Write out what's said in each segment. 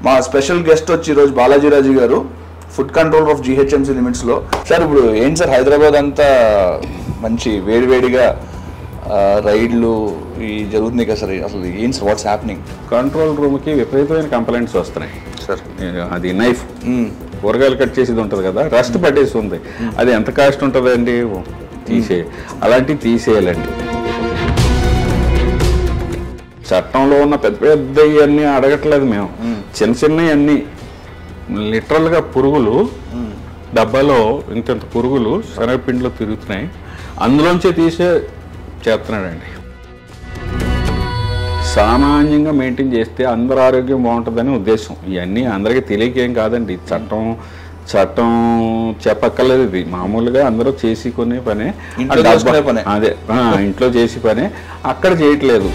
మా special guest వచ్చి ఈరోజు బాలాజీరాజు గారు food control of GHMC limits లో సార్ ఇప్పుడు ఏంటి సార్ హైదరాబాద్ అంతా మంచి వేడివేడిగా ఆ, రైడ్లు ఈ జరుగుతున్నాయి కదా సార్ అసలు ఏం సార్ వాట్స్ హ్యాపెనింగ్ కంట్రోల్ రూమ్కి విపరీతమైన కంప్లైంట్స్ వస్తున్నాయి సార్ అది నైఫ్ కూరగాయలు కట్ చేసేది ఉంటుంది కదా రస్ట్ పట్టేసి ఉంది అది ఎంత కాస్ట్ ఉంటుందండి తీసే అలాంటివి తీసేయాలండి చట్టంలో ఉన్న పెద్ద పెద్ద అన్నీ అడగట్లేదు మేము చిన్న చిన్నవి అన్నీ లిటరల్గా పురుగులు డబ్బాలో ఇంత ఇంత పురుగులు శనగపిండిలో తిరుగుతున్నాయి అందులోంచే తీసే చేస్తున్నాడండి సామాన్యంగా మెయింటైన్ చేస్తే అందరు ఆరోగ్యం బాగుంటుందని ఉద్దేశం ఇవన్నీ అందరికీ తెలియకేం కాదండి చట్టం చట్టం చెప్పక్కర్లేదు ఇది మామూలుగా అందరూ చేసి కొనే పనే ఇంట్లో ఆ డబ్బా- చేసుకునే పనే. అదే ఆ, ఇంట్లో చేసి పనే అక్కడ చేయట్లేదు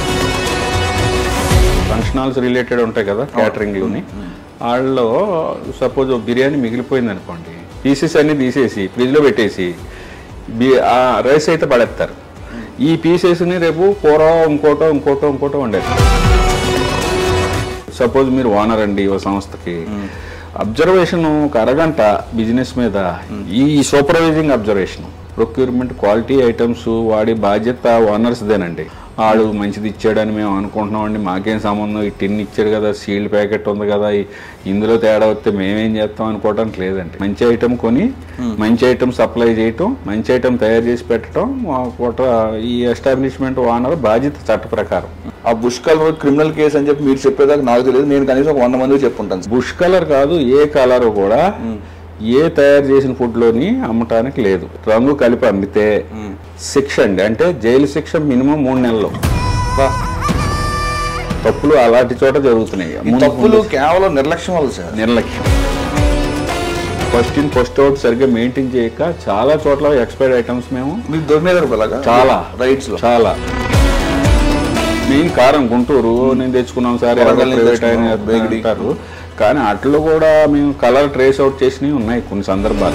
ఫంక్షన్ హాల్స్ రిలేటెడ్ ఉంటాయి కదా క్యాటరింగ్లోని వాళ్ళు సపోజ్ బిర్యానీ మిగిలిపోయింది అనుకోండి పీసెస్ అన్ని తీసేసి ఫ్రిడ్జ్లో పెట్టేసి బి- ఆ రైస్ అయితే పడేస్తారు ఈ పీసెస్ని రేపు కూర ఇంకోటో ఇంకోటో ఇంకోటో వండేస్తారు సపోజ్ మీరు ఓనర్ అండి ఓ సంస్థకి అబ్జర్వేషన్ ఒక అరగంట బిజినెస్ మీద ఈ supervising observation procurement quality items వాడి బాధ్యత ఓనర్స్దేనండి వాడు మంచిది ఇచ్చాడని మేము అనుకుంటున్నామండి మాకేం సంబంధం ఈ టిన్ ఇచ్చాడు కదా సీల్డ్ ప్యాకెట్ ఉంది కదా ఈ- ఇందులో తేడా వస్తే మేమేం చేస్తాం అనుకోవడానికి లేదండి మంచి ఐటమ్ కొని మంచి ఐటమ్ సప్లై చేయటం మంచి ఐటమ్ తయారు చేసి పెట్టడం మా పూట ఈ ఎస్టాబ్లిష్మెంట్ ఓనర్ బాధ్యత చట్ట ప్రకారం ఆ బుష్ కలర్ క్రిమినల్ కేసు అని చెప్పి మీరు చెప్పేదాకా నాకు తెలియదు నేను కనీసం ఒక వంద మందికి చెప్పుంటాను సార్ బుష్ కలర్ కాదు ఏ కలర్ కూడా ఏ తయారు చేసిన ఫుడ్ లోని అమ్మటానికి లేదు రంగు కలిపి అమ్మితే శిక్ష అండి అంటే జైలు శిక్ష మినిమం మూడు నెలలు బా. తప్పులు అలాంటి చోట జరుగుతున్నాయి ఈ ముందు- తప్పులు కేవలం నిర్లక్ష్యం వల్ల సార్ నిర్లక్ష్యం ఫస్ట్ ఇన్ ఫస్ట్ అవుట్ సరిగ్గా మెయింటైన్ చేయక చాలా చోట్ల ఎక్స్పైర్డ్ ఐటమ్స్ మేము మీకు దొరికినారు అలాగా చాలా రైట్స్ లో చాలా మెయిన్ కారం గుంటూరు నేను తెచ్చుకున్నాం సార్ ఎవరో వరంగల్ నుంచి ప్రైవేట్ ఆయన తెచ్చుకున్నాం, బేగడి. అంటారు కానీ అట్లో కూడా మేము కలర్ ట్రేస్ అవుట్ చేసినవి ఉన్నాయి కొన్ని సందర్భాలు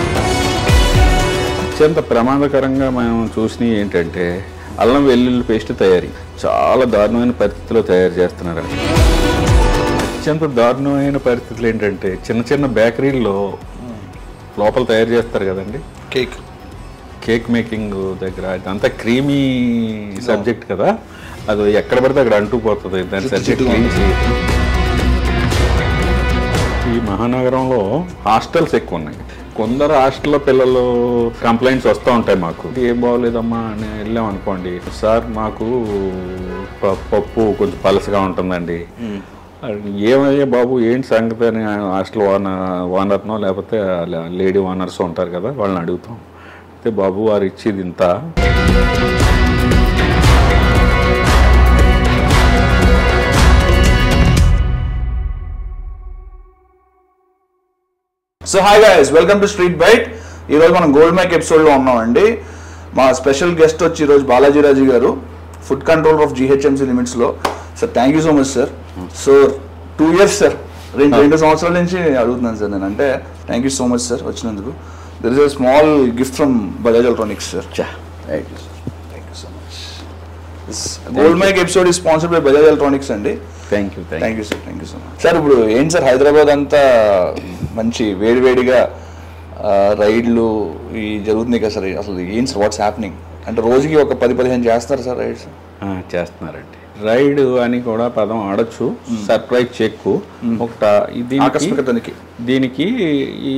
అత్యంత ప్రమాదకరంగా మేము చూసినవి ఏంటంటే అల్లం వెల్లుల్లి పేస్ట్ తయారీ చాలా దారుణమైన పరిస్థితిలో తయారు చేస్తున్నారు అత్యంత దారుణమైన పరిస్థితులు ఏంటంటే చిన్న చిన్న బేకరీల్లో లోపల తయారు చేస్తారు కదండి కేక్ కేక్ మేకింగ్ దగ్గర ఇదంతా క్రీమీ సబ్జెక్ట్ కదా అది ఎక్కడ పడితే అక్కడ అంటూ పోతుంది దాని సబ్జెక్ట్ జిడ్డుగా క్లీన్ చేయాలి ఈ మహానగరంలో హాస్టల్స్ ఎక్కువ ఉన్నాయి కొందరు హాస్టల్లో పిల్లలు కంప్లైంట్స్ వస్తూ ఉంటాయి మాకు ఏం బాగోలేదమ్మా అని వెళ్ళాం అనుకోండి సార్ మాకు ప- పప్పు కొంచెం పలసగా ఉంటుందండి ఏమయ్యా బాబు ఏంటి సంగతి అని హాస్టల్ ఓనర్ ఓనర్నో లేకపోతే లేడీ ఓనర్స్ ఉంటారు కదా వాళ్ళని అడుగుతాం అయితే బాబు వారు ఇచ్చేది ఇంత so hi guys welcome to street byte ఈ రోజు మనం గోల్డ్ మైక్ ఎపిసోడ్ లో ఉన్నామండి మా స్పెషల్ గెస్ట్ వచ్చి ఈరోజు బాలాజీరాజు గారు food control of GHMC limits లో sir thank you so much sir so two years sir రెండు రెండు సంవత్సరాల నుంచి అడుగుతున్నాను సార్ నేను అంటే thank you so much sir వచ్చినందుకు there is a small gift from Bajaj electronics sir thank you so much gold mike episode ఈ sponsored by Bajaj electronics అండి thank you thank thank you sir thank you so much sir ఇప్పుడు ఏంటి sir Hyderabad అంతా మంచి వేడివేడిగా ఆ, రైడ్లు ఈ జరుగుతున్నాయి కదా సార్ అసలు ఏంటి సార్ వాట్స్ హ్యాపెనింగ్ అంటే రోజుకి ఒక పది పదిహేను చేస్తారు సార్ రైడ్స్ చేస్తున్నారండి రైడ్ అని కూడా పదం ఆడొచ్చు సర్ప్రైజ్ చెక్ ఒకట దీనికి ఆకస్మికతనికి దీనికి ఈ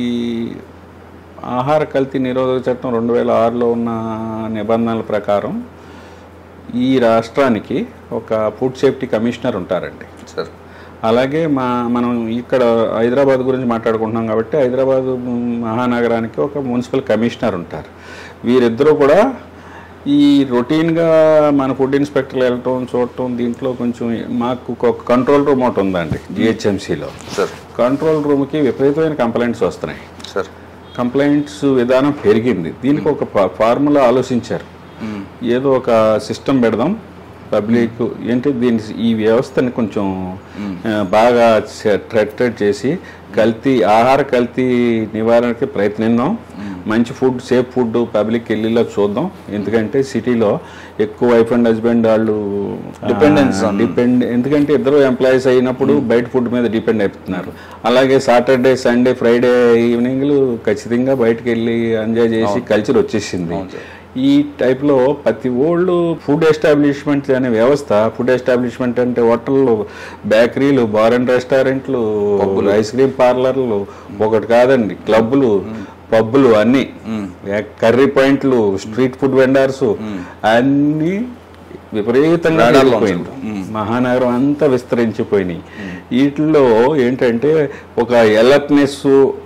ఆహార కల్తీ నిరోధక చట్టం రెండు వేల ఆరులో ఉన్న నిబంధనల ప్రకారం ఈ రాష్ట్రానికి ఒక ఫుడ్ సేఫ్టీ కమిషనర్ ఉంటారండి సార్ అలాగే మా మనం ఇక్కడ హైదరాబాద్ గురించి మాట్లాడుకుంటున్నాం కాబట్టి హైదరాబాద్ మహానగరానికి ఒక మున్సిపల్ కమిషనర్ ఉంటారు వీరిద్దరూ కూడా ఈ రొటీన్గా మన ఫుడ్ ఇన్స్పెక్టర్లు వెళ్ళటం చూడటం దీంట్లో కొంచెం మాకు ఒక కంట్రోల్ రూమ్ ఒకటి ఉందండి జిహెచ్ఎంసీలో సార్ కంట్రోల్ రూమ్కి విపరీతమైన కంప్లైంట్స్ వస్తున్నాయి సార్ కంప్లైంట్స్ విధానం పెరిగింది దీనికి ఒక ఫా- ఫార్ములా ఆలోచించారు ఏదో ఒక సిస్టమ్ పెడదాం పబ్లిక్ ఏంటి దీని ఈ వ్యవస్థని కొంచెం ఆ, బాగా ట్రెక్టెడ్ చేసి కల్తీ ఆహార కల్తీ నివారణకి ప్రయత్నిద్దాం మంచి ఫుడ్ సేఫ్ ఫుడ్ పబ్లిక్ వెళ్ళిలో చూద్దాం ఎందుకంటే సిటీలో ఎక్కువ వైఫ్ అండ్ హస్బెండ్ వాళ్ళు Dependence on- డిపెండ్ ఎందుకంటే ఇద్దరు ఎంప్లాయీస్ అయినప్పుడు బయట ఫుడ్ మీద డిపెండ్ అయిపోతున్నారు అలాగే సాటర్డే సండే ఫ్రైడే ఈవినింగ్లు ఖచ్చితంగా బయటకు వెళ్ళి ఎంజాయ్ చేసి కల్చర్ వచ్చేసింది ఈ టైప్లో ప్రతి ఓల్డ్ ఫుడ్ ఎస్టాబ్లిష్మెంట్ అనే వ్యవస్థ ఫుడ్ ఎస్టాబ్లిష్మెంట్ అంటే హోటళ్ళు బేకరీలు బార్ అండ్ రెస్టారెంట్లు ఐస్ క్రీమ్ పార్లర్లు ఒకటి కాదండి క్లబ్లు పబ్బులు అన్ని కర్రీ పాయింట్లు స్ట్రీట్ ఫుడ్ వెండర్స్ అన్ని విపరీతంగా రాడాల్లో పెరిగిపోయింది మహానగరం అంతా విస్తరించిపోయినాయి వీటిల్లో ఏంటంటే ఒక ఎలర్ట్నెస్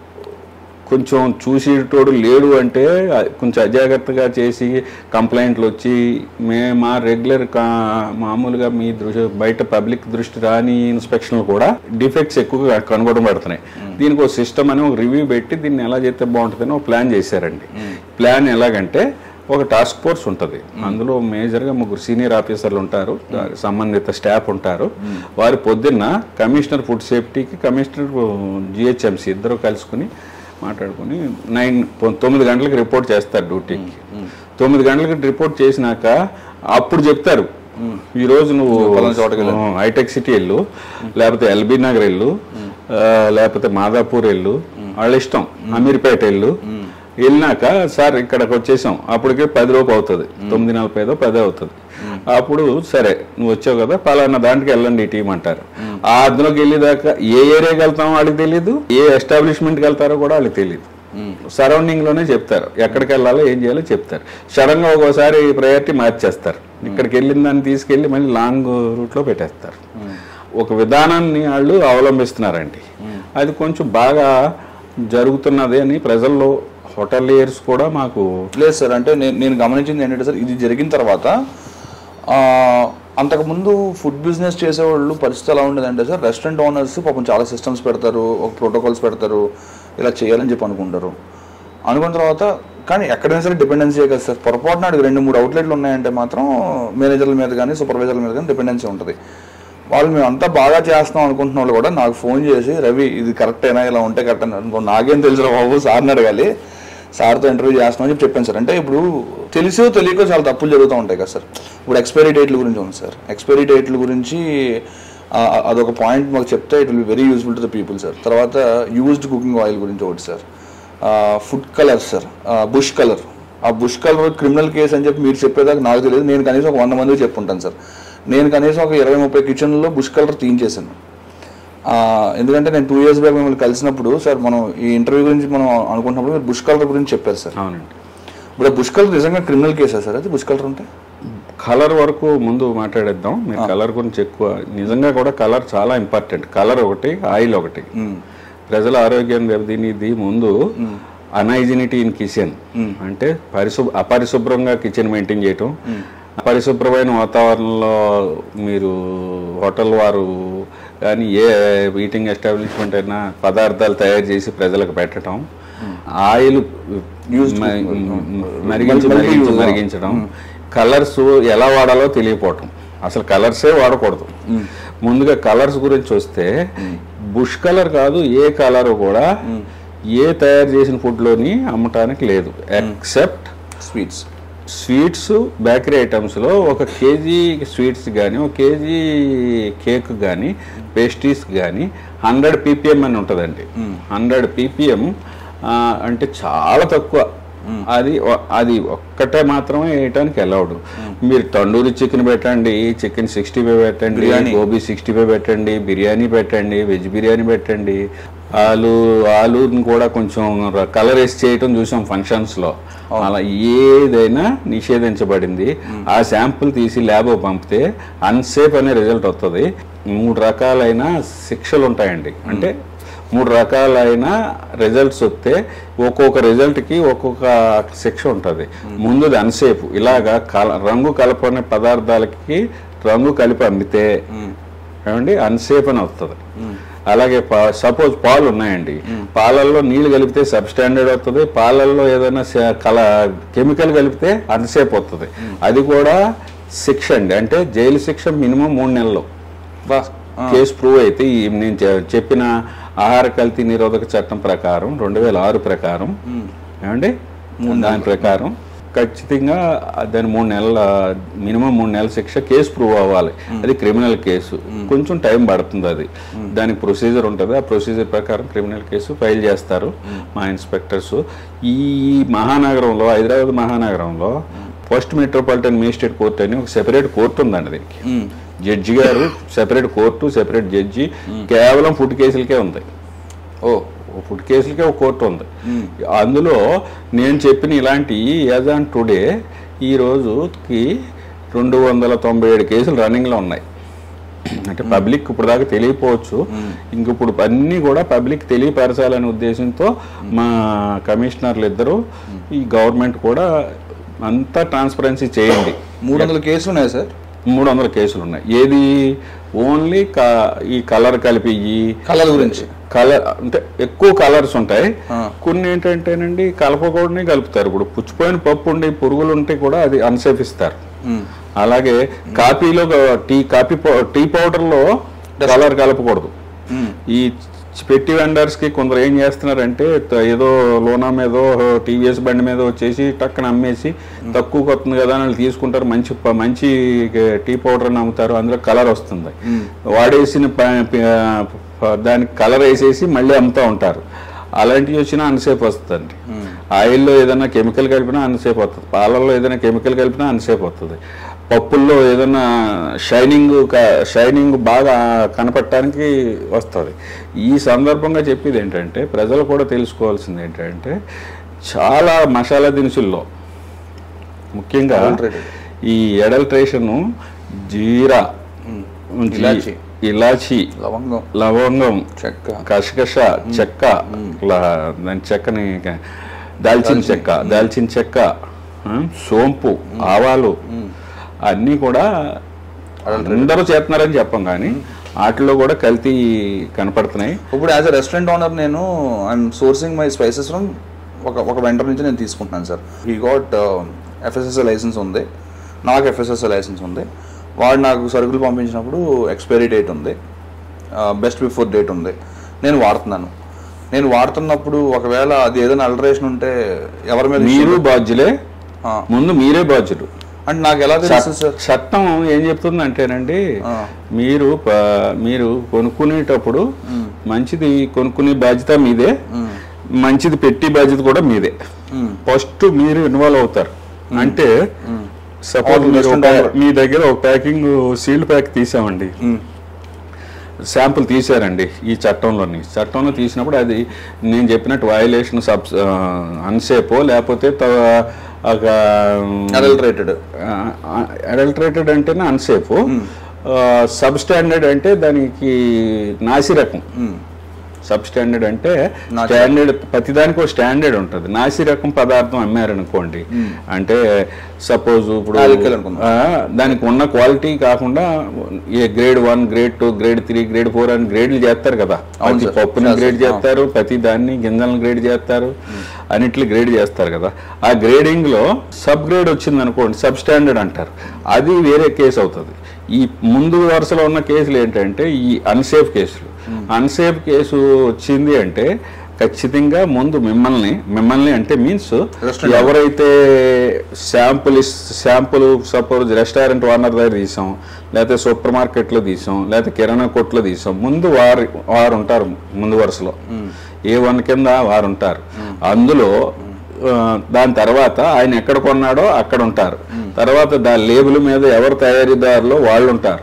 కొంచెం చూసేటోడు లేడు అంటే కొంచెం అజాగ్రత్తగా చేసి కంప్లైంట్లు వచ్చి మే మా రెగ్యులర్ మామూలుగా మీ దృష్టి బయట పబ్లిక్ దృష్టి రాని ఇన్స్పెక్షన్లు కూడా డిఫెక్ట్స్ ఎక్కువగా కనుగొనబడుతున్నాయి దీనికి ఒక సిస్టమ్ అని ఒక రివ్యూ పెట్టి దీన్ని ఎలా చేస్తే బాగుంటుందని ఒక ప్లాన్ చేశారండి ప్లాన్ ఎలాగంటే ఒక టాస్క్ ఫోర్స్ ఉంటుంది అందులో మేజర్గా ముగ్గురు సీనియర్ ఆఫీసర్లు ఉంటారు సంబంధిత స్టాఫ్ ఉంటారు వారి పొద్దున్న కమిషనర్ ఫుడ్ సేఫ్టీకి కమిషనర్ జిహెచ్ఎంసీ ఇద్దరు కలుసుకుని మాట్లాడుకుని నైన్ తొమ్మిది గంటలకు రిపోర్ట్ చేస్తారు డ్యూటీకి తొమ్మిది గంటలకు రిపోర్ట్ చేసినాక అప్పుడు చెప్తారు ఈ రోజు నువ్వు పలానా చోటకి వెళ్ళు. ఆ, హైటెక్ సిటీ వెళ్ళు లేకపోతే ఎల్బీ నగర్ వెళ్ళు ఆ, లేకపోతే మాదాపూర్ వెళ్ళు వాళ్ళ ఇష్టం అమీర్పేట వెళ్ళు వెళ్ళినాక సార్ ఇక్కడికి వచ్చేసాం అప్పటికే పది లోపు అవుతుంది తొమ్మిది నలభై ఐదో పది అవుతుంది అప్పుడు సరే నువ్వు వచ్చావు కదా పలానా దాంట్కి వెళ్ళండి ఈ టీం అంటారు ఆ అందులోకి వెళ్ళేదాకా ఏ ఏరియాకి వెళ్తామో వాళ్ళకి తెలియదు ఏ ఎస్టాబ్లిష్మెంట్కి వెళ్తారో కూడా వాళ్ళకి తెలియదు సరౌండింగ్ లోనే చెప్తారు ఎక్కడికి వెళ్ళాలో ఏం చేయాలో చెప్తారు సడన్ గా ఒక్కోసారి ప్రయారిటీ మార్చేస్తారు ఇక్కడికి వెళ్ళిన దాన్ని తీసుకెళ్లి మళ్ళీ లాంగ్ రూట్ లో పెట్టేస్తారు ఒక విధానాన్ని వాళ్ళు అవలంబిస్తున్నారండి అది కొంచెం బాగా జరుగుతున్నది అని ప్రజల్లో హోటలియర్స్ కూడా మాకు లేదు సార్ అంటే నేను నేను గమనించింది ఏంటంటే సార్ ఇది జరిగిన తర్వాత ఆ, అంతకుముందు ఫుడ్ బిజినెస్ చేసేవాళ్ళు పరిస్థితి ఎలా ఉండేదంటే సార్ రెస్టారెంట్ ఓనర్స్ పాపం చాలా సిస్టమ్స్ పెడతారు ఒక ప్రోటోకాల్స్ పెడతారు ఇలా చేయాలని చెప్పి అనుకుంటారు అనుకున్న తర్వాత కానీ ఎక్కడైనా సరే డిపెండెన్సీ కదా సార్ పొరపాటున అడిగి రెండు మూడు అవుట్లెట్లు ఉన్నాయంటే మాత్రం మేనేజర్ల మీద కానీ సూపర్వైజర్ల మీద కానీ డిపెండెన్సీ ఉంటుంది వాళ్ళు మేము అంతా బాగా చేస్తాం అనుకుంటున్న వాళ్ళు కూడా నాకు ఫోన్ చేసి రవి ఇది కరెక్టేనా ఇలా ఉంటే కరెక్ట్ అని అనుకో నాకేం తెలుసు బాబు సార్ని అడగాలి సార్తో ఇంటర్వ్యూ చేస్తామని చెప్పి చెప్పాను సార్ అంటే ఇప్పుడు తెలిసో తెలియకో చాలా తప్పులు జరుగుతూ ఉంటాయి కదా సార్ ఇప్పుడు ఎక్స్పైరీ డేట్ల గురించి ఉంది సార్ ఎక్స్పైరీ డేట్ల గురించి ఆ, అదొక పాయింట్ మాకు చెప్తే it will very useful to the people sir తర్వాత యూజ్డ్ కుకింగ్ ఆయిల్ గురించి ఒకటి sir food colour sir bush colour ఆ బుష్ కలర్ క్రిమినల్ కేసు అని చెప్పి మీరు చెప్పేదాకా నాకు తెలియదు నేను కనీసం ఒక వంద మందికి చెప్పుంటాను సార్ నేను కనీసం ఒక ఇరవై ముప్పై కిచెన్లో బుష్ కలర్ తీయించేసాను ఆ, ఎందుకంటే నేను టూ ఇయర్స్ బ్యాక్ మిమ్మల్ని కలిసినప్పుడు సార్ మనం ఈ ఇంటర్వ్యూ గురించి మనం అనుకుంటున్నప్పుడు మీరు బుష్ కలర్ గురించి చెప్పారు సార్ అవునండి ఇప్పుడు బుష్ కలర్ నిజంగా క్రిమినల్ కేసా సార్ అది బుష్ కలర్ ఉంటే కలర్ వరకు ముందు మాట్లాడేద్దాం మీరు కలర్ గురించి ఎక్కువ నిజంగా కూడా కలర్ చాలా ఇంపార్టెంట్ కలర్ ఒకటి ఆయిల్ ఒకటి ప్రజల ఆరోగ్యం దెబ్బతినేది ముందు అనైజినిటీ ఇన్ కిచెన్ అంటే పరిశు అపరిశుభ్రంగా కిచెన్ మెయింటైన్ చేయటం పరిశుభ్రమైన వాతావరణంలో మీరు హోటల్ వారు కానీ ఏ ఈటింగ్ ఎస్టాబ్లిష్మెంట్ అయినా పదార్థాలు తయారు చేసి ప్రజలకు పెట్టడం ఆయిల్ మ- మరిగించి మరిగించి మరిగించడం కలర్స్ ఎలా వాడాలో తెలియపోవటం అసలు కలర్సే వాడకూడదు ముందుగా కలర్స్ గురించి వస్తే బుష్ కలర్ కాదు ఏ కలర్ కూడా ఏ తయారు చేసిన ఫుడ్ లోని అమ్మటానికి లేదు ఎక్సెప్ట్ స్వీట్స్ స్వీట్స్ బేకరీ ఐటమ్స్లో ఒక కేజీ స్వీట్స్ కానీ ఒక కేజీ కేక్ కానీ పేస్ట్రీస్ కానీ హండ్రెడ్ పీపీఎం అని ఉంటుందండి హండ్రెడ్ పీపీఎం అంటే చాలా తక్కువ అది ఒ- అది ఒక్కటే మాత్రమే వేయటానికి అలౌడ్ మీరు తండూరి చికెన్ పెట్టండి చికెన్ సిక్స్టీ ఫైవ్ పెట్టండి బిర్యానీ. గోబీ సిక్స్టీ ఫైవ్ పెట్టండి బిర్యానీ పెట్టండి వెజ్ బిర్యానీ పెట్టండి ఆలు ఆలుని కూడా కొంచెం కలర్ వేసి చేయటం చూసాం ఫంక్షన్స్ లో అలా ఏదైనా నిషేధించబడింది ఆ శాంపుల్ తీసి ల్యాబ్ పంపితే అన్సేఫ్ అనే రిజల్ట్ వస్తుంది మూడు రకాలైన శిక్షలు ఉంటాయండి అంటే మూడు రకాలైన రిజల్ట్స్ వస్తే ఒక్కొక్క రిజల్ట్కి ఒక్కొక్క శిక్ష ఉంటుంది ముందుది అన్సేఫ్ ఇలాగా కల రంగు కలపని పదార్థాలకి రంగు కలిపి అమ్మితే ఏమండి అన్సేఫ్ అని వస్తుంది అలాగే సపోజ్ పాలు ఉన్నాయండి పాలల్లో నీళ్లు కలిపితే సబ్ స్టాండర్డ్ వస్తుంది పాలల్లో ఏదైనా స- కల కెమికల్ కలిపితే అన్సేఫ్ వస్తుంది అది కూడా శిక్ష అండి అంటే జైలు శిక్ష మినిమం మూడు నెలలు బా కేసు ప్రూవ్ అయితే ఈ నేను చె- చెప్పిన ఆహార కల్తీ నిరోధక చట్టం ప్రకారం రెండు వేల ఆరు ప్రకారం ఏమండి దాని ప్రకారం ఖచ్చితంగా దాని మూడు నెలల మినిమం మూడు నెలల శిక్ష కేసు ప్రూవ్ అవ్వాలి అది క్రిమినల్ కేసు కొంచెం టైం పడుతుంది అది దానికి ప్రొసీజర్ ఉంటుంది ఆ ప్రొసీజర్ ప్రకారం క్రిమినల్ కేసు ఫైల్ చేస్తారు మా ఇన్స్పెక్టర్స్ ఈ మహానగరంలో హైదరాబాద్ మహానగరంలో ఫస్ట్ మెట్రోపాలిటన్ మేజిస్ట్రేట్ కోర్ట్ అని ఒక సెపరేట్ కోర్టు ఉందండి దీనికి జడ్జి గారు సెపరేట్ కోర్టు సెపరేట్ జడ్జి కేవలం ఫుడ్ కేసులకే ఉంది ఓ ఓ ఫుడ్ కేసులకే ఒక కోర్టు ఉంది అందులో నేను చెప్పిన ఇలాంటి యాజ్ ఆన్ టుడే ఈ రోజుకి రెండు వందల తొంభై ఏడు కేసులు రన్నింగ్లో ఉన్నాయి అంటే పబ్లిక్ ఇప్పుడు దాకా తెలియపోవచ్చు ఇంక ఇప్పుడు అన్నీ కూడా పబ్లిక్ తెలియపరచాలనే ఉద్దేశంతో మా కమిషనర్లు ఇద్దరు ఈ గవర్నమెంట్ కూడా అంతా ట్రాన్స్పరెన్సీ చేయండి మూడు వందల కేసులు ఉన్నాయి సార్ మూడు వందల కేసులు ఉన్నాయి ఏది ఓన్లీ ఈ కలర్ కలిపి ఈ కళల గురించి కలర్ అంటే ఎక్కువ కలర్స్ ఉంటాయి కొన్ని ఏంటంటేనండి కలపకూడని కలుపుతారు ఇప్పుడు పుచ్చిపోయిన పప్పు ఉండి పురుగులు ఉంటే కూడా అది అన్సేఫ్ ఇస్తారు మ్మ్. అలాగే కాఫీలో టీ కాఫీ పౌ- టీ పౌడర్లో కలర్ కలపకూడదు మ్మ్. ఈ పెట్టి వెండర్స్ కి కొందరు ఏం చేస్తున్నారంటే త- ఏదో లోనా మీదో టీవీఎస్ బండి మీద వచ్చేసి టక్కన అమ్మేసి తక్కువ వస్తుంది కదా అని వాళ్ళు తీసుకుంటారు మంచి ప- మంచి టీ పౌడర్ అని అమ్ముతారు అందులో కలర్ వస్తుంది వాడేసిన ప- ప- ప- దానికి కలర్ వేసేసి మళ్ళీ అమ్ముతూ ఉంటారు అలాంటివి వచ్చినా అన్సేఫ్ వస్తుంది ఆయిల్లో ఏదైనా కెమికల్ కలిపినా అన్సేఫ్ వస్తుంది పాలల్లో ఏదైనా కెమికల్ కలిపినా అన్సేఫ్ వస్తుంది పప్పుల్లో ఏదైనా షైనింగ్ క- షైనింగ్ బాగా కనపడటానికి వస్తుంది ఈ సందర్భంగా చెప్పేది ఏంటంటే ప్రజలు కూడా తెలుసుకోవాల్సింది ఏంటంటే చాలా మసాలా దినుసుల్లో ముఖ్యంగా Adulterated. ఈ ఎడల్ట్రేషన్ జీరా జీ- ఇలాచి. ఇలాచి లవంగం లవంగం చెక్క కషకష చెక్క లా- దాని చెక్కని దాల్చిన చెక్క దాల్చిన చెక్క ఆ, సోంపు ఆవాలు అన్నీ కూడా అందరూ చేస్తున్నారని చెప్పం కానీ వాటిలో కూడా కల్తీ కనపడుతున్నాయి ఇప్పుడు యాజ్ అ రెస్టారెంట్ ఓనర్ నేను I'm sourcing my spices from ఒక ఒక వెండర్ నుంచి నేను తీసుకుంటున్నాను సార్ ఈ గాట్ ఎఫ్ఎస్ఎస్ఐ లైసెన్స్ ఉంది నాకు ఎఫ్ఎస్ఎస్ఐ లైసెన్స్ ఉంది వాడు నాకు సరుకులు పంపించినప్పుడు ఎక్స్పైరీ డేట్ ఉంది బెస్ట్ బిఫోర్ డేట్ ఉంది నేను వాడుతున్నాను నేను వాడుతున్నప్పుడు ఒకవేళ అది ఏదైనా అల్టరేషన్ ఉంటే ఎవరి మీద మీరు బాధ్యులే ఆ. ముందు మీరే బాధ్యులు అంటే నాకు ఎలా తెలుస్తుంది సార్ చట్టం ఏం చెప్తుంది అంటేనండి ఆ. మీరు ప- మీరు కొనుక్కునేటప్పుడు మంచిది కొనుక్కునే బాధ్యత మీదే మంచిది పెట్టి బాధ్యత కూడా మీదే మ్మ్. ఫస్ట్ మీరు ఇన్వాల్వ్ అవుతారు అంటే సపోజ్ అవును, మీరు restaurant ఒక- owner. మీ దగ్గర ఒక ప్యాకింగ్ సీల్డ్ ప్యాక్ తీసామండి మ్మ్. శాంపుల్ తీశారండి ఈ చట్టంలోని చట్టంలో తీసినప్పుడు అది నేను చెప్పినట్టు వయలేషన్ సబ్ అన్సేపో లేకపోతే త- ఒక అడల్టరేటెడ్ అడల్టరేటెడ్ అంటేనే అన్సేఫ్ సబ్ స్టాండర్డ్ అంటే దానికి నాసి రకం సబ్ స్టాండర్డ్ అంటే నాసి స్టాండర్డ్ ప్రతిదానికి ఒక స్టాండర్డ్ ఉంటుంది నాసి రకం పదార్థం అమ్మారనుకోండి అంటే సపోజ్ ఇప్పుడు నాలుకలు అనుకుందాం. ఆ, దానికి ఉన్న క్వాలిటీ కాకుండా A grade one grade two grade three grade four అని గ్రేడ్లు చేస్తారు కదా అవును ప్రతి సార్. పప్పుని చేస్తారు. గ్రేడ్ చేస్తారు ప్రతి దాన్ని గింజలను గ్రేడ్ చేస్తారు అన్నిట్లు గ్రేడ్ చేస్తారు కదా ఆ గ్రేడింగ్ లో సబ్ గ్రేడ్ వచ్చింది అనుకోండి సబ్ స్టాండర్డ్ అంటారు అది వేరే కేసు అవుతుంది ఈ ముందు వరుసలో ఉన్న కేసులు ఏంటంటే ఈ అన్సేఫ్ కేసులు అన్సేఫ్ కేసు వచ్చింది అంటే ఖచ్చితంగా ముందు మిమ్మల్ని మిమ్మల్ని అంటే మీన్స్ Restaurant. ఎవరైతే sample sample suppose restaurant owner దగ్గర తీసాం లేకపోతే సూపర్ మార్కెట్లో తీసాం లేకపోతే కిరాణా కొట్లో తీసాం ముందు వారు వారు ఉంటారు ముందు వరుసలో ఏ వన్ కింద వారు ఉంటారు అందులో ఆ, దాని తర్వాత ఆయన ఎక్కడ కొన్నాడో అక్కడ ఉంటారు తర్వాత దాని లేబుల్ మీద ఎవరు తయారీదారులో వాళ్ళు ఉంటారు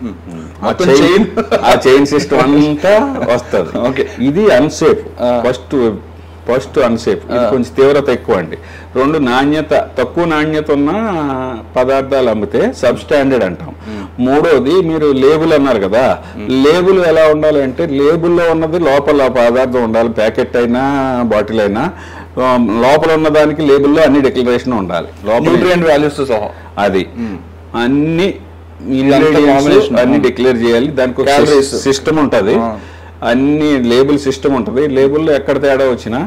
ఆ మొత్తం chain- chain. ఆ చైన్ సిస్టమ్ అంతా వస్తుంది Okay. ఇది అన్సేఫ్ ఫస్ట్ ఫస్ట్ అన్సేఫ్ ఇది కొంచెం తీవ్రత ఎక్కువ అండి రెండు నాణ్యత తక్కువ నాణ్యత ఉన్న పదార్థాలు అమ్మితే సబ్ స్టాండర్డ్ అంటాం మూడోది మీరు లేబుల్ అన్నారు కదా లేబుల్ ఎలా ఉండాలి అంటే లేబుల్లో ఉన్నది లోపల పదార్థం ఉండాలి ప్యాకెట్ అయినా బాటిల్ అయినా ఆ, లోపల ఉన్న దానికి లేబుల్లో అన్ని డిక్లరేషన్ ఉండాలి లోపల న్యూట్రియంట్ వాల్యూస్ సహా అది అన్ని ఇదంతా ingredients combination. అన్ని డిక్లేర్ చేయాలి దానికి ఒక Calories. సిస్టమ్ ఉంటుంది ఆ. అన్ని లేబుల్ సిస్టమ్ ఉంటుంది లేబుల్లో ఎక్కడ తేడా వచ్చినా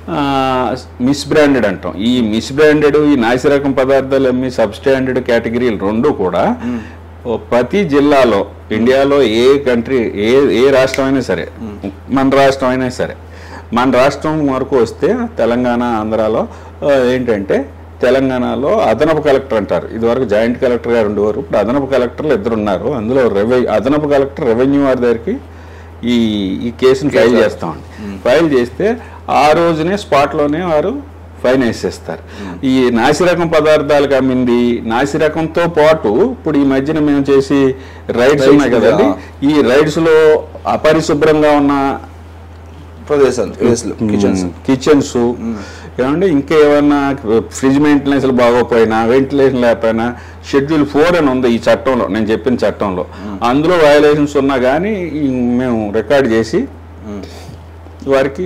మిస్ బ్రాండెడ్ అంటాం ఈ మిస్ బ్రాండెడ్ ఈ నాసిరకం పదార్థాలు అమ్మి సబ్ స్టాండర్డ్ కేటగిరీలు రెండు కూడా ఓ ప్రతి జిల్లాలో ఇండియాలో ఏ కంట్రీ ఏ ఏ రాష్ట్రం అయినా సరే మన రాష్ట్రం అయినా సరే మన రాష్ట్రం వరకు వస్తే తెలంగాణ ఆంధ్రాలో ఆ, ఏంటంటే తెలంగాణలో అదనపు కలెక్టర్ అంటారు ఇదివరకు జాయింట్ కలెక్టర్ గారు ఉండేవారు ఇప్పుడు అదనపు కలెక్టర్లు ఇద్దరు ఉన్నారు అందులో రెవెన్యూ అదనపు కలెక్టర్ రెవెన్యూ వారి దగ్గరికి ఈ ఈ కేసుని ఫైల్ చేస్తామండి ఫైల్ చేస్తే ఆ రోజునే స్పాట్లోనే వారు ఫైన్ వేసేస్తారు ఈ నాసిరకం పదార్థాలకు అమ్మింది నాసిరకంతో పాటు ఇప్పుడు ఈ మధ్యన మేము చేసి రైడ్స్ ఉన్నాయి కదండి ఈ రైడ్స్ లో అపరిశుభ్రంగా ఉన్న ప్రదేశాలు ప్లేస్లు కిచెన్స్ కిచెన్స్ ఏమంటే ఇంకా ఏమన్నా ఫ్రిడ్జ్ మెయింటెనెన్స్ బాగోపోయినా వెంటిలేషన్ లేకపోయినా షెడ్యూల్ ఫోర్ అని ఉంది ఈ చట్టంలో నేను చెప్పిన చట్టంలో అందులో వయలేషన్స్ ఉన్నా కానీ ఈ మేము రికార్డ్ చేసి వారికి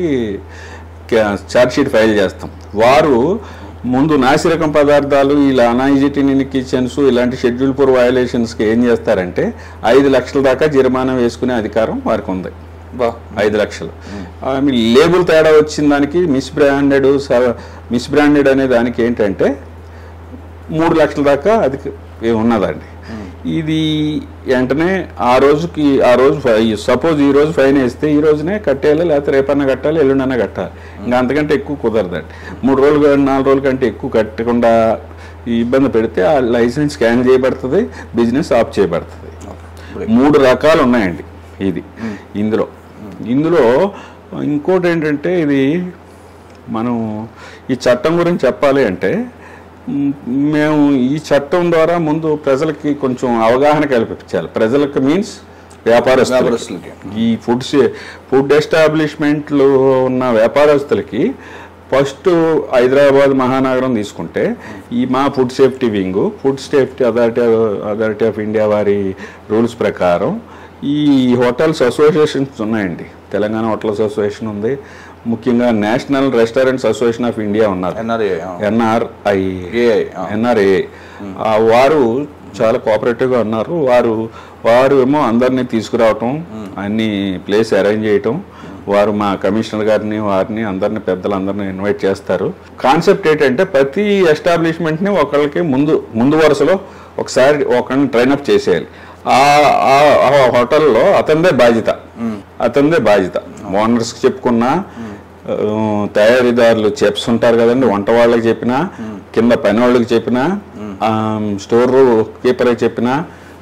ఛార్జ్ షీట్ ఫైల్ చేస్తాం వారు ముందు నాసిరకం పదార్థాలు ఇలా అనాయిజిటిన్ కిచెన్స్ ఇలాంటి షెడ్యూల్ ఫోర్ వయలేషన్స్కి ఏం చేస్తారంటే ఐదు లక్షల దాకా జరిమానా వేసుకునే అధికారం వారికి ఉంది బా ఐదు లక్షలు ఆ, మీ లేబుల్ తేడా వచ్చిన దానికి మిస్ బ్రాండెడ్ మిస్ బ్రాండెడ్ అనే దానికి ఏంటంటే మూడు లక్షల దాకా అది ఉన్నదండి ఇది వెంటనే ఆ రోజుకి ఆ రోజు సపోజ్ ఈ రోజు ఫైన్ వేస్తే ఈ రోజునే కట్టేయాలి లేకపోతే రేపన్నా కట్టాలి ఎల్లుండన్నా కట్టాలి ఇంకా అంతకంటే ఎక్కువ కుదరదండి మూడు రోజులు కానీ నాలుగు రోజుల కంటే ఎక్కువ కట్టకుండా ఈ ఇబ్బంది పెడితే ఆ లైసెన్స్ స్కాన్ చేయబడుతుంది బిజినెస్ ఆఫ్ చేయబడుతుంది మూడు రకాలు ఉన్నాయండి ఇది ఇందులో ఇందులో ఇంకోటి ఏంటంటే ఇది మనం ఈ చట్టం గురించి చెప్పాలి అంటే మ్, మేము ఈ చట్టం ద్వారా ముందు ప్రజలకి కొంచెం అవగాహన కల్పించాలి ప్రజలకు మీన్స్ వ్యాపారస్తులకి వ్యాపారస్తులకి. ఈ ఫుడ్ ఫుడ్ ఎస్టాబ్లిష్మెంట్లు ఉన్న వ్యాపారస్తులకి ఫస్ట్ హైదరాబాద్ మహానగరం తీసుకుంటే ఈ మా food safety wing food safety authority authority of India వారి రూల్స్ ప్రకారం ఈ హోటల్స్ అసోసియేషన్స్ ఉన్నాయండి తెలంగాణ హోటల్స్ అసోసియేషన్ ఉంది ముఖ్యంగా national restaurants association of India ఉన్నారు ఎన్ఆర్ఏ ఎన్ఆర్ఐ ఏఐ ఆ. ఎన్ఆర్ఏ వారు చాలా కోఆపరేటివ్గా ఉన్నారు వారు వారు ఏమో అందరినీ తీసుకురావటం అన్ని ప్లేస్ అరేంజ్ చేయటం వారు మా కమిషనర్ గారిని వారిని అందరిని పెద్దలందరిని ఇన్వైట్ చేస్తారు కాన్సెప్ట్ ఏంటంటే ప్రతి ఎస్టాబ్లిష్మెంట్ని ఒకళ్ళకి ముందు ముందు వరుసలో ఒకసారి ఒకరిని ట్రైనప్ చేసేయాలి ఆ ఆ- ఆ హోటల్లో అతనిదే బాధ్యత అతనిదే బాధ్యత ఓనర్స్కి చెప్పుకున్నా ఆ, తయారీదారులు చెప్స్ ఉంటారు కదండి వంట వాళ్ళకి చెప్పినా కింద పని వాళ్ళకి చెప్పినా ఆ, స్టోర్ కీపర్కి చెప్పినా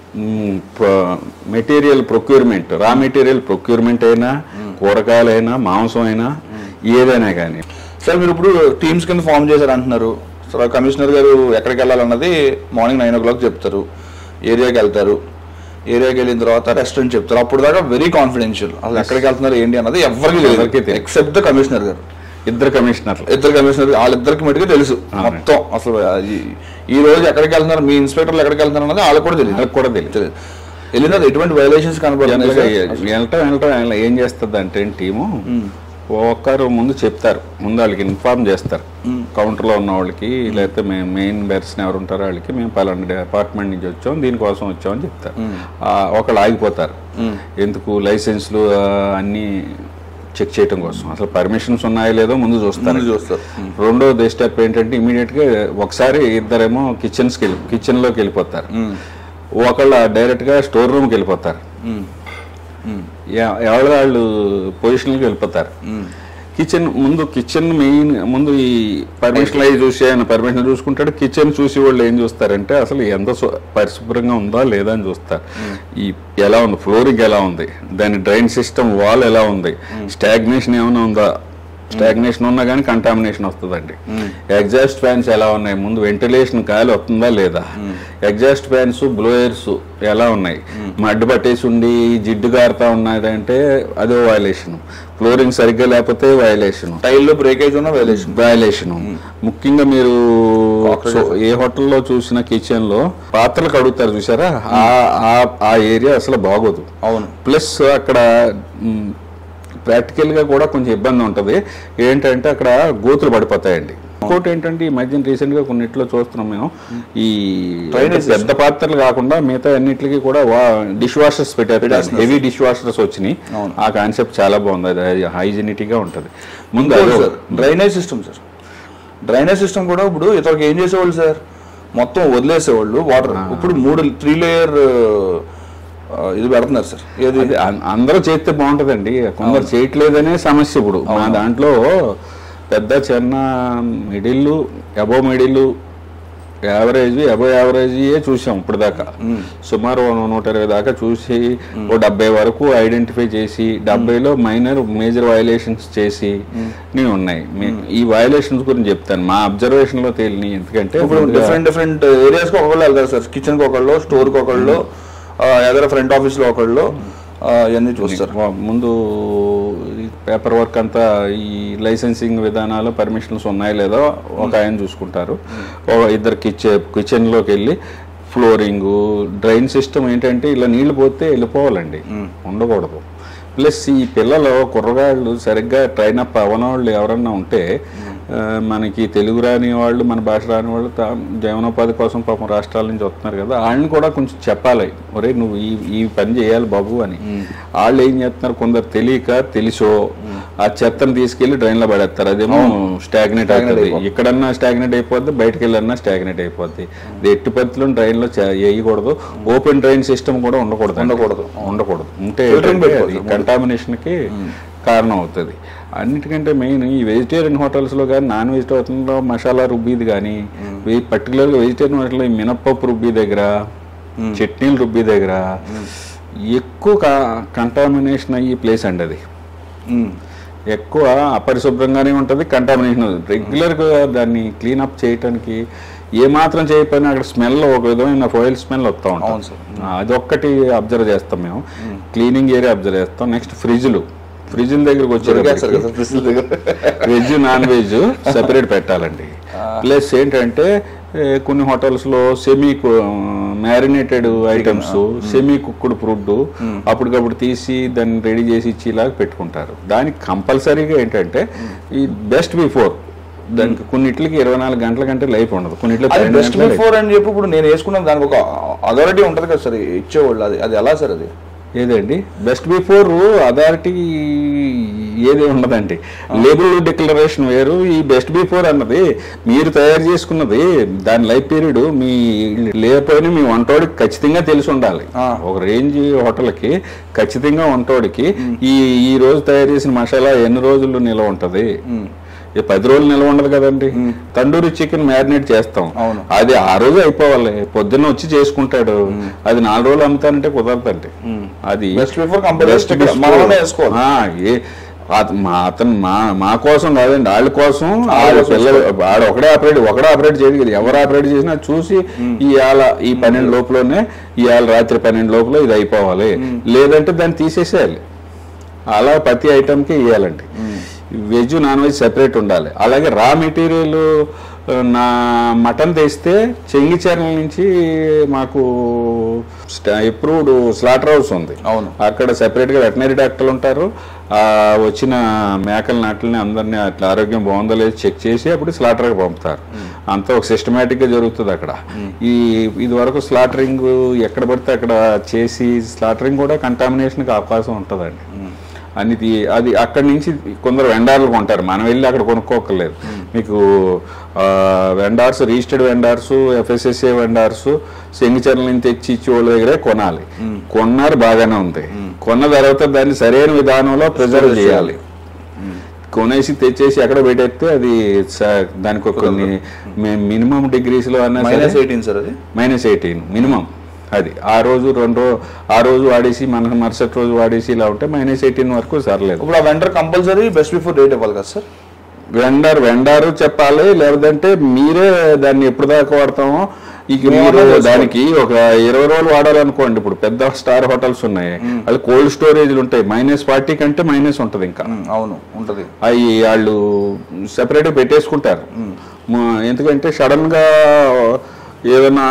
material procurement raw material procurement అయినా కూరగాయలైనా మాంసం అయినా ఏదైనా కానీ సార్ మీరు ఇప్పుడు టీమ్స్ కింద ఫామ్ చేశారు అంటున్నారు సో కమిషనర్ గారు ఎక్కడికి వెళ్ళాలన్నది మార్నింగ్ నైన్ ఓ క్లాక్ చెప్తారు ఏరియాకి వెళ్తారు ఏరియాకి వెళ్ళిన తర్వాత రెస్టారెంట్ చెప్తారు అప్పుడు దాకా వెరీ కాన్ఫిడెన్షియల్ అసలు ఎక్కడికి వెళ్తున్నారు ఏంటి అన్నది ఎవరికి ఎవరికీ తెలియదు. ఎక్సెప్ట్ ద కమిషనర్ గారు ఇద్దరు కమిషనర్లు ఇద్దరు కమిషనర్ వాళ్ళిద్దరికి మటుకు తెలుసు మొత్తం అసలు ఈ- ఈ రోజు ఎక్కడికి వెళ్తున్నారు మీ ఇన్స్పెక్టర్లు ఎక్కడికి వెళ్తున్నారు అన్నది వాళ్ళకి కూడా తెలియదు వాళ్ళకి కూడా తెలియదు. తెలియదు వెళ్ళిన తర్వాత ఎటువంటి వైలేషన్స్ కనబడుతున్నాయి జనరల్గా సార్? వెళ్ళటం వెళ్ళటం వెళ్ళ- ఏం చేస్తుంది అంటే టీము ఒకరు ముందు చెప్తారు ముందు వాళ్ళకి ఇన్ఫార్మ్ చేస్తారు కౌంటర్లో ఉన్న వాళ్ళకి లేకపోతే మేము మెయిన్ పర్సన్ ఎవరు ఉంటారో వాళ్ళకి మేము పలానా డిపార్ట్మెంట్ నుంచి వచ్చాం దీనికోసం వచ్చామని చెప్తారు ఆ, ఒకళ్ళు ఆగిపోతారు ఎందుకు లైసెన్స్లు ఆ, అన్నీ చెక్ చేయడం కోసం అసలు పర్మిషన్స్ ఉన్నాయో లేదో ముందు చూస్తారు ముందు చూస్తారు రెండో స్టెప్ ఏంటంటే ఇమీడియట్ గా ఒకసారి ఇద్దరేమో కిచెన్స్ కి కిచెన్ లోకి వెళ్ళిపోతారు ఒకళ్ళ డైరెక్ట్ గా స్టోర్ రూమ్ కి వెళ్ళిపోతారు మ్మ్. మ్మ్. ఎ- ఎవరి వాళ్ళు పొజిషన్కి వెళ్ళిపోతారు కిచెన్ ముందు కిచెన్ మెయిన్ ముందు ఈ పర్మిషన్ అవి చూసి ఆయన పర్మిషన్ చూసుకుంటాడు కిచెన్ చూసి వాళ్ళు ఏం చూస్తారంటే అసలు ఎంత శు- పరిశుభ్రంగా ఉందా లేదా అని చూస్తారు ఈ ఎలా ఉంది ఫ్లోరింగ్ ఎలా ఉంది దాని డ్రైన్ సిస్టమ్ వాల్ ఎలా ఉంది స్టాగ్నేషన్ ఏమైనా ఉందా స్టాగ్నేషన్ ఉన్నా కానీ కంటామినేషన్ వస్తుందండి ఎగ్జాస్ట్ ఫ్యాన్స్ ఎలా ఉన్నాయి ముందు వెంటిలేషన్ గాలి వస్తుందా లేదా ఎగ్జాస్ట్ ఫ్యాన్స్ బ్లోయర్స్ ఎలా ఉన్నాయి మడ్డు పట్టేసి ఉండి జిడ్డు గారుతా ఉన్నదంటే అదో వయలేషన్ ఫ్లోరింగ్ సరిగ్గా లేకపోతే వయలేషన్ టైల్లో బ్రేకేజ్ ఉన్న వైలేషన్ వయలేషన్ ముఖ్యంగా మీరు సో- ఏ హోటల్లో చూసిన కిచెన్ లో పాత్రలు కడుగుతారు చూసారా ఆ- ఆ- ఆ ఏరియా అసలు బాగోదు అవును ప్లస్ అక్కడ ప్రాక్టికల్గా కూడా కొంచెం ఇబ్బంది ఉంటుంది ఏంటంటే అక్కడ గోతులు పడిపోతాయండి ఇంకోటి ఏంటంటే ఈ మధ్యన రీసెంట్ గా కొన్నిట్లో చూస్తున్నాం మేము ఈ Drainage పెద్ద పాత్రలు కాకుండా మిగతా అన్నిటికీ కూడా డిష్ వాషర్స్ పెట్టారు హెవీ డిష్ వాషర్స్ వచ్చినాయి అవును. ఆ కాన్సెప్ట్ చాలా బాగుంది అది హైజీనిటీ గా ఉంటది ముందు అదో sir drainage system sir drainage system కూడా ఇప్పుడు ఇతరులకు ఏం చేసేవాళ్ళు సార్ మొత్తం వదిలేసేవాళ్ళు వాటర్ ఇప్పుడు మూడు త్రీ లేయర్ ఇది పెడుతున్నారు సార్ ఏది అది అం- అందరూ చేస్తే బాగుంటదండి కొందరు చేయట్లేదనే సమస్య ఇప్పుడు మా దాంట్లో పెద్ద చిన్న మిడిల్ అబో మిడిల్ యావరేజ్ అబో యావరేజే చూసాం ఇప్పుడు దాకా సుమారు ఓ నూట ఇరవై దాకా చూసి ఓ డెబ్బై వరకు ఐడెంటిఫై చేసి డెబ్బైలో మైనర్ మేజర్ వయలేషన్స్ చేసి నీ ఉన్నాయి మీ- ఈ వయలేషన్స్ గురించి చెప్తాను మా అబ్జర్వేషన్ లో తేలిని ఎందుకంటే ఇప్పుడు ముందుగా- డిఫరెంట్ డిఫరెంట్ ఏరియాస్కి ఒకళ్ళు వెళ్తారు సార్ కిచెన్కి ఒకళ్ళు స్టోర్కి ఒకళ్ళు ఏదైనా ఫ్రంట్ ఆఫీస్లో ఒకళ్ళు ఆ, ఇవన్నీ చూస్తారు వా- ముందు పేపర్ వర్క్ అంతా ఈ లైసెన్సింగ్ విధానాలు పర్మిషన్స్ ఉన్నాయో లేదో ఒక ఆయన చూసుకుంటారు ఓ ఇద్దరు కిచెన్ కిచెన్లోకి వెళ్ళి ఫ్లోరింగ్ డ్రైన్ సిస్టమ్ ఏంటంటే ఇలా నీళ్లు పోతే వెళ్ళిపోవాలండి ఉండకూడదు ప్లస్ ఈ పిల్లలు కుర్రగాళ్ళు సరిగ్గా ట్రైన్ అప్ అవనవాళ్ళు ఎవరన్నా ఉంటే ఆ, మనకి తెలుగు రాని వాళ్ళు మన భాష రాని వాళ్ళు తా- జీవనోపాధి కోసం పాపం రాష్ట్రాల నుంచి వస్తున్నారు కదా వాళ్ళని కూడా కొంచెం చెప్పాలి ఒరే నువ్వు ఈ ఈ పని చేయాలి బాబు అని వాళ్ళు ఏం చేస్తున్నారు కొందరు తెలియక తెలుసో ఆ చెత్తను తీసుకెళ్లి డ్రైన్ లో పడేస్తారు అదేమో స్టాగ్నేట్ అవుతుంది ఇక్కడన్నా స్టాగ్నేట్ అయిపోద్ది బయటకు వెళ్ళన్నా స్టాగ్నేట్ అయిపోద్ది ఇది ఎట్టి పద్ధతిలో డ్రైన్ లో చే- వేయకూడదు ఓపెన్ డ్రైన్ సిస్టమ్ కూడా ఉండకూడదు ఉండకూడదు. ఉండకూడదు ఉంటే Filtering పెట్టుకోవచ్చు. కంటామినేషన్ కి కారణం అవుతుంది అన్నిటికంటే మెయిన్ ఈ వెజిటేరియన్ హోటల్స్లో కానీ నాన్ వెజిటేరియన్లో మసాలా రుబ్బీది కానీ పర్టికులర్గా వెజిటేరియన్ హోటల్లో ఈ మినప్పప్పు రుబ్బీ దగ్గర చట్నీలు రుబ్బీ దగ్గర ఎక్కువ కంటామినేషన్ అయ్యే ప్లేస్ అండి అది ఉమ్. ఎక్కువ అపరిశుభ్రంగానే ఉంటుంది కంటామినేషన్ రెగ్యులర్గా దాన్ని క్లీన్ అప్ చేయటానికి ఏ మాత్రం చేయకపోయినా అక్కడ స్మెల్ ఒక విధమైన ఫోయిల్ స్మెల్ వస్తూ అవును ఉంటుంది సార్. అదొక్కటి అబ్జర్వ్ చేస్తాం మేము క్లీనింగ్ ఏరియా అబ్జర్వ్ చేస్తాం నెక్స్ట్ ఫ్రిడ్జ్లు ఫ్రిడ్జ్ల దగ్గరకు దొరికేస్తారు వచ్చేటప్పటికి కదా ఫ్రిడ్జ్ దగ్గర వెజ్ నాన్ వెజ్ సెపరేట్ పెట్టాలండి ప్లస్ ఏంటంటే ఏ, కొన్ని hotels లో semi marinated items semi cooked food అప్పటికప్పుడు తీసి దాన్ని రెడీ చేసి ఇచ్చేలాగా పెట్టుకుంటారు దానికి కంపల్సరీగా ఏంటంటే ఈ బెస్ట్ బిఫోర్ దానికి కొన్నిట్లకి ఇరవై నాలుగు గంటల కంటే లైఫ్ ఉండదు కొన్నిట్లో అది పన్నెండు బెస్ట్ గంటలే life. బిఫోర్ అని చెప్పి ఇప్పుడు నేను వేసుకున్నాను దానికి ఒక అథారిటీ ఉంటుంది కదా సార్ ఇచ్చేవాళ్ళు అది అది ఎలా సార్ అది ఏదండి బెస్ట్ బిఫోర్ అథారిటీ ఏది ఉండదండి లేబుల్ డిక్లరేషన్ వేరు ఈ బెస్ట్ బిఫోర్ అన్నది మీరు తయారు చేసుకున్నది దాని లైఫ్ పీరియడ్ మీ లేకపోయినా మీ వంటోడికి ఖచ్చితంగా తెలిసి ఉండాలి ఆ. ఒక రేంజ్ హోటల్కి ఖచ్చితంగా వంటోడికి ఈ ఈ రోజు తయారు చేసిన మసాలా ఎన్ని రోజులు నిల్వ ఉంటది ఈ పది రోజులు నిల్వ ఉండదు కదండి తండూరి చికెన్ మ్యారినేట్ చేస్తాం అవును. అది ఆ రోజు అయిపోవాలి పొద్దున్న వచ్చి చేసుకుంటాడు అది నాలుగు రోజులు అమ్ముతానంటే కుదరదండి అది Best before company Best sticker before. మనమే వేసుకోవాలి. ఆ, ఏ అత- మా అతను మా మా కోసం కాదండి వాళ్ళ కోసం వాళ్ళ వాళ్ళ కోసం పిల్లలు వాడు ఒకడే ఆపరేట్ ఒకడే ఆపరేట్ చేయదు కదా ఎవరు ఆపరేట్ చేసినా చూసి ఇవాళ ఈ పన్నెండు లోపలనే ఇవాళ రాత్రి పన్నెండు లోపల ఇది అయిపోవాలి లేదంటే దాన్ని తీసేసేయాలి అలా ప్రతి ఐటమ్కి ఇవ్వాలండి వెజ్ నాన్ వెజ్ సెపరేట్ ఉండాలి అలాగే రా మెటీరియల్ నా మటన్ తెస్తే చెంగిచర్ల నుంచి మాకు అప్రూవ్డ్ స్లాటర్ హౌస్ ఉంది అవును. అక్కడ సెపరేట్గా వెటనరీ డాక్టర్లు ఉంటారు ఆ వచ్చిన మేకల నాట్లని అందరినీ అట్లా ఆరోగ్యం బాగుందో లేదో చెక్ చేసి అప్పుడు స్లాటర్కి పంపుతారు అంతా ఒక సిస్టమేటిక్గా జరుగుతుంది అక్కడ ఈ ఇది వరకు స్లాటరింగ్ ఎక్కడ పడితే అక్కడ చేసి స్లాటరింగ్ కూడా కంటామినేషన్కి అవకాశం ఉంటుందండి అన్ని తీ- అది అక్కడి నుంచి కొందరు వెండార్లు కొంటారు మనం వెళ్ళి అక్కడ కొనుక్కోకర్లేదు మీకు vendors registered vendors FSSA vendors Chengicherla నుంచి తెచ్చి ఇచ్చే వాళ్ళ దగ్గరే కొనాలి కొన్నారు బాగానే ఉంది కొన్న తర్వాత దాన్ని సరైన విధానంలో ప్రిజర్వ్ చేయాలి కొనేసి తెచ్చేసి ఎక్కడ పెట్టేస్తే అది స- దానికి ఒక కొన్ని మినిమం డిగ్రీస్ లో అన్నా మైనస్ ఎయిటీన్ సార్ అది మైనస్ ఎయిటీన్ మినిమం అది ఆ రోజు రెండు రో- ఆ రోజు వాడేసి మన మరుసటి రోజు వాడేసి ఇలా ఉంటే మైనస్ ఎయిటీన్ వరకు సర్లేదు ఇప్పుడు ఆ vendor compulsory best before date ఇవ్వాలి కదా సార్ వెండర్ వెండారు చెప్పాలి లేదంటే మీరే దాన్ని ఎప్పుడు దాకా వాడతామో ఇక మేము మీరు చేసుకోవాలి. దానికి ఒక ఇరవై రోజులు వాడాలనుకోండి ఇప్పుడు పెద్ద స్టార్ హోటల్స్ ఉన్నాయి అది కోల్డ్ స్టోరేజ్లు ఉంటాయి మైనస్ ఫార్టీ కంటే మైనస్ ఉంటుంది ఇంకా ఉమ్, అవును ఉంటది అవి వాళ్ళు సెపరేట్గా పెట్టేసుకుంటారు మ- ఎందుకంటే సడన్ గా ఏదైనా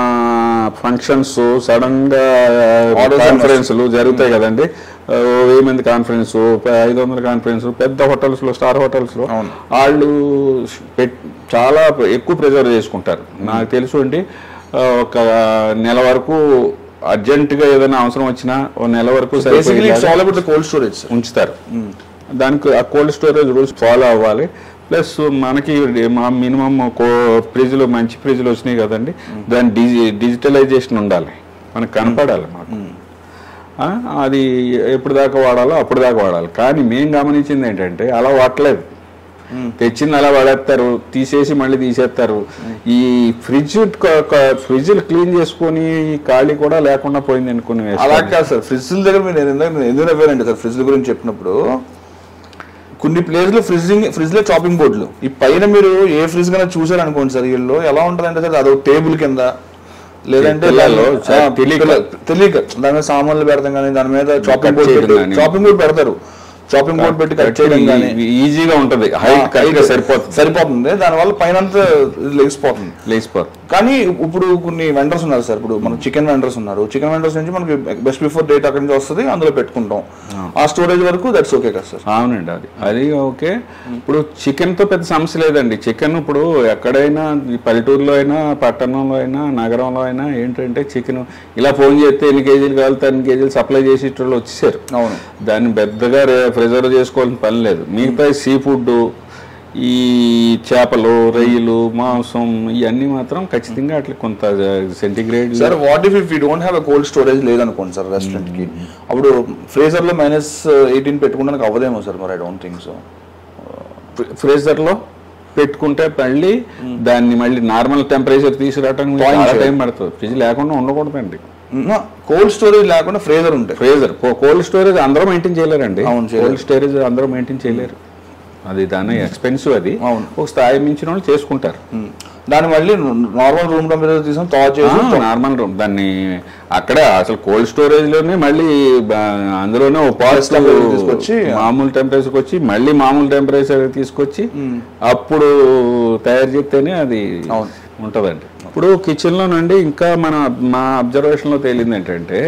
ఫంక్షన్స్ సడన్ గా Orders కాన్ఫరెన్స్లు జరుగుతాయి కదండి ఆ, ఓ వెయ్యి మంది కాన్ఫరెన్స్ ఐదు వందల కాన్ఫరెన్స్ పెద్ద హోటల్స్ లో స్టార్ హోటల్స్ లో అవును. వాళ్ళు పెట్- చాలా ఎక్కువ ప్రిజర్వ్ చేసుకుంటారు నాకు తెలుసు అండి ఆ, ఒక నెల వరకు అర్జెంట్ గా ఏదైనా అవసరం వచ్చినా ఓ నెల వరకు బేసికలీ ఇట్స్ సరిపోయేలాగా all about cold storage sir ఉంచుతారు దానికి ఆ కోల్డ్ స్టోరేజ్ రూల్స్ ఫాలో అవ్వాలి ప్లస్ మనకి మా మినిమం ఫ్రిడ్జ్లు మంచి ఫ్రిడ్జ్లు వచ్చినాయి కదండి దాని డిజి డిజిటలైజేషన్ ఉండాలి మనకు కనపడాలి మాకు ఆ, అది ఎప్పుడు దాకా వాడాలో అప్పుడు దాకా వాడాలి కానీ మేము గమనించింది ఏంటంటే అలా వాడలేదు తెచ్చింది అలా పడేస్తారు తీసేసి మళ్ళీ తీసేస్తారు ఈ ఫ్రిడ్జ్ ఫ్రిడ్జ్ క్లీన్ చేసుకొని ఈ ఖాళీ కూడా లేకుండా పోయింది అనుకుని అలా కాదు సార్ ఫ్రిడ్జ్ల దగ్గర మీరు నేను ఎందుకు ఎందుకు నవ్వానండి సార్ ఫ్రిడ్జ్ల గురించి చెప్పినప్పుడు కొన్ని ప్లేస్లో ఫ్రిడ్జింగ్ ఫ్రిడ్జ్ లో చాపింగ్ బోర్డులు ఈ పైన మీరు ఏ ఫ్రిడ్జ్ కన్నా చూసారు అనుకోండి సార్ వీళ్ళు ఎలా ఉంటదంటే సార్ అదొక టేబుల్ కింద లేదంటే పిల్లలు దాని- చాలా ఆ, తెలియక. పిల్ల- తెలియక దాని మీద సామాన్లు పెడతాం కానీ దాని మీద చాపింగ్ కట్ బోర్డు చేయడం పెట్టి కానీ. చాపింగ్ బోర్డు పెడతారు చాపింగ్ బోర్డు పెట్టి కట్ చేయడం కానీ ఈజీగా ఉంటది హైట్ కరెక్ట్గా సరిపోతుంది సరిపోతుంది దానివల్ల పైన అంతా లేచిపోతుంది లేచిపోరు కానీ ఇప్పుడు కొన్ని వెండర్స్ ఉన్నారు సార్ ఇప్పుడు మనకు చికెన్ వెండర్స్ ఉన్నారు చికెన్ వెండర్స్ నుంచి మనకి బెస్ట్ బిఫోర్ డేట్ అక్కడి నుంచి వస్తుంది అందులో పెట్టుకుంటాం ఆ స్టోరేజ్ వరకు దట్స్ ఓకే కదా సార్ అవునండి అది అది ఓకే ఇప్పుడు చికెన్ తో పెద్ద సమస్య లేదండి చికెన్ ఇప్పుడు ఎక్కడైనా ఈ పల్లెటూరులో అయినా పట్టణంలో అయినా నగరంలో అయినా ఏంటంటే చికెన్ ఇలా ఫోన్ చేస్తే ఎన్ని కేజీలు కావాలితే అన్ని కేజీలు సప్లై చేసి వాళ్ళు వచ్చేసారు అవును దాన్ని పెద్దగా ప్రిజర్వ్ చేసుకోవాల్సిన పని లేదు మిగతా సీ ఫుడ్ ఈ చేపలు రొయ్యలు మాంసం ఇవన్నీ మాత్రం ఖచ్చితంగా అట్లా కొంత centigrade sir what if if you don't have cold storage లేదనుకోండి సార్ రెస్టారెంట్ కి అప్పుడు ఫ్రీజర్ లో మైనస్ ఎయిటీన్ పెట్టుకోవడానికి అవ్వదేమో సార్ మరి I don't think so freezer లో పెట్టుకుంటే మళ్ళీ దాన్ని మళ్ళీ నార్మల్ టెంపరేచర్ తీసుకురావడానికి Point చాలా చేయాలి. టైం పడుతుంది ఫ్రిడ్జ్ లేకుండా ఉండకూడదండి కోల్డ్ స్టోరేజ్ లేకుండా ఫ్రీజర్ ఉంటాయి ఫ్రీజర్ కోల్డ్ స్టోరేజ్ అందరూ మెయింటైన్ చేయలేరండి అవును, చేయలేరు. కోల్డ్ స్టోరేజ్ అందరూ మెయింటైన్ చేయలేరు అది దాని ఎక్స్పెన్సివ్ అది అవును. ఒక స్థాయి మించిన వాళ్ళు చేసుకుంటారు దాన్ని మళ్ళీ నార్మల్ రూమ్ టెంపరేచర్ తీసుకొని తా చేసి నార్మల్ రూమ్ దాన్ని అక్కడే అసలు కోల్డ్ స్టోరేజ్ లోనే మళ్ళీ బా- అందులోనే ఒక పాస్ temperature తీసుకొచ్చి, మామూలు టెంపరేచర్ వచ్చి మళ్ళీ మామూలు టెంపరేచర్ తీసుకొచ్చి అప్పుడు తయారు చేస్తేనే అది అవును. ఉంటదండి ఇప్పుడు కిచెన్ లో నుండి ఇంకా మన మా అబ్జర్వేషన్ లో తేలింది ఏంటంటే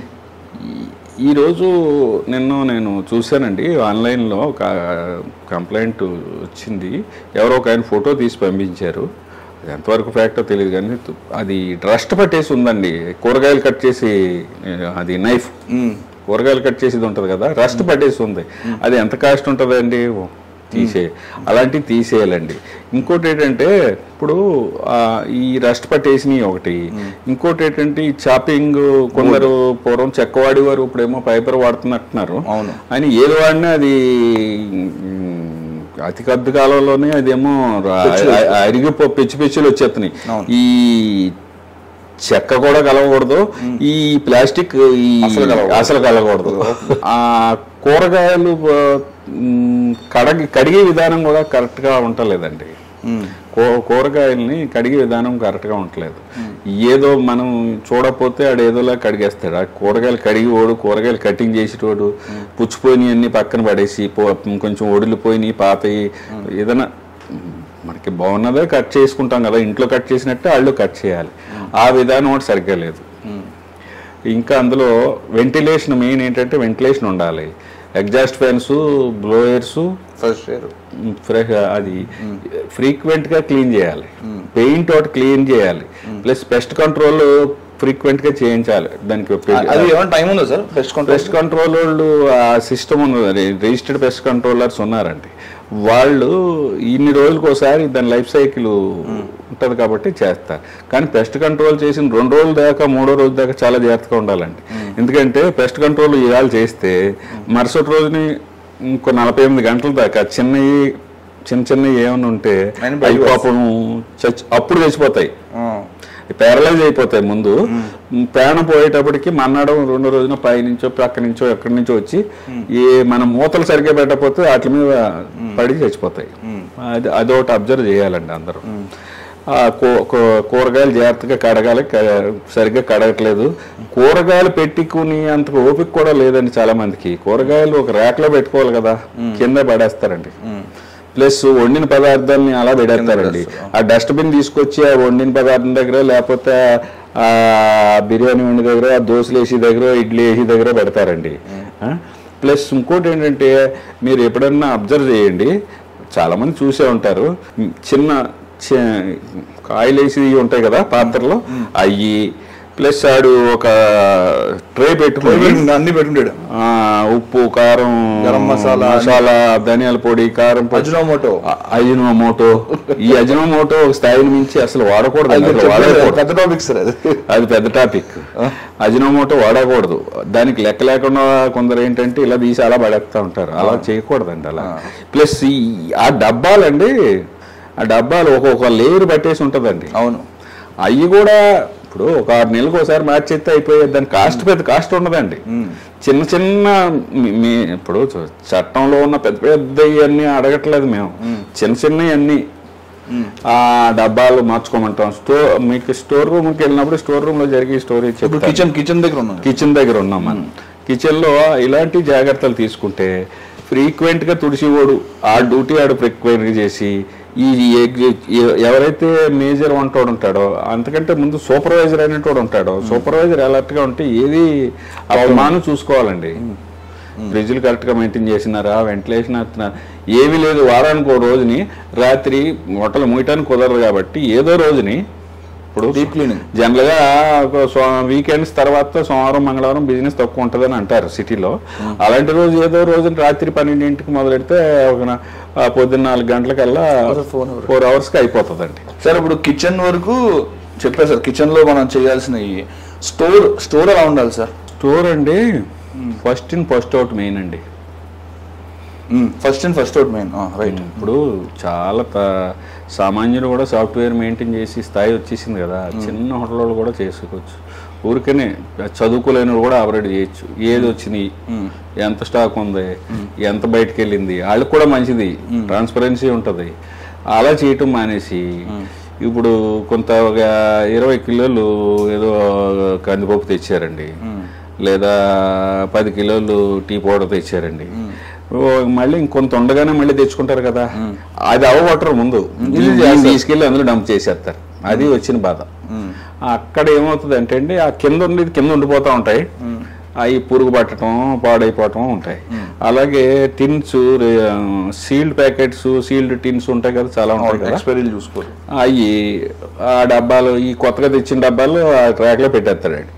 ఈ- ఈ రోజు నిన్న నేను చూశానండి ఆన్లైన్ లో ఒక కంప్లైంట్ వచ్చింది ఎవరో ఒక ఆయన ఫోటో తీసి పంపించారు అది ఎంతవరకు ఫ్యాక్టో తెలియదు కానీ అది రస్ట్ పట్టేసి ఉందండి కూరగాయలు కట్ చేసి అది నైఫ్ కూరగాయలు కట్ చేసేది ఉంటుంది కదా రస్ట్ పట్టేసి ఉంది అది ఎంత కాస్ట్ ఉంటుందండి తీసే అలాంటివి తీసేయాలండి ఇంకోటి ఏంటంటే ఇప్పుడు ఆ, ఈ రస్ట్ పట్టేసినవి ఒకటి ఇంకోటి ఏంటంటే ఈ చాపింగ్ కొందరు పూర్వం చెక్క వాడేవారు ఇప్పుడేమో పైపర్ వాడుతున్నట్టున్నారు అవును. అని ఏది వాడినా అది మ్, అతి కొద్ది కాలంలోనే అదేమో రా- అరిగిపో పిచ్చి పిచ్చిలు వచ్చేస్తున్నాయి అవును. ఈ చెక్క కూడా కలవకూడదు ఈ ప్లాస్టిక్ ఈ అసలు కలవకూడదు. అసలు కలగకూడదు ఆ కూరగాయలు ఆ, మ్, కడగి కడిగే విధానం కూడా కరెక్ట్ గా ఉండలేదండి కూ- కూరగాయల్ని కడిగే విధానం కరెక్ట్ గా ఉండలేదు ఏదో మనం చూడకపోతే ఆడు ఏదోలా కడిగేస్తాడు ఆ కూరగాయలు కడిగి ఓడు కూరగాయలు కటింగ్ చేసేటోడు పుచ్చిపోయినవి అన్ని పక్కన పడేసి పో- కొంచెం ఒడిలిపోయినాయి పాతయి ఏదైనా మనకి బాగున్నదే కట్ చేసుకుంటాం కదా ఇంట్లో కట్ చేసినట్టే వాళ్ళు కట్ చేయాలి ఆ విధానం ఒకటి సరిగ్గా లేదు ఇంకా అందులో వెంటిలేషన్ మెయిన్ ఏంటంటే వెంటిలేషన్ ఉండాలి exhaust fans blowers first year fresh అది ఫ్రీక్వెంట్ గా క్లీన్ చేయాలి పెయింట్ ఒకటి క్లీన్ చేయాలి ప్లస్ పెస్ట్ కంట్రోల్ ఫ్రీక్వెంట్ గా చేయించాలి దానికి అది ఏమైనా టైం ఉందా sir pest control pest control వాళ్ళు ఆ సిస్టమ్ ఉన్నది రిజిస్టర్డ్ పెస్ట్ కంట్రోలర్స్ ఉన్నారండి వాళ్ళు ఇన్ని రోజులకు ఒకసారి దాని లైఫ్ సైకిల్ ఉంటది కాబట్టి చేస్తారు కానీ పెస్ట్ కంట్రోల్ చేసిన రెండు రోజుల దాకా మూడో రోజు దాకా చాలా జాగ్రత్తగా ఉండాలండి ఎందుకంటే పెస్ట్ కంట్రోల్ ఇవాళ చేస్తే మరుసటి రోజుని ఇంకో నలభై ఎనిమిది గంటల దాకా చిన్నవి చిన్న చిన్నవి ఏమైనా ఉంటే ఆయన అవి బయటకు పాపం చచ్చి అప్పుడు చచ్చిపోతాయి పారలైజ్ అయిపోతాయి ముందు ప్రాణం పోయేటప్పటికి మన్నాడం రెండో రోజున పై నుంచో ప్రక్క నుంచో ఎక్కడి నుంచో వచ్చి ఏ మన మూతలు సరిగ్గా పెట్టకపోతే వాటి మీద పడి చచ్చిపోతాయి అది అదొకటి అబ్జర్వ్ చేయాలండి అందరూ ఆ కూ- కూ- కూరగాయలు జాగ్రత్తగా కడగాలి క- సరిగ్గా కడగట్లేదు కూరగాయలు పెట్టుకుని అంత ఓపిక కూడా లేదండి చాలా మందికి కూరగాయలు ఒక ర్యాక్లో పెట్టుకోవాలి కదా కింద పడేస్తారండి ప్లస్ వండిన పదార్థాన్ని అలా పెడేస్తారండి ఆ డస్ట్బిన్ తీసుకొచ్చి ఆ వండిన పదార్థం దగ్గర లేకపోతే ఆ బిర్యానీ వండి దగ్గర ఆ దోశలు వేసి దగ్గర ఇడ్లీ వేసి దగ్గర పెడతారండి ఆ? ప్లస్ ఇంకోటి ఏంటంటే మీరు ఎప్పుడన్నా అబ్జర్వ్ చేయండి చాలా మంది చూసే ఉంటారు చిన్న చి- ఆయిల్ వేసి ఉంటాయి కదా పాత్రలో అయ్యి ప్లస్ ఆడు ఒక ట్రే పెట్టుకొని అన్ని పెట్టుంటాడు ఆ, ఉప్పు కారం గరం మసాలా, మసాలా ధనియాల పొడి కారం పొడి అజినోమోటో అజినోమోటో ఈ అజినోమోటో ఒక స్థాయిని మించి అసలు వాడకూడదు అది అసలు చెప్పలేదు, వాడకూడదు పెద్ద టాపిక్ సార్ అది అది పెద్ద టాపిక్ అజినోమోటో వాడకూడదు దానికి లెక్క లేకుండా కొందరు ఏంటంటే ఇలా తీసి అలా పడేస్తూ ఉంటారు అలా చేయకూడదండి అలా ప్లస్ ఈ ఆ డబ్బాలండి ఆ డబ్బాలు ఒక్కొక్క లేయర్ పట్టేసి ఉంటుందండి అవును అవి కూడా ఇప్పుడు ఒక ఆరు నెలలకు ఒకసారి మార్చేస్తే అయిపోయేది దాని కాస్ట్ పెద్ద కాస్ట్ ఉండదండి చిన్న చిన్న మీ- మీ ఇప్పుడు చ- చట్టంలో ఉన్న పెద్ద పెద్ద ఇవన్నీ అడగట్లేదు మేము చిన్న చిన్నవి అన్నీ ఆ డబ్బాలు మార్చుకోమంటాం స్టోర్ మీకు స్టోర్ రూమ్కి వెళ్ళినప్పుడు స్టోర్ రూమ్ లో జరిగే స్టోరీ ఇప్పుడు చెప్తాను కిచెన్ కిచెన్ దగ్గర ఉన్నాను కిచెన్ దగ్గర ఉన్నాం మనం కిచెన్ లో ఇలాంటి జాగ్రత్తలు తీసుకుంటే ఫ్రీక్వెంట్ గా తుడిసివాడు ఆ డ్యూటీ ఆడు ఫ్రీక్వెంట్ గా చేసి ఈ ఎగ్- ఎ- ఎవరైతే మేజర్ వంటోడు ఉంటాడో అంతకంటే ముందు సూపర్వైజర్ అనేటోడు ఉంటాడో సూపర్వైజర్ అలర్ట్ గా ఉంటే ఏది అవమానం చూసుకోవాలండి ఫ్రిడ్జ్లు కరెక్ట్ గా మెయింటైన్ చేసినారా వెంటిలేషన్ వేస్తున్నారు ఏమీ లేదు వారానికి ఒక రోజుని రాత్రి హోటల్ మూయటానికి కుదరదు కాబట్టి ఏదో రోజుని ఇప్పుడు డీప్ క్లీనింగ్ జనరల్ గా ఒక సో- వీకెండ్స్ తర్వాత సోమవారం మంగళవారం బిజినెస్ తక్కువ ఉంటుందని అంటారు సిటీలో అలాంటి రోజు ఏదో రోజు రాత్రి పన్నెండింటికి మొదలెడితే ఒక నా- ఆ పొద్దున్న నాలుగు గంటలకల్లా ఫోన్ అవర్ ఫోర్ అవర్స్ కి అయిపోతుందండి సార్ ఇప్పుడు కిచెన్ వరకు చెప్పారు సార్ కిచెన్ లో మనం చేయాల్సిన స్టోర్ స్టోర్ ఎలా ఉండాలి సార్ స్టోర్ అండి first in first out main అండి first and first out main right ఇప్పుడు చాలా త- సామాన్యులు కూడా సాఫ్ట్వేర్ మెయింటైన్ చేసి స్థాయి వచ్చేసింది కదా చిన్న హోటల్ వాళ్ళు కూడా చేసుకోవచ్చు ఊరికనే చదువుకోలేని వాళ్ళు కూడా ఆపరేట్ చేయొచ్చు ఏది వచ్చినాయి ఎంత స్టాక్ ఉంది ఎంత బయటకు వెళ్ళింది వాళ్ళకి కూడా మంచిది ట్రాన్స్పరెన్సీ ఉంటుంది అలా చేయటం మానేసి ఇప్పుడు కొంత ఒక ఇరవై కిలోలు ఏదో కందిపప్పు తెచ్చారండి లేదా పది కిలోలు టీ పౌడర్ తెచ్చారండి ఓ, మళ్ళీ ఇంకొంత ఉండగానే మళ్ళీ తెచ్చుకుంటారు కదా అది అవ్వబట్టరు ముందు దీన్ని తీసుకెళ్ళి అందులో డంప్ చేసేస్తారు అది వచ్చిన బాధ అక్కడ ఏమవుతుంది అంటే అండి ఆ కింద ఉండేది కింద ఉండిపోతూ ఉంటాయి అవి పురుగు పట్టడం పాడైపోవటం ఉంటాయి అలాగే tins sealed packets sealed tins ఉంటాయి కదా చాలా ఉంటాయి కదా ఎక్స్పైరీలు చూసుకోరు అవి ఆ డబ్బాలు ఈ కొత్తగా తెచ్చిన డబ్బాలు ఆ ట్రాక్లో పెట్టేస్తాడండి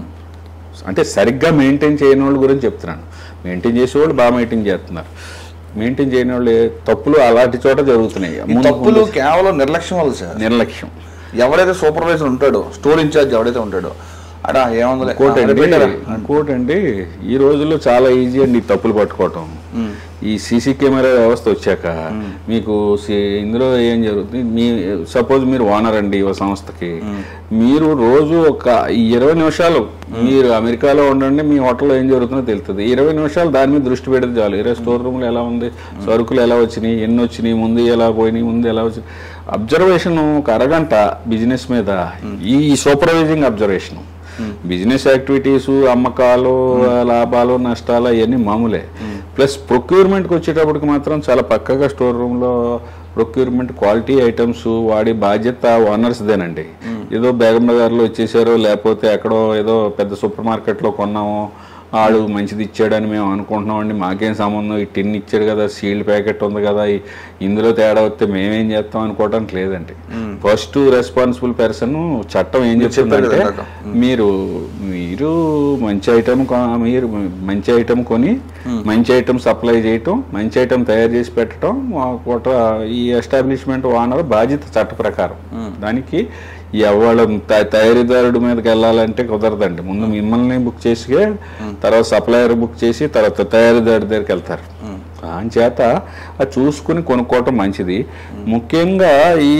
అంటే సరిగ్గా మెయింటైన్ చేయని వాళ్ళ గురించి చెప్తున్నాను మెయింటైన్ చేసేవాళ్ళు బాగా మెయింటైన్ చేస్తున్నారు మెయింటైన్ చేయని వాళ్ళు తప్పులు అలాంటి చోట జరుగుతున్నాయి ఈ ముందు- తప్పులు కేవలం నిర్లక్ష్యం వల్ల సార్ నిర్లక్ష్యం ఎవరైతే సూపర్వైజర్ ఉంటాడో స్టోర్ ఇన్ఛార్జ్ ఎవరైతే ఉంటాడో అడా ఏముంది ఇంకోటండి ఇంకోటండి ఈ రోజుల్లో చాలా ఈజీ అండి ఈ తప్పులు పట్టుకోవటం ఈ సీసీ కెమెరా వ్యవస్థ వచ్చాక మీకు సి- ఇందులో ఏం జరుగుతుంది మీ సపోజ్ మీరు ఓనర్ అండి ఓ సంస్థకి మీరు రోజు ఒక ఈ ఇరవై నిమిషాలు మీరు అమెరికాలో ఉండండి మీ హోటల్లో ఏం జరుగుతుందో తెలుస్తుంది ఇరవై నిమిషాలు దాని మీద దృష్టి పెడితే చాలు ఇరవై స్టోర్ రూమ్లో ఎలా ఉంది సరుకులు ఎలా వచ్చినాయి ఎన్ని వచ్చినాయి ముందు ఎలా పోయినాయి ముందు ఎలా వచ్చినాయి అబ్జర్వేషన్ ఒక అరగంట బిజినెస్ మీద ఈ సూపర్వైజింగ్ అబ్జర్వేషన్ బిజినెస్ యాక్టివిటీస్ అమ్మకాలు లాభాలు నష్టాలు అవన్నీ మామూలే ప్లస్ ప్రొక్యూర్మెంట్కి వచ్చేటప్పటికి మాత్రం చాలా పక్కగా స్టోర్ రూమ్లో ప్రొక్యూర్మెంట్ క్వాలిటీ ఐటమ్స్ వాడి బాధ్యత ఓనర్స్దేనండి ఏదో బేగం బజార్లో వచ్చేసారో లేకపోతే ఎక్కడో ఏదో పెద్ద సూపర్ మార్కెట్లో కొన్నామో ఆడు మంచిది ఇచ్చాడని మేము అనుకుంటున్నామండి మాకేం సంబంధం ఈ టిన్ ఇచ్చాడు కదా సీల్డ్ ప్యాకెట్ ఉంది కదా ఈ- ఇందులో తేడా వస్తే మేమేం చేస్తాం అనుకోవడానికి లేదండి ఫస్ట్ రెస్పాన్సిబుల్ పర్సన్ చట్టం ఏం చెప్తుందంటే చెప్పారు కదా మీరు మీరు మంచి ఐటమ్ మీరు మంచి ఐటమ్ కొని మంచి ఐటమ్ సప్లై చేయటం మంచి ఐటమ్ తయారు చేసి పెట్టడం ఆ కోట ఈ ఎస్టాబ్లిష్మెంట్ ఓనర్ బాధ్యత చట్ట ప్రకారం దానికి ఎవరు త- తయారీదారుడి మీదకి వెళ్ళాలంటే కుదరదండి ముందు మిమ్మల్ని బుక్ చేసి తర్వాత సప్లయర్ బుక్ చేసి తర్వాత తయారీదారు దగ్గరికి వెళ్తారు చేత అది చూసుకుని కొనుక్కోవటం మంచిది ముఖ్యంగా ఈ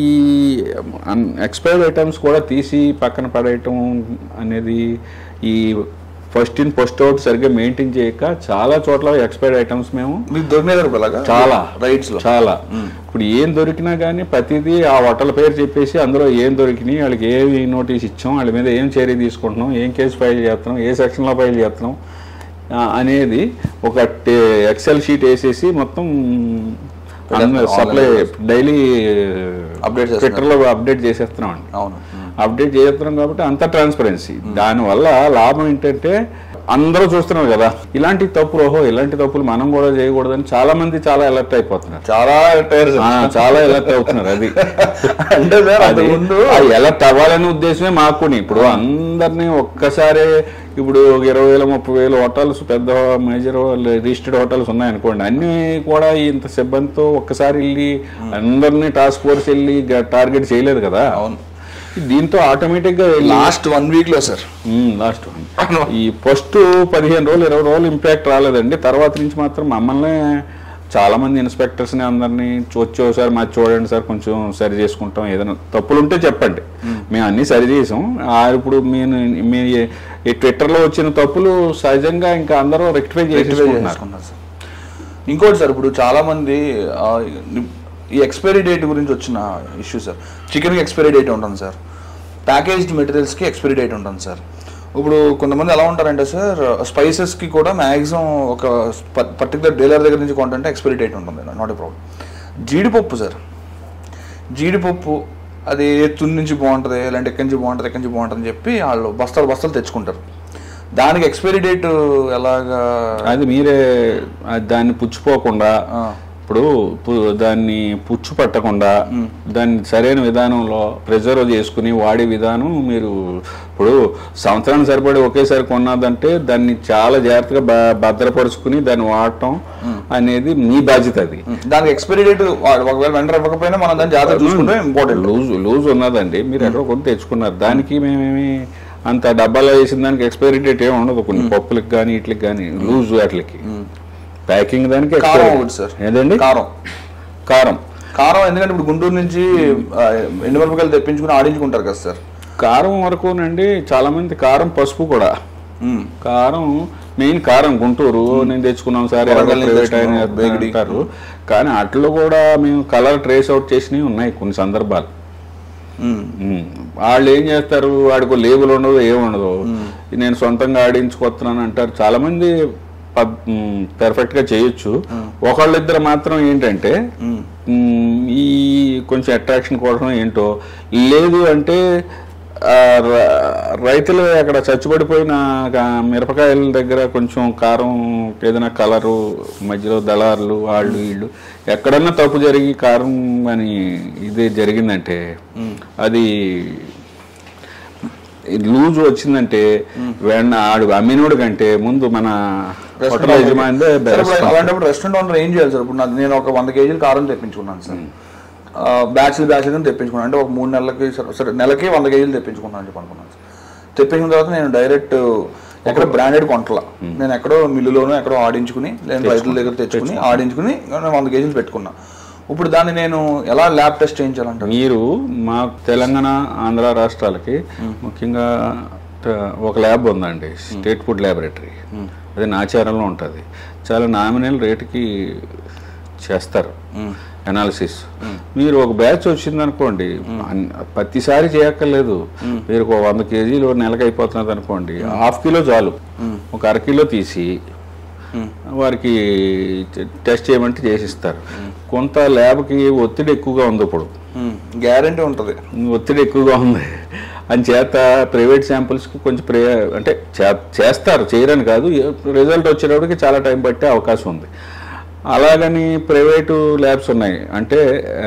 ఎక్స్పైర్డ్ ఐటమ్స్ కూడా తీసి పక్కన పడేయటం అనేది ఈ ఫస్ట్ ఇన్ ఫస్ట్ అవుట్ సరిగ్గా మెయింటైన్ చేయక చాలా చోట్ల ఎక్స్పైర్డ్ ఐటమ్స్ మేము మీకు దొరికినారు అలాగా చాలా రైట్స్ లో చాలా ఇప్పుడు ఏం దొరికినా కానీ ప్రతిదీ ఆ హోటల్ పేరు చెప్పేసి అందులో ఏం దొరికినాయి వాళ్ళకి ఏమి నోటీస్ ఇచ్చాం వాళ్ళ మీద ఏం చర్య తీసుకుంటున్నాం ఏం కేసు ఫైల్ చేస్తున్నాం ఏ సెక్షన్లో ఫైల్ చేస్తున్నాం ఆ, అనేది ఒక ఎక్సెల్ షీట్ వేసేసి మొత్తం సప్లై డైలీ Update చేస్తున్నారు. ట్విట్టర్లో అప్డేట్ చేసేస్తున్నాం అండి అవును అప్డేట్ చేస్తున్నాం కాబట్టి అంత ట్రాన్స్పరెన్సీ దానివల్ల లాభం ఏంటంటే అందరూ చూస్తున్నారు కదా ఇలాంటి తప్పులు ఓహో ఇలాంటి తప్పులు మనం కూడా చేయకూడదని చాలా మంది చాలా అలర్ట్ అయిపోతున్నారు చాలా టైర్ ఆ, చాలా అలర్ట్ అవుతున్నారు అది అంటే సార్ అది అంతకు ముందు అలర్ట్ అవ్వాలనే ఉద్దేశమే మాకుని ఇప్పుడు అందరినీ ఒక్కసారే ఇప్పుడు ఒక ఇరవై వేల ముప్పై వేల హోటల్స్ పెద్ద మేజర్ రిజిస్టర్డ్ హోటల్స్ ఉన్నాయనుకోండి అన్ని కూడా ఇంత సిబ్బందితో ఒక్కసారి వెళ్ళి అందరినీ టాస్క్ ఫోర్స్ వెళ్ళి టార్గెట్ చేయలేదు కదా అవును దీంతో ఆటోమేటిక్ గా వెళ్ళి లాస్ట్ వన్ వీక్ లో సార్ లాస్ట్ ఈ ఫస్ట్ పదిహేను రోజులు ఇరవై రోజులు ఇంపాక్ట్ రాలేదండి తర్వాత నుంచి మాత్రం మమ్మల్ని చాలా మంది ఇన్స్పెక్టర్స్ ని అందరినీ వచ్చి ఒకసారి మాది చూడండి సార్ కొంచెం సరి చేసుకుంటాం ఏదైనా తప్పులు ఉంటే చెప్పండి మేము అన్ని సరి చేసాం ఆ ఇప్పుడు మీరు మీ ఈ ట్విట్టర్ లో వచ్చిన తప్పులు సహజంగా ఇంకా అందరూ రెక్టిఫై చేసుకుంటున్నారు చేసుకున్నారు సార్ ఇంకోటి సార్ ఇప్పుడు చాలా మంది ఆ, ఈ ఎక్స్పైరీ డేట్ గురించి వచ్చిన ఇష్యూ సార్ చికెన్కి ఎక్స్పైరీ డేట్ ఉంటుంది సార్ ప్యాకేజ్డ్ మెటీరియల్స్కి ఎక్స్పైరీ డేట్ ఉంటుంది సార్ ఇప్పుడు కొంతమంది ఎలా ఉంటారంటే సార్ స్పైసెస్కి కూడా మ్యాక్సిమం ఒక పర్టికులర్ డీలర్ దగ్గర నుంచి కొంటుంటే ఎక్స్పైరీ డేట్ ఉంటుంది నాట్ ఏ ప్రాబ్లం జీడిపప్పు సార్ జీడిపప్పు అది ఏ తుని నుంచి బాగుంటుంది ఇలాంటి ఎక్కడి నుంచి బాగుంటుంది ఎక్కడి నుంచి బాగుంటుంది అని చెప్పి వాళ్ళు బస్తాలు బస్తాలు తెచ్చుకుంటారు దానికి ఎక్స్పైరీ డేట్ ఎలాగా అది మీరే ఆ దాన్ని పుచ్చిపోకుండా ఆ. ఇప్పుడు పు- దాన్ని పుచ్చు పట్టకుండా దాన్ని సరైన విధానంలో ప్రిజర్వ్ చేసుకుని వాడే విధానం మీరు ఇప్పుడు సంవత్సరానికి సరిపడి ఒకేసారి కొన్నదంటే దాన్ని చాలా జాగ్రత్తగా భ- భద్రపరుచుకుని దాన్ని వాడటం అనేది మీ బాధ్యత అది దానికి ఎక్స్పైరీ డేట్ ఒకవేళ వెంటనే ఇవ్వకపోయినా మనం దాన్ని జాగ్రత్త చూసుకుంటే ఇంపార్టెంట్ లూజ్ లూజ్ ఉన్నదండి మీరు ఎక్కడో కొని తెచ్చుకున్నారు దానికి మేమేమి అంత డబ్బాలో వేసిన దానికి ఎక్స్పైరీ డేట్ ఏమి ఉండదు కొన్ని పప్పులకి కానీ వీటికి కానీ లూజ్ వాటికి ప్యాకింగ్ దానికి కారం expiry ఒకటి date. సార్ ఏదండి కారం కారం కారం ఎందుకంటే ఇప్పుడు గుంటూరు నుంచి ఆ, ఎండుమిరపకాయలు తెప్పించుకుని ఆడించుకుంటారు కదా సార్ కారం వరకునండి చాలా మంది కారం పసుపు కూడా మ్మ్. కారం మెయిన్ కారం గుంటూరు నేను తెచ్చుకున్నాం సార్ వరంగల్ నుంచి ప్రైవేట్ అయిన తెచ్చుకున్నాం, బేగిడి. అంటారు కానీ అట్లో కూడా మేము కలర్ ట్రేస్ అవుట్ చేసినవి ఉన్నాయి కొన్ని సందర్భాలు మ్మ్. ఉమ్. వాళ్ళు ఏం చేస్తారు వాడికి లేబుల్ ఉండదు ఏముండదు నేను సొంతంగా ఆడించుకొస్తున్నాను అంటారు చాలా మంది పెర్ఫెక్ట్ గా చేయొచ్చు ఒకళ్ళిద్దరు మాత్రం ఏంటంటే ఉమ్, ఈ కొంచెం అట్రాక్షన్ కోసం ఏంటో లేదు అంటే ఆ, ర- రైతులు అక్కడ చచ్చుబడిపోయిన గా- మిరపకాయల దగ్గర కొంచెం కారం ఏదైనా కలరు మధ్యలో దళారులు వాళ్ళు వీళ్ళు ఎక్కడన్నా తప్పు జరిగి కారం అని ఇదే జరిగిందంటే అది లూజ్ వచ్చిందంటే వెన్న ఆడు అమ్మినోడు కంటే ముందు మన హోటల్ యజమానిదే సార్, best. ఇప్పుడు అలాంటప్పుడు రెస్టారెంట్ ఓనర్ ఏం చేయాలి సార్ ఇప్పుడు నాకు నేను ఒక వంద కేజీలు కారం తెప్పించుకున్నాను సార్ బ్యాచ్లు బ్యాచ్లు తెప్పించుకున్నాను అంటే ఒక మూడు నెలలకి సరే- సరే నెలకి వంద కేజీలు తెప్పించుకున్నాను అని చెప్పి అనుకున్నాను సార్ తెప్పించిన తర్వాత నేను డైరెక్ట్ ఎక్కడ బ్రాండెడ్ కొంటల నేను ఎక్కడో మిల్లులోనో ఎక్కడో ఆడించుకుని నేను రైతుల దగ్గర తెచ్చుకుని ఆడించుకుని నేను వంద కేజీలు పెట్టుకున్నా ఇప్పుడు దాన్ని నేను ఎలా ల్యాబ్ టెస్ట్ చేయించాలంటారు మీరు మా తెలంగాణ ఆంధ్ర రాష్ట్రాలకి ముఖ్యంగా ట- ఒక ల్యాబ్ ఉందండి స్టేట్ ఫుడ్ ల్యాబొరేటరీ అది నాచారంలో ఉంటుంది చాలా నామినల్ రేటుకి చేస్తారు అనాలిసిస్ మీరు ఒక బ్యాచ్ వచ్చిందనుకోండి అన్- ప్రతిసారి చేయక్కర్లేదు మీరు ఒక వంద కేజీలు నెలకు అయిపోతున్నది అనుకోండి హాఫ్ కిలో చాలు ఒక అర కిలో తీసి వారికి టె- టెస్ట్ చేయమంటే చేసిస్తారు కొంత ల్యాబ్కి ఒత్తిడి ఎక్కువగా ఉంది ఇప్పుడు గ్యారంటీ ఉంటుంది ఒత్తిడి ఎక్కువగా ఉంది అని చేత ప్రైవేట్ శాంపుల్స్కి కొంచెం ప్రే అంటే చే- చేస్తారు చేయరని కాదు రిజల్ట్ వచ్చేటప్పటికి చాలా టైం పట్టే అవకాశం ఉంది అలాగని ప్రైవేటు ల్యాబ్స్ ఉన్నాయి అంటే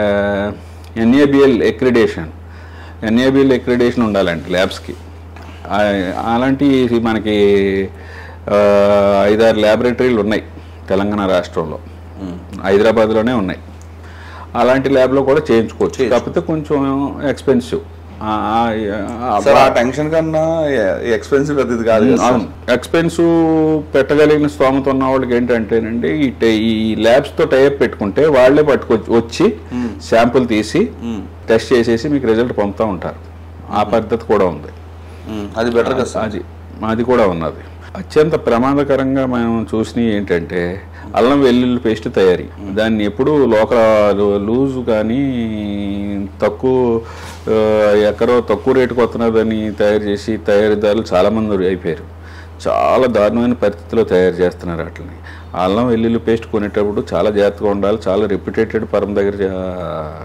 ఎన్ఏబిఎల్ ఎక్రిడేషన్ ఎన్ఏబిఎల్ ఎక్రిడేషన్ ఉండాలండి ల్యాబ్స్కి అలాంటి మనకి ఆ, ఐదారు ల్యాబొరేటరీలు ఉన్నాయి తెలంగాణ రాష్ట్రంలో హైదరాబాద్లోనే ఉన్నాయి అలాంటి ల్యాబ్లో కూడా చేయించుకోవచ్చు కాకపోతే కొంచెం ఎక్స్పెన్సివ్ సార్ ఆ టెన్షన్ కన్నా ఎక్స్పెన్సివ్ అది కాదు కదా సార్. ఎక్స్పెన్సివ్ పెట్టగలిగిన స్తోమత ఉన్న వాళ్ళకి ఏంటంటేనండి ఈ టై- ఈ ల్యాబ్స్ తో టైప్ పెట్టుకుంటే వాళ్ళే పట్టుకొచ్చి వచ్చి శాంపుల్ తీసి టెస్ట్ చేసేసి మీకు రిజల్ట్ పంపుతూ ఉంటారు ఆ పద్ధతి కూడా ఉంది మ్మ్. అది బెటర్ కదా సార్ అది అది కూడా ఉన్నది అత్యంత ప్రమాదకరంగా మనం చూసినవి ఏంటంటే అల్లం వెల్లుల్లి పేస్ట్ తయారీ దాన్ని ఎప్పుడు లోకల్ లూజ్ కానీ తక్కువ ఆ, ఎక్కడో తక్కువ రేటుకు వస్తున్నదని తయారు చేసి తయారీదారులు చాలామంది అయిపోయారు చాలా దారుణమైన పరిస్థితిలో తయారు చేస్తున్నారు వాటిని అల్లం వెల్లుల్లి పేస్ట్ కొనేటప్పుడు చాలా జాగ్రత్తగా ఉండాలి చాలా రెప్యుటేటెడ్ పరం దగ్గర జా-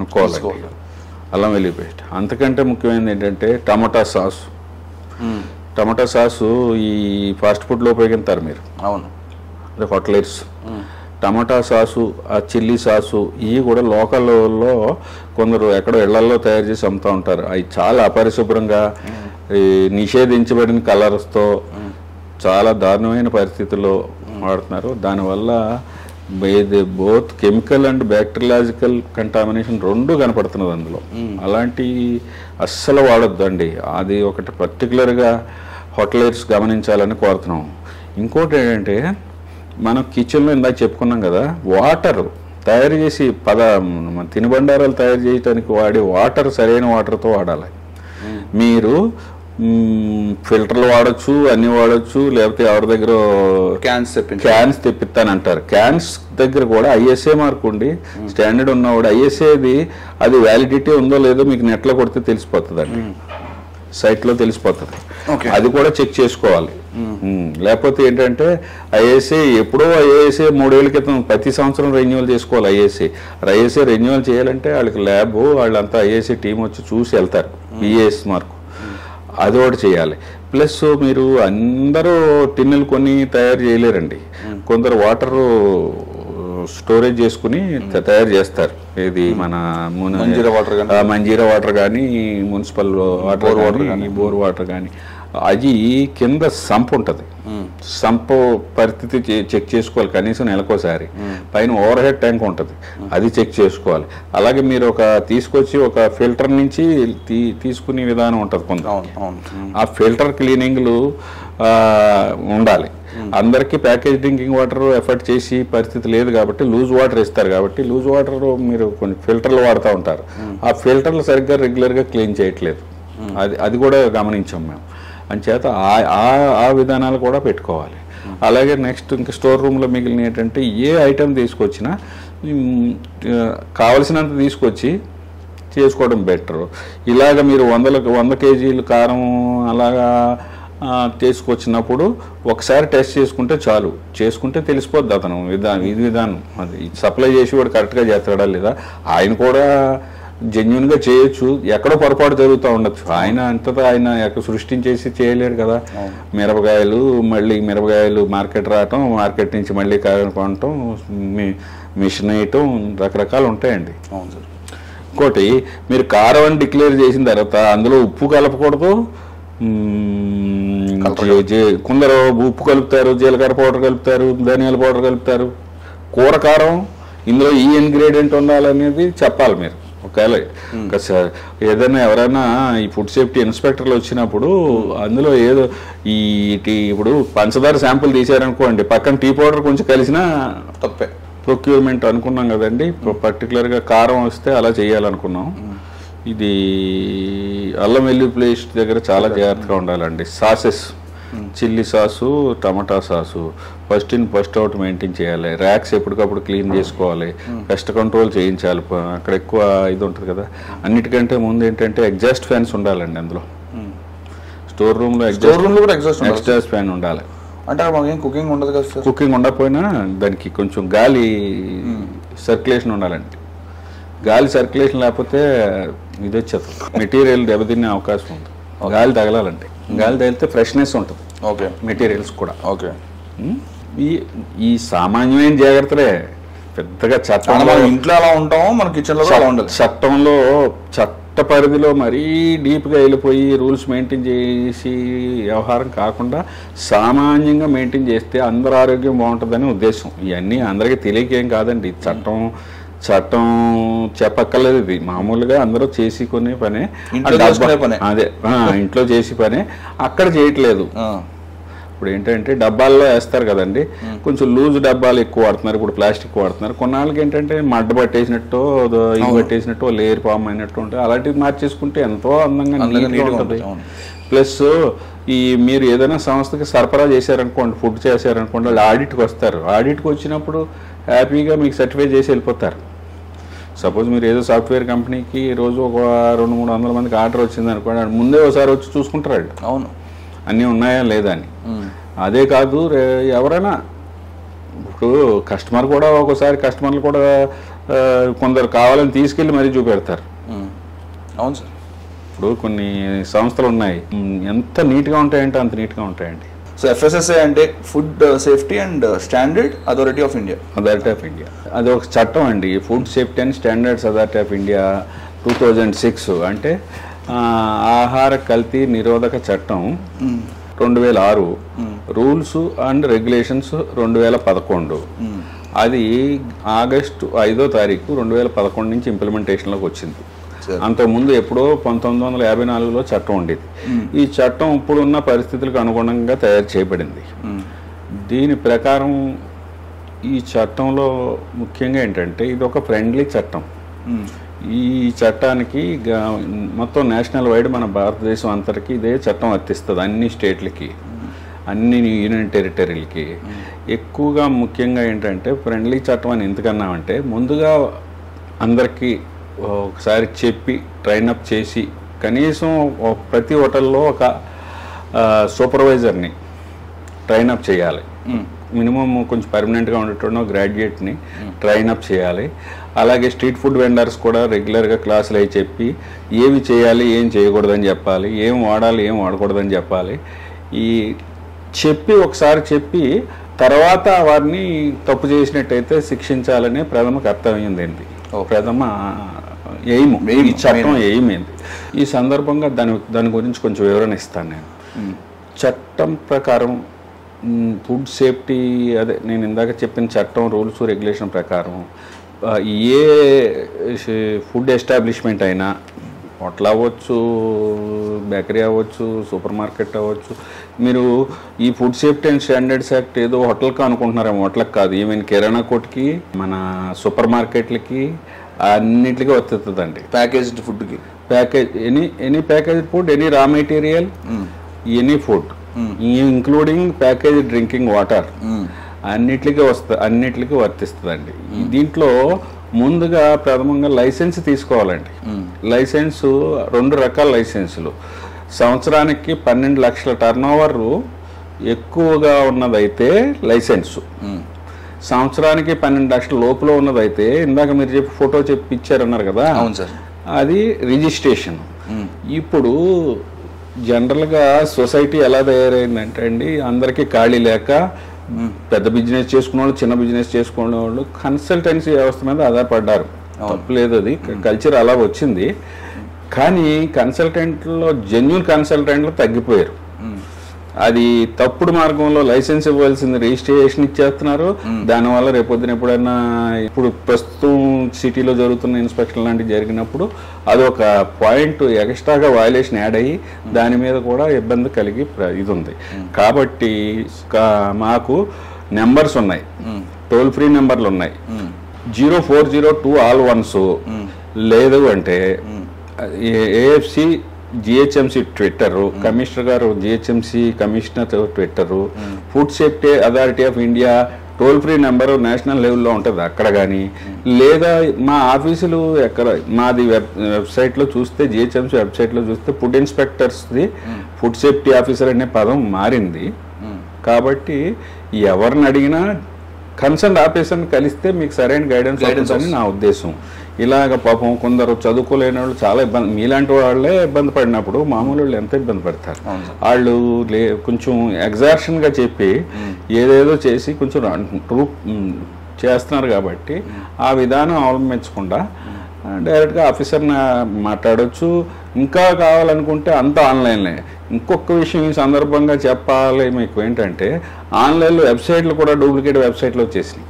కొనుక్కోవాలి అల్లం వెల్లుల్లి పేస్ట్ అంతకంటే ముఖ్యమైనది ఏంటంటే టమాటా సాస్ టమాటా సాసు ఈ ఫాస్ట్ ఫుడ్లో ఉపయోగిస్తారు మీరు అవును అదే హోటలైట్స్ టమాటా సాసు ఆ చిల్లీ సాసు ఇవి కూడా లోకల్లో కొందరు ఎక్కడో ఇళ్లలో తయారు చేసి అమ్ముతూ ఉంటారు అవి చాలా అపరిశుభ్రంగా ఈ నిషేధించబడిన కలర్స్తో చాలా దారుణమైన పరిస్థితుల్లో వాడుతున్నారు దానివల్ల ఇది both chemical and bacteriological contamination రెండు కనపడుతున్నది అందులో అలాంటి అస్సలు వాడొద్దండి అది ఒకటి పర్టికులర్గా హోటలైట్స్ గమనించాలని కోరుతున్నాం ఇంకోటి ఏంటంటే మనం కిచెన్లో ఇందాక చెప్పుకున్నాం కదా వాటర్ తయారు చేసి పద మన తినుబండారాలు తయారు చేయడానికి వాడే వాటర్ సరైన వాటర్తో వాడాలి మీరు మ్, ఫిల్టర్లు వాడచ్చు అన్ని వాడచ్చు లేకపోతే ఎవరి దగ్గర క్యాన్స్ తెప్పించి క్యాన్స్ తెప్పిస్తానంటారు క్యాన్స్ దగ్గర కూడా ఐఎస్ఏ మార్క్ ఉండి స్టాండర్డ్ ఉన్నవాడు ఐఎస్ఏది అది వ్యాలిడిటీ ఉందో లేదో మీకు నెట్లో కొడితే తెలిసిపోతుంది అండి సైట్లో తెలిసిపోతుంది Okay. అది కూడా చెక్ చేసుకోవాలి ఉమ్, లేకపోతే ఏంటంటే ఐఏఎస్ఏ ఎప్పుడో ఐఏఎస్ఏ మూడేళ్ల క్రితం ప్రతి సంవత్సరం రెన్యువల్ చేసుకోవాలి ఐఏఎస్ఏ ఐఏఎస్ఏ రెన్యువల్ చేయాలంటే వాళ్ళకి ల్యాబ్ వాళ్ళంతా ఐఏఎస్ఏ టీం వచ్చి చూసి వెళ్తారు బిఏఎస్ మార్కు అది ఒకటి చేయాలి ప్లస్ మీరు అందరూ టిన్నులు కొని తయారు చేయలేరండి కొందరు వాటర్ స్టోరేజ్ చేసుకుని త- తయారు చేస్తారు ఇది మన మున- మంజీరా వాటర్ గానీ? ఆ, మంజీరా వాటర్ కానీ మున్సిపల్ వాటర్ వాటర్ కానీ బోర్ వాటర్ కానీ అది కింద సంప్ ఉంటుంది సంప్ పరిస్థితి చే- చెక్ చేసుకోవాలి కనీసం నెలకోసారి పైన ఓవర్ హెడ్ ట్యాంక్ ఉంటుంది అది చెక్ చేసుకోవాలి అలాగే మీరు ఒక తీసుకొచ్చి ఒక ఫిల్టర్ నుంచి తీ తీసుకునే విధానం ఉంటుంది కొంత అవును అవును ఉమ్. ఆ ఫిల్టర్ క్లీనింగ్లు ఆ, ఉండాలి అందరికీ ప్యాకేజ్ డ్రింకింగ్ వాటర్ ఎఫర్ట్ చేసి పరిస్థితి లేదు కాబట్టి లూజ్ వాటర్ ఇస్తారు కాబట్టి లూజ్ వాటర్ మీరు కొన్ని ఫిల్టర్లు వాడుతూ ఉంటారు ఆ ఫిల్టర్లు సరిగ్గా రెగ్యులర్గా క్లీన్ చేయట్లేదు అది అది కూడా గమనించాం మేము అంచేత ఆ- ఆ ఆ విధానాలు కూడా పెట్టుకోవాలి అలాగే నెక్స్ట్ ఇంకా స్టోర్ రూమ్లో మిగిలిన ఏంటంటే ఏ ఐటెం తీసుకొచ్చినా ఉమ్, ఆ, కావలసినంత తీసుకొచ్చి చేసుకోవడం బెటర్ ఇలాగ మీరు వందలకు వంద కేజీలు కారం అలాగా ఆ, తీసుకొచ్చినప్పుడు ఒకసారి టెస్ట్ చేసుకుంటే చాలు చేసుకుంటే తెలిసిపోద్ది అతను విధానం ఇది విధానం అది సప్లై చేసి వాడు కరెక్ట్గా చేస్తాడా లేదా ఆయన కూడా జెన్యున్గా చేయొచ్చు ఎక్కడో పొరపాటు జరుగుతూ ఉండొచ్చు ఆయన అంతటా ఆయన ఎక్కడ సృష్టించేసి చేయలేడు కదా మిరపకాయలు మళ్ళీ మిరపకాయలు మార్కెట్ రావటం మార్కెట్ నుంచి మళ్ళీ కాయలు కొనటం మీ- మిషన్ వేయటం రకరకాలు ఉంటాయండి అవును సార్ ఇంకోటి మీరు కారం అని డిక్లేర్ చేసిన తర్వాత అందులో ఉప్పు కలపకూడదు మ్మ్, జే- జే- కొందరు ఉప్పు కలుపుతారు జీలకర్ర పౌడర్ కలుపుతారు ధనియాల పౌడర్ కలుపుతారు కూర కారం ఇందులో ఈ ఇంగ్రీడియంట్ ఉండాలనేది చెప్పాలి మీరు ఒకవేళ ఇంకా స- ఏదైనా ఎవరైనా ఈ ఫుడ్ సేఫ్టీ ఇన్స్పెక్టర్లు వచ్చినప్పుడు అందులో ఏదో ఈ టీ ఇప్పుడు పంచదార శాంపుల్ తీశారనుకోండి పక్కన టీ పౌడర్ కొంచెం కలిసినా తప్పే ప్రొక్యూర్మెంట్ అనుకున్నాం కదండి పర్టికులర్గా కారం వస్తే అలా చేయాలనుకున్నాం ఇది అల్లం వెల్లుల్లి పేస్ట్ దగ్గర చాలా జాగ్రత్తగా ఉండాలండి sauces chilli sauce tomato sauce first in first out maintain చేయాలి ర్యాక్స్ ఎప్పటికప్పుడు క్లీన్ చేసుకోవాలి పెస్ట్ కంట్రోల్ చేయించాలి ప- అక్కడ ఎక్కువ ఇది ఉంటుంది కదా అన్నిటికంటే ముందు ఏంటంటే ఎగ్జాస్ట్ ఫ్యాన్స్ ఉండాలండి అందులో స్టోర్ రూమ్లో స్టోర్ ఎగ్జాస్ట్ రూమ్ లో కూడా ఎగ్జాస్ట్ ఉండదు ఎగ్జాస్ట్ ఫ్యాన్ ఉండాలి అంటే అక్కడ మనకి ఏం కుకింగ్ ఉండదు కదా సార్ కుకింగ్ ఉండకపోయినా దానికి కొంచెం గాలి సర్క్యులేషన్ ఉండాలండి గాలి సర్క్యులేషన్ లేకపోతే ఇది వచ్చేది మెటీరియల్ దెబ్బతినే అవకాశం ఉంది గాలి తగలాలంటే గాలి తగిలితే ఫ్రెష్నెస్ ఉంటుంది ఓకే మెటీరియల్స్ కూడా ఓకే ఉమ్, ఈ ఈ సామాన్యమైన జాగ్రత్తలే పెద్దగా అంటే చట్టంలో మనం ఇంట్లో ఎలా ఉంటామో మన కిచెన్ లో కూడా అలా ఉండదు చట్టంలో చట్ట పరిధిలో మరీ డీప్గా వెళ్ళిపోయి రూల్స్ మెయింటైన్ చేసి వ్యవహారం కాకుండా సామాన్యంగా మెయింటైన్ చేస్తే అందరి ఆరోగ్యం బాగుంటుందని ఉద్దేశం ఇవన్నీ అందరికీ తెలియకేం కాదండి చట్టం చట్టం చెప్పక్కర్లేదు ఇది మామూలుగా అందరూ చేసి కొనే పనే ఇంట్లో ఆ డబ్బా- చేసుకునే పనే. అదే ఆ, ఇంట్లో చేసి పనే అక్కడ చేయట్లేదు ఆ, ఇప్పుడు ఏంటంటే డబ్బాల్లో వేస్తారు కదండి కొంచెం లూజ్ డబ్బాలు ఎక్కువ వాడుతున్నారు ఇప్పుడు ప్లాస్టిక్ వాడుతున్నారు కొన్నాళ్ళకి ఏంటంటే మడ్డ పట్టేసినట్టు అదో ఇది పట్టేసినట్టు లేయర్ ఫామ్ అయినట్టు ఉంటాయి అలాంటివి మార్చేసుకుంటే ఎంతో అందంగా అందంగా నీట్గా neat గా ఉంటుంది ఉంటుంది, అవును. ప్లస్ ఈ మీరు ఏదైనా సంస్థకి సరఫరా చేశారనుకోండి ఫుడ్ చేశారనుకోండి వాళ్ళు ఆడిట్కి వస్తారు ఆడిట్కి వచ్చినప్పుడు హ్యాపీగా మీకు సర్టిఫై చేసి వెళ్ళిపోతారు సపోజ్ మీరు ఏదో సాఫ్ట్వేర్ కంపెనీకి రోజు ఒక రెండు మూడు వందల మందికి ఆర్డర్ వచ్చింది అనుకోండి వాళ్ళు ముందే ఒకసారి వచ్చి చూసుకుంటారు వాళ్ళు అవును అన్నీ ఉన్నాయా లేదా అని ఉమ్, అదే కాదు రే- ఎవరైనా ఇప్పుడు కస్టమర్ కూడా ఒకసారి కస్టమర్లు కూడా ఆ, కొందరు కావాలని తీసుకెళ్ళి మరీ చూపెడతారు ఉమ్. అవును సార్ ఇప్పుడు కొన్ని సంస్థలు ఉన్నాయి మ్, ఎంత నీట్గా ఉంటాయంటే అంత నీట్గా ఉంటాయండి సో ఎఫ్ఎస్ఎస్ఐ అంటే food safety and standard authority of India authority of India అది ఒక చట్టం అండి food safety and standards authority of India two thousand six అంటే ఆ, ఆహార కల్తీ నిరోధక చట్టం రెండు వేల ఆరు రూల్స్ అండ్ రెగ్యులేషన్స్ రెండు వేల పదకొండు అది ఆగస్టు ఐదో తారీఖు రెండు వేల పదకొండు నుంచి ఇంప్లిమెంటేషన్లోకి వచ్చింది సరే. అంతకుముందు ఎప్పుడో పంతొమ్మిది వందల యాభై నాలుగులో చట్టం ఉండేది ఈ చట్టం ఇప్పుడున్న పరిస్థితులకు అనుగుణంగా తయారు చేయబడింది దీని ప్రకారం ఈ చట్టంలో ముఖ్యంగా ఏంటంటే ఇది ఒక ఫ్రెండ్లీ చట్టం ఈ చట్టానికి గ- మొత్తం నేషనల్ వైడ్ మన భారతదేశం అంతటికి ఇదే చట్టం వర్తిస్తుంది అన్ని స్టేట్లకి అన్ని యూనియన్ టెరిటరీలకి ఎక్కువగా ముఖ్యంగా ఏంటంటే ఫ్రెండ్లీ చట్టం అని ఎందుకన్నామంటే ముందుగా అందరికీ ఒకసారి చెప్పి ట్రైన్ అప్ చేసి కనీసం ఒక- ప్రతి హోటల్లో ఒక సూపర్వైజర్ని ట్రైన్ అప్ చేయాలి మినిమం కొంచెం పర్మనెంట్గా ఉండేటోడు గ్రాడ్యుయేట్ని ట్రైన్ అప్ చేయాలి అలాగే స్ట్రీట్ ఫుడ్ వెండర్స్ కూడా రెగ్యులర్గా క్లాసులు అయి చెప్పి ఏమి చేయాలి ఏం చేయకూడదని చెప్పాలి ఏం వాడాలి ఏం వాడకూడదని చెప్పాలి ఈ చెప్పి ఒకసారి చెప్పి తర్వాత వారిని తప్పు చేసినట్టయితే శిక్షించాలనే ప్రథమ కర్తవ్యం ఏంది ప్రథమ ఎయిమ్ ఈ చట్టం ఎయిమ్ ఏంది ఈ సందర్భంగా దాని దాని గురించి కొంచెం వివరణ ఇస్తాను నేను చట్టం ప్రకారం ఫుడ్ సేఫ్టీ అదే నేను ఇందాక చెప్పిన చట్టం రూల్స్ రెగ్యులేషన్ ప్రకారం ఆ, ఏ ఫుడ్ ఎస్టాబ్లిష్మెంట్ అయినా హోటల్ అవ్వచ్చు బేకరీ అవ్వచ్చు సూపర్ మార్కెట్ అవ్వచ్చు మీరు ఈ food safety and standards act ఏదో హోటల్కి అనుకుంటున్నారేమో హోటల్కి కాదు ఈవెన్ కిరాణా కొట్టుకి మన సూపర్ మార్కెట్లకి అన్నిటికీ వర్తిస్తుందండి ప్యాకేజ్డ్ ఫుడ్కి package any any package food any raw material any food including package drinking water అన్నిటికీ వస్తా అన్నిటికీ వర్తిస్తుందండి ఈ దీంట్లో ముందుగా ప్రథమంగా లైసెన్స్ తీసుకోవాలండి లైసెన్స్ రెండు రకాల లైసెన్సులు సంవత్సరానికి పన్నెండు లక్షల టర్న్ ఓవర్ ఎక్కువగా ఉన్నదైతే లైసెన్సు సంవత్సరానికి పన్నెండు లక్షల లోపల ఉన్నదైతే ఇందాక మీరు చెప్పి ఫోటో చెప్పి ఇచ్చారన్నారు కదా అవును సార్ అది రిజిస్ట్రేషన్ ఇప్పుడు జనరల్గా సొసైటీ ఎలా తయారైందంటే అండి అందరికీ ఖాళీ లేక పెద్ద బిజినెస్ చేసుకునే వాళ్ళు చిన్న బిజినెస్ చేసుకునే వాళ్ళు కన్సల్టెన్సీ వ్యవస్థ మీద ఆధారపడ్డారు తప్పులేదు అది కల్చర్ అలా వచ్చింది కానీ కన్సల్టెంట్లో జెన్యున్ కన్సల్టెంట్లు తగ్గిపోయారు అది తప్పుడు మార్గంలో లైసెన్స్ ఇవ్వాల్సింది రిజిస్ట్రేషన్ ఇచ్చేస్తున్నారు దానివల్ల రేపొద్దున ఎప్పుడైనా ఇప్పుడు ప్రస్తుతం సిటీలో జరుగుతున్న ఇన్స్పెక్షన్ లాంటివి జరిగినప్పుడు అది ఒక పాయింట్ ఎక్స్ట్రాగా వయలేషన్ యాడ్ అయ్యి దాని మీద కూడా ఇబ్బంది కలిగి ప్ర- ఇది ఉంది కాబట్టి కా- మాకు నెంబర్స్ ఉన్నాయి టోల్ ఫ్రీ నెంబర్లు ఉన్నాయి zero four zero two all ones లేదు అంటే ఏఎఫ్సి జిహెచ్ఎంసి ట్విట్టర్ కమిషనర్ గారు GHMC commissioner Twitter food safety authority of India toll free number national లెవెల్లో ఉంటుంది అక్కడ కానీ లేదా మా ఆఫీసులు ఎక్కడ మాది వెబ్ వెబ్సైట్లో చూస్తే జిహెచ్ఎంసి వెబ్సైట్లో చూస్తే ఫుడ్ ఇన్స్పెక్టర్స్ది ఫుడ్ సేఫ్టీ ఆఫీసర్ అనే పదం మారింది కాబట్టి ఎవరిని అడిగినా కన్సర్న్ ఆఫీసర్ని కలిస్తే మీకు సరైన గైడెన్స్ Guidance అని నా ఉద్దేశం ఇలాగ పాపం కొందరు చదువుకోలేని వాళ్ళు చాలా ఇబ్బంది మీలాంటి వాళ్ళే ఇబ్బంది పడినప్పుడు మామూలు వాళ్ళు ఎంత ఇబ్బంది పడతారు వాళ్ళు లే కొంచెం ఎగ్జార్షన్గా చెప్పి ఏదేదో చేసి కొంచెం ట్రూ చేస్తున్నారు కాబట్టి ఆ విధానం అవలంబించకుండా డైరెక్ట్గా ఆఫీసర్ని మాట్లాడొచ్చు ఇంకా కావాలనుకుంటే అంతా ఆన్లైన్లే ఇంకొక విషయం ఈ సందర్భంగా చెప్పాలి మీకు ఏంటంటే ఆన్లైన్లో వెబ్సైట్లు కూడా డూప్లికేట్ వెబ్సైట్లు వచ్చేసినాయి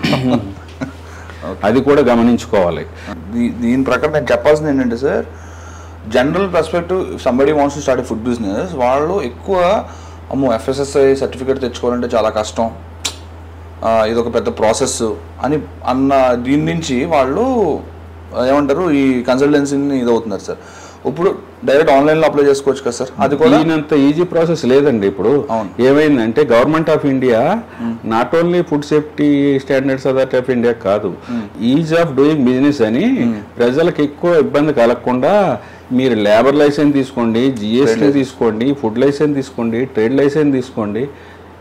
అది కూడా గమనించుకోవాలి దీ- దీని ప్రకారం నేను చెప్పాల్సింది ఏంటంటే sir general perspective somebody wants to start food business వాళ్ళు ఎక్కువ అమ్మో ఎఫ్ఎస్ఎస్ఐ సర్టిఫికేట్ తెచ్చుకోవాలంటే చాలా కష్టం ఆ, ఇదొక పెద్ద ప్రాసెస్ అని అన్న దీని నుంచి వాళ్ళు ఆ, ఏమంటారు ఈ కన్సల్టెన్సీని ఇది అవుతున్నారు సార్ ఇప్పుడు డైరెక్ట్ ఆన్లైన్లో అప్లై చేసుకోవచ్చు కదా సార్ అది కూడా దీనంత ఈజీ ప్రాసెస్ లేదండి ఇప్పుడు అవును. ఏమైందంటే government of India not only food safety standards authority of India కాదు ఈజ్ ఆఫ్ డూయింగ్ బిజినెస్ అని ప్రజలకు ఎక్కువ ఇబ్బంది కలగకుండా మీరు లేబర్ లైసెన్స్ తీసుకోండి జిఎస్టీ తీసుకోండి ఫుడ్ లైసెన్స్ తీసుకోండి ట్రేడ్ లైసెన్స్ తీసుకోండి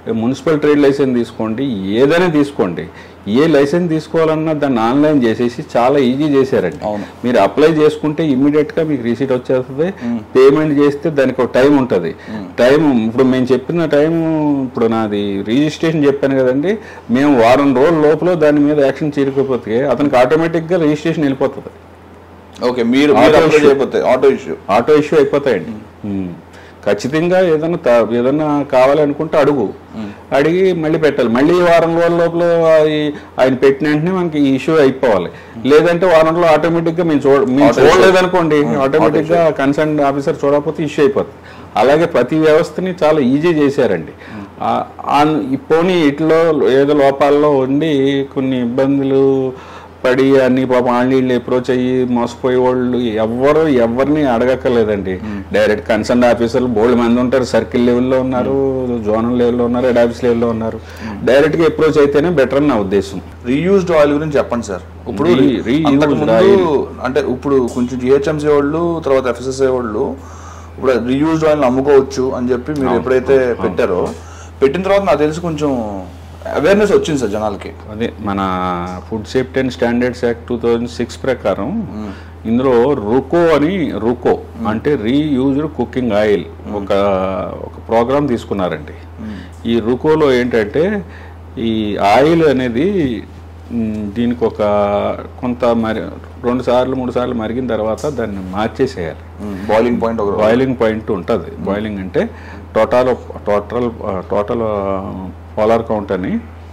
మున్సిపల్ ట్రేడ్ లైసెన్స్ తీసుకోండి ఏదైనా తీసుకోండి ఏ లైసెన్స్ తీసుకోవాలన్నా దాన్ని ఆన్లైన్ చేసేసి చాలా ఈజీ చేశారండి అవును. మీరు అప్లై చేసుకుంటే ఇమ్మీడియట్ గా మీకు రిసీట్ వచ్చేస్తుంది పేమెంట్ చేస్తే దానికి ఒక టైం ఉంటుంది టైం ఇప్పుడు మేము చెప్పిన టైం ఇప్పుడు నాది రిజిస్ట్రేషన్ చెప్పాను కదండి మేము వారం రోజుల లోపల దాని మీద యాక్షన్ చేరుకోకపోతే అతనికి ఆటోమేటిక్ గా రిజిస్ట్రేషన్ వెళ్ళిపోతుంది ఓకే మీరు మీరు Auto అప్లై issue. చేయకపోతే ఆటో ఇష్యూ ఆటో ఇష్యూ అయిపోతాయండి ఉమ్. ఖచ్చితంగా ఏదైనా త- ఏదైనా కావాలనుకుంటే అడుగు అడిగి మళ్ళీ పెట్టాలి మళ్ళీ వారం రోజుల లోపల ఈ- ఆయన పెట్టిన వెంటనే మనకి ఈ ఇష్యూ అయిపోవాలి లేదంటే వారంలో ఆటోమేటిక్ గా మేము చూడ మేము Auto issue. చూడలేదనుకోండి ఆటోమేటిక్ గా కన్సర్న్ ఆఫీసర్ చూడకపోతే ఇష్యూ అయిపోతుంది అలాగే ప్రతి వ్యవస్థని చాలా ఈజీ చేశారండి ఆ- ఆ- ఈ పోనీ ఇట్లో ఏదో లోపాల్లో ఉండి కొన్ని ఇబ్బందులు పడి అన్ని పాపం ఆన్లైన్ అప్రోచ్ అయ్యి మోసపోయే వాళ్ళు ఎవరు ఎవరిని అడగక్కర్లేదండి డైరెక్ట్ కన్సర్న్ ఆఫీసర్లు బోల్డ్ మంది ఉంటారు సర్కిల్ లెవెల్లో ఉన్నారు జోనల్ లెవెల్లో ఉన్నారు హెడ్ ఆఫీస్ లెవెల్లో ఉన్నారు డైరెక్ట్ గా అప్రోచ్ అయితేనే బెటర్ అని నా ఉద్దేశం రీయూజ్డ్ ఆయిల్ గురించి చెప్పండి సార్ ఇప్పుడు Re- reused అంతకు ముందు oil. అంటే ఇప్పుడు కొంచెం జిహెచ్ఎంసీ వాళ్ళు తర్వాత ఎఫ్ఎస్ఎస్ఐ వాళ్ళు ఇప్పుడు రీయూజ్డ్ ఆయిల్ అమ్ముకోవచ్చు అని చెప్పి మీరు ఎప్పుడైతే పెట్టారో పెట్టిన తర్వాత నాకు తెలిసి కొంచెం అవేర్నెస్ వచ్చింది సార్ జనాలకి అదే మన food safety and standards act two thousand six ప్రకారం ఇందులో రుకో అని రుకో అంటే రీయూజ్డ్ కుకింగ్ ఆయిల్ ఒక ఒక ప్రోగ్రామ్ తీసుకున్నారండి ఈ రుకోలో ఏంటంటే ఈ ఆయిల్ అనేది మ్, దీనికి ఒక కొంత మరి రెండు సార్లు మూడు సార్లు మరిగిన తర్వాత దాన్ని మార్చేసేయాలి బాయిలింగ్ పాయింట్ ఒక బాయిలింగ్ పాయింట్ ఉంటుంది బాయిలింగ్ అంటే total total total polar count అని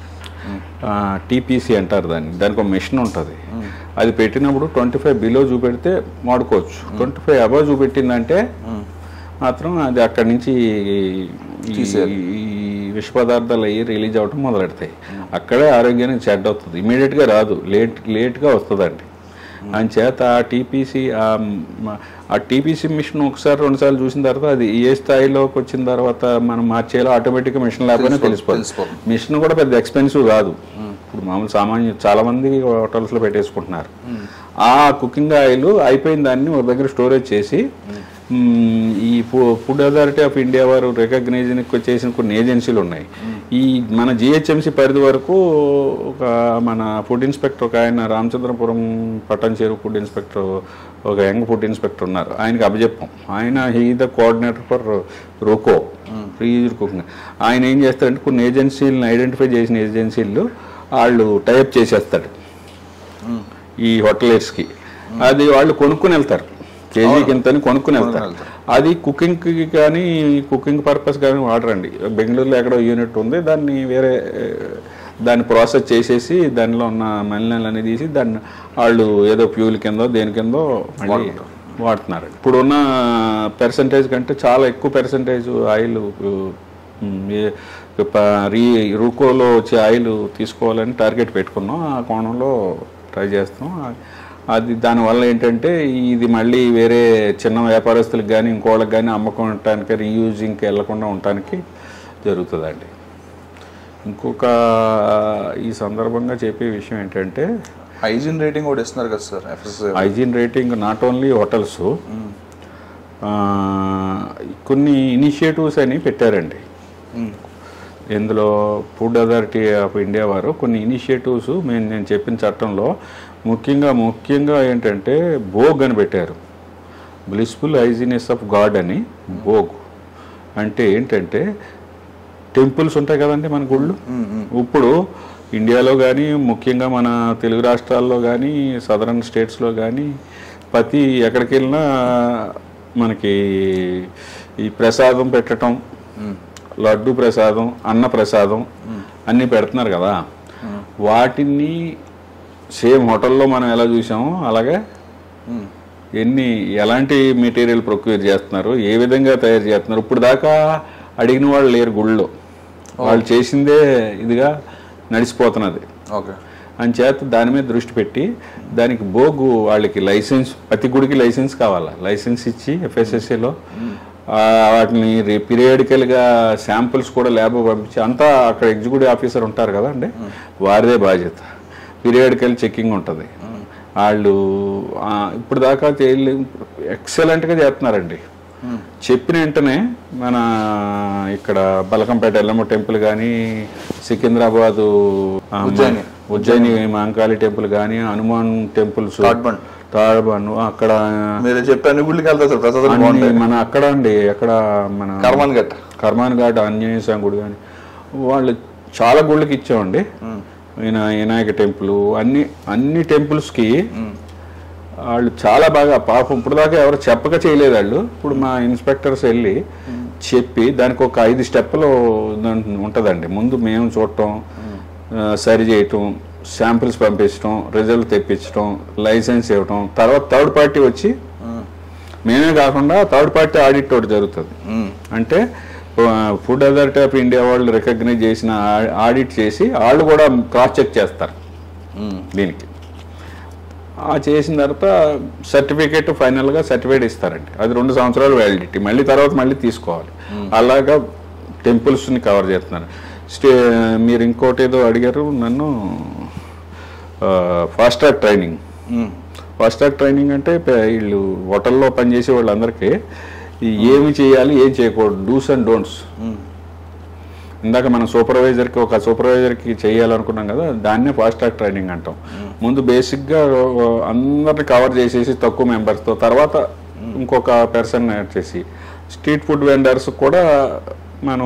టీపీసీ అంటారు దాన్ని దానికి ఒక మెషిన్ ఉంటుంది అది పెట్టినప్పుడు ట్వంటీ ఫైవ్ బిలో చూపెడితే వాడుకోవచ్చు ట్వంటీ ఫైవ్ అబవ్ చూపెట్టిందంటే మాత్రం అది అక్కడి నుంచి ఈ- ఈ విష పదార్థాలు అయ్యి రిలీజ్ అవ్వటం మొదలెడతాయి అక్కడే ఆరోగ్యానికి చెడ్డ అవుతుంది ఇమీడియట్గా రాదు లేట్ లేట్గా వస్తుందండి అంచేత ఆ టీపీసీ ఆ టీపీసీ మిషన్ ఒకసారి రెండుసార్లు చూసిన తర్వాత అది ఏ స్థాయిలోకి వచ్చిన తర్వాత మనం మార్చేయాలో ఆటోమేటిక్గా మిషన్ లేకపోయినా తెలిసిపోతుంది తెలిసిపోతుంది. మిషన్ కూడా పెద్ద ఎక్స్పెన్సివ్ కాదు ఇప్పుడు మామూలు సామాన్య చాలా మంది హోటల్స్ లో పెట్టేసుకుంటున్నారు ఆ కుకింగ్ ఆయిల్ అయిపోయిన దాన్ని ఒక దగ్గర స్టోరేజ్ చేసి మ్, ఈ ఫుడ్ అథారిటీ ఆఫ్ ఇండియా వారు రికగ్నైజ్ చేసిన కొన్ని ఏజెన్సీలు ఉన్నాయి ఈ మన జిహెచ్ఎంసీ పరిధి వరకు ఒక మన ఫుడ్ ఇన్స్పెక్టర్ ఒక ఆయన రామచంద్రపురం పట్టణ చెరువు ఫుడ్ ఇన్స్పెక్టర్ ఒక యంగ్ ఫుడ్ ఇన్స్పెక్టర్ ఉన్నారు ఆయనకి అభజెప్పం ఆయన he the coordinator for RUCO reused cooking ఆయన ఏం చేస్తారంటే కొన్ని ఏజెన్సీలను ఐడెంటిఫై చేసిన ఏజెన్సీలు వాళ్ళు టైప్ చేసేస్తాడు ఈ హోటలేర్స్కి అది వాళ్ళు కొనుక్కుని వెళ్తారు కేజీకి ఇంత అని కొనుక్కుని వెళ్తారు అది కుకింగ్కి కానీ కుకింగ్ పర్పస్ కానీ వాడరండి బెంగళూరులో ఎక్కడో యూనిట్ ఉంది దాన్ని వేరే ఏ, దాన్ని ప్రాసెస్ చేసేసి దానిలో ఉన్న మలినాలన్నీ తీసి దాన్ని వాళ్ళు ఏదో ఫ్యూల్ కిందో దేని కిందో మళ్ళీ వాడుతున్నారు ఇప్పుడున్న పెర్సంటేజ్ కంటే చాలా ఎక్కువ పెర్సంటేజ్ ఆయిల్ రీ రూకోలో వచ్చే ఆయిల్ తీసుకోవాలని టార్గెట్ పెట్టుకున్నాం ఆ కోణంలో ట్రై చేస్తాం అది దానివల్ల ఏంటంటే ఇది మళ్ళీ వేరే చిన్న వ్యాపారస్తులకు కానీ ఇంకోళ్ళకి కానీ అమ్మకోవటానికి రీయూజింగ్కి వెళ్లకుండా ఉండటానికి జరుగుతుందండి ఇంకొక ఈ సందర్భంగా చెప్పే విషయం ఏంటంటే హైజీన్ రేటింగ్ కూడా ఇస్తున్నారు కదా sir FSSI hygiene rating not only hotels కొన్ని ఇనిషియేటివ్స్ అని పెట్టారండి ఇందులో ఫుడ్ అథారిటీ ఆఫ్ ఇండియా వారు కొన్ని ఇనిషియేటివ్స్ మేము నేను చెప్పిన చట్టంలో ముఖ్యంగా ముఖ్యంగా ఏంటంటే భోగ్ అని పెట్టారు బ్లిస్ఫుల్ హైజీనెస్ ఆఫ్ గాడ్ అని భోగ్ అంటే ఏంటంటే టెంపుల్స్ ఉంటాయి కదండి మన గుళ్ళు ఇప్పుడు ఇండియాలో కానీ ముఖ్యంగా మన తెలుగు రాష్ట్రాల్లో కానీ సదరన్ స్టేట్స్లో కానీ ప్రతి ఎక్కడికి వెళ్ళినా మనకి ఈ ప్రసాదం పెట్టడం లడ్డు ప్రసాదం అన్న ప్రసాదం అన్నీ పెడుతున్నారు కదా వాటిని సేమ్ హోటల్లో మనం ఎలా చూసామో అలాగే ఎన్ని ఎలాంటి మెటీరియల్ ప్రొక్యూర్ చేస్తున్నారు ఏ విధంగా తయారు చేస్తున్నారు ఇప్పుడు దాకా అడిగిన వాళ్ళు లేరు గుళ్ళో వాళ్ళు చేసిందే ఇదిగా నడిచిపోతున్నది ఓకే అని చేత దాని మీద దృష్టి పెట్టి దానికి బోగు వాళ్ళకి లైసెన్స్ ప్రతి గుడికి లైసెన్స్ కావాలా లైసెన్స్ ఇచ్చి ఎఫ్ఎస్ఎస్సిలో వాటిని పీరియడికల్గా శాంపుల్స్ కూడా ల్యాబ్ పంపించి అంతా అక్కడ ఎగ్జిక్యూటివ్ ఆఫీసర్ ఉంటారు కదా అండి వారిదే బాధ్యత పీరియడికల్ చెకింగ్ ఉంటుంది వాళ్ళు ఆ, ఇప్పుడు దాకా చేయలే ఎక్సలెంట్గా చేస్తున్నారండి చెప్పిన వెంటనే మన ఇక్కడ బలకంపేట ఎల్లమ్మ టెంపుల్ కానీ సికింద్రాబాదు ఆ, ఉజ్జయిని. ఉజ్జయిని మహంకాళి టెంపుల్ కానీ హనుమాన్ టెంపుల్స్ తాడ్బండ్. తాడ్బండ్ అక్కడ మీరు చెప్పే అన్ని గుళ్ళకి వెళ్తారు సార్ ప్రసాదం అన్ని బాగుంటాయి మన అక్కడ అండి అక్కడ మన కర్మాన్ గట్ట కర్మాన్ ఘాట్ ఆంజనేయ స్వామి గుడి కానీ వాళ్ళు చాలా గుళ్ళకి ఇచ్చామండి ఈయన వినాయక టెంపుల్ అన్ని అన్ని టెంపుల్స్కి వాళ్ళు చాలా బాగా పాపం ఇప్పుడు దాకా ఎవరు చెప్పక చేయలేదు వాళ్ళు ఇప్పుడు మా ఇన్స్పెక్టర్స్ వెళ్ళి చెప్పి దానికి ఒక ఐదు స్టెప్పులు దాంట్లో ఉంటుందండి ముందు మేము చూడటం ఆ, సరి చేయటం శాంపిల్స్ పంపించడం రిజల్ట్ తెప్పించడం లైసెన్స్ ఇవ్వటం తర్వాత థర్డ్ పార్టీ వచ్చి మేమే కాకుండా థర్డ్ పార్టీ ఆడిట్ ఒకటి జరుగుతుంది అంటే ఫుడ్ అథారిటీ ఆఫ్ ఇండియా వాళ్ళు రికగ్నైజ్ చేసిన ఆ- ఆడిట్ చేసి వాళ్ళు కూడా క్రాస్ చెక్ చేస్తారు దీనికి ఆ చేసిన తర్వాత సర్టిఫికేట్ ఫైనల్గా సర్టిఫికేట్ ఇస్తారండి అది రెండు సంవత్సరాలు వ్యాలిడిటీ మళ్ళీ తర్వాత మళ్ళీ తీసుకోవాలి అలాగా టెంపుల్స్ని కవర్ చేస్తున్నారు స్టే మీరు ఇంకోటి ఏదో అడిగారు నన్ను fast track training fast track training అంటే ప- వీళ్ళు హోటల్లో పనిచేసే వాళ్ళందరికీ ఈ ఏమి చేయాలి ఏం చేయకూడదు డూస్ అండ్ డోంట్స్ ఇందాక మనం సూపర్వైజర్కి ఒక సూపర్వైజర్కి చేయాలనుకున్నాం కదా దాన్నే ఫాస్ట్ ట్రాక్ ట్రైనింగ్ అంటాం ముందు బేసిక్గా అందరిని కవర్ చేసేసి తక్కువ మెంబర్స్తో తర్వాత ఇంకొక పర్సన్ యాడ్ చేసి స్ట్రీట్ ఫుడ్ వెండర్స్ కూడా మనం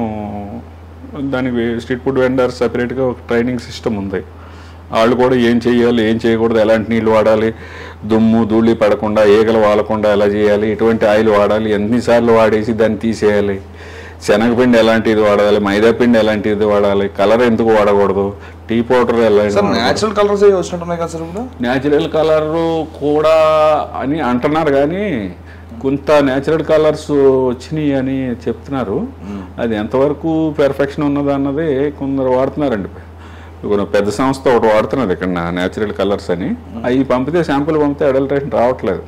దానికి స్ట్రీట్ ఫుడ్ వెండర్స్ సపరేట్గా ఒక ట్రైనింగ్ సిస్టమ్ ఉంది వాళ్ళు కూడా ఏం చేయాలి ఏం చేయకూడదు ఎలాంటి నీళ్ళు వాడాలి దుమ్ము ధూళి పడకుండా ఈగలు వాలకుండా ఎలా చేయాలి ఎటువంటి ఆయిల్ వాడాలి ఎన్నిసార్లు వాడేసి దాన్ని తీసేయాలి శనగపిండి ఎలాంటిది వాడాలి మైదా పిండి ఎలాంటిది వాడాలి కలర్ ఎందుకు వాడకూడదు టీ పౌడర్ సార్ ఎలాంటి న్యాచురల్ కలర్స్ అవి వచ్చినట్టున్నాయి కదా సార్ ఇప్పుడు న్యాచురల్ కలర్ కూడా అని అంటున్నారు కానీ కొంత న్యాచురల్ కలర్స్ వచ్చినాయి అని చెప్తున్నారు అది ఎంతవరకు పెర్ఫెక్షన్ ఉన్నది అన్నది కొందరు వాడుతున్నారండి కొన్ని పెద్ద సంస్థ ఒకటి వాడుతున్నది ఇక్కడ న్యాచురల్ కలర్స్ అని అవి పంపితే శాంపుల్ పంపితే అడల్ట్రేషన్ రావట్లేదు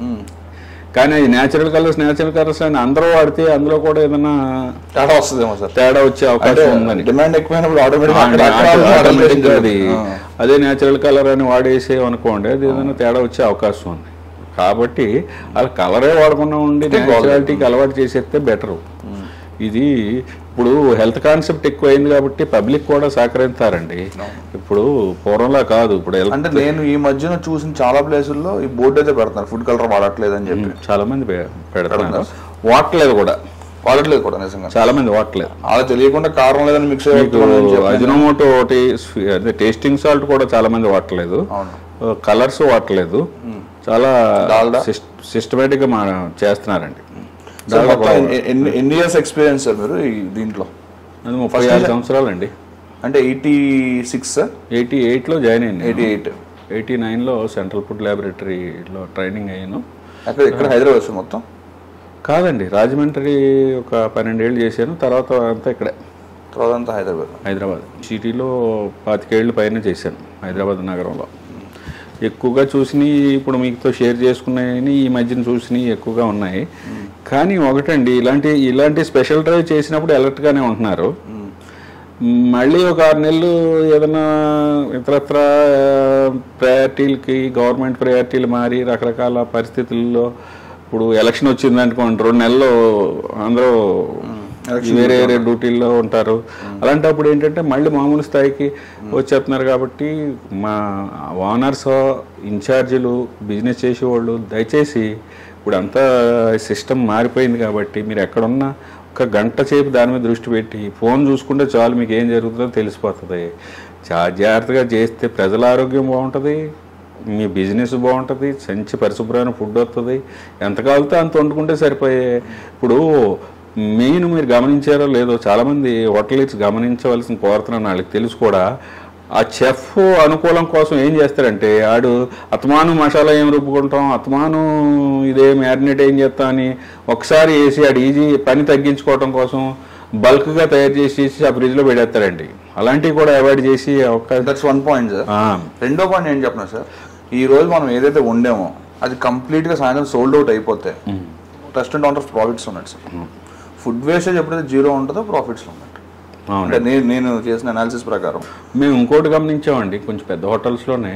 కానీ అది న్యాచురల్ కలర్స్ న్యాచురల్ కలర్స్ అని అందరూ వాడితే అందులో కూడా ఏదైనా తేడా వస్తుందేమో సార్ తేడా వచ్చే అంటే అవకాశం ఉందని డిమాండ్ ఎక్కువైనప్పుడు ఆటోమేటిక్ ఆటోమేటిక్గా అది అదే న్యాచురల్ కలర్ అని వాడేసే అనుకోండి అది ఏదైనా తేడా వచ్చే అవకాశం ఉంది కాబట్టి అది కలరే వాడకుండా ఉండి న్యాచురాలిటీకి అలవాటు చేసేస్తే బెటరు ఇది ఇప్పుడు హెల్త్ కాన్సెప్ట్ ఎక్కువ అయింది కాబట్టి పబ్లిక్ కూడా సహకరిస్తారండి ఇప్పుడు పూర్వంలా కాదు ఇప్పుడు health- అంటే నేను ఈ మధ్యన చూసిన చాలా ప్లేసుల్లో ఈ బోర్డు అయితే పెడతారు ఫుడ్ కలర్ వాడట్లేదు అని చెప్పి చాలా మంది పె- పెడుతున్నారు వాడట్లేదు కూడా వాడట్లేదు కూడా నిజంగా చాలా మంది వాడట్లేదు అలా తెలియకుండా కారం లేదని మిక్స్ మీకు అజినోమోటో ఒకటి స్వీ- అదే టేస్టింగ్ సాల్ట్ కూడా చాలా మంది వాడట్లేదు అవును కలర్స్ వాడట్లేదు చాలా డాల్డా? సిస్టమేటిక్ గా మా చేస్తున్నారండి సార్ మొత్తం ఎన్ని- ఎన్ని ఎన్ని ఇయర్స్ ఎక్స్పీరియన్స్ సార్ మీరు ఈ దీంట్లో అది ముప్పై ఆరు సంవత్సరాలండి అంటే ఎయిటీ సిక్స్ సార్ ఎయిటీ ఎయిట్లో జాయిన్ అయ్యింది ఎయిటీ ఎయిట్ ఎయిటీ నైన్లో సెంట్రల్ ఫుడ్ ల్యాబొరేటరీలో ట్రైనింగ్ అయ్యాను ఎక్కడ ఇక్కడ హైదరాబాద్ సార్ మొత్తం కాదండి రాజమండ్రి ఒక పన్నెండేళ్ళు చేశాను తర్వాత అంతా ఇక్కడే తర్వాత అంతా హైదరాబాద్ హైదరాబాద్ సిటీలో పాతికేళ్ళు పైన చేశాను హైదరాబాద్ నగరంలో ఎక్కువగా చూసినవి ఇప్పుడు మీతో షేర్ చేసుకున్నాయని ఈ మధ్యన చూసినవి ఎక్కువగా ఉన్నాయి కానీ ఒకటండి ఇలాంటి ఇలాంటి స్పెషల్ డ్రైవ్ చేసినప్పుడు అలర్ట్గానే ఉంటున్నారు మళ్ళీ ఒక ఆరు నెలలు ఏదైనా ఇతరత్ర ప్రయారిటీలకి గవర్నమెంట్ ప్రయారిటీలు మారి రకరకాల పరిస్థితుల్లో ఇప్పుడు ఎలక్షన్ వచ్చింది అనుకోండి రెండు నెలలు అందరూ వేరే వేరే డ్యూటీల్లో ఉంటారు అలాంటప్పుడు ఏంటంటే మళ్ళీ మామూలు స్థాయికి వచ్చేస్తున్నారు కాబట్టి మా ఓనర్స్ ఇన్ఛార్జీలు బిజినెస్ చేసేవాళ్ళు దయచేసి ఇప్పుడు అంతా సిస్టమ్ మారిపోయింది కాబట్టి మీరు ఎక్కడున్నా ఒక గంట సేపు దాని మీద దృష్టి పెట్టి ఫోన్ చూసుకుంటే చాలు మీకు ఏం జరుగుతుందో తెలిసిపోతుంది చాలా జాగ్రత్తగా చేస్తే ప్రజల ఆరోగ్యం బాగుంటుంది మీ బిజినెస్ బాగుంటుంది మంచి పరిశుభ్రమైన ఫుడ్ వస్తుంది ఎంత కావాలితే అంత వండుకుంటే సరిపోయే ఇప్పుడు మెయిన్ మీరు గమనించారో లేదో చాలామంది హోటల్స్ గమనించవలసిన కోరుతున్నాను వాళ్ళకి తెలుసు కూడా ఆ చెఫ్ అనుకూలం కోసం ఏం చేస్తారంటే ఆడు అతమాను మసాలా ఏం రుబ్బుకుంటాం అతమాను ఇదే మ్యారినేట్ ఏం చేస్తాం అని ఒకసారి వేసి ఆడు ఈజీ పని తగ్గించుకోవడం కోసం బల్క్గా తయారు చేసి ఆ ఫ్రిడ్జ్లో పెడేస్తారండి అలాంటివి కూడా అవాయిడ్ చేసి ఒక దట్స్ వన్ పాయింట్ సార్ ఆ, రెండో పాయింట్ ఏం చెప్పిన సార్ ఈ రోజు మనం ఏదైతే వండామో అది కంప్లీట్ గా సాయంత్రం సోల్డ్ అవుట్ అయిపోతే రెస్టారెంట్ ఆన్ ప్రాఫిట్స్ ఉన్నట్టు సార్ ఫుడ్ వేస్టేజ్ ఎప్పుడైతే జీరో ఉంటుందో ప్రాఫిట్స్ ఉన్నట్టు అవును అంటే నేను నేను చేసిన అనాలిసిస్ ప్రకారం మేము ఇంకోటి గమనించామండి కొంచెం పెద్ద హోటల్స్లోనే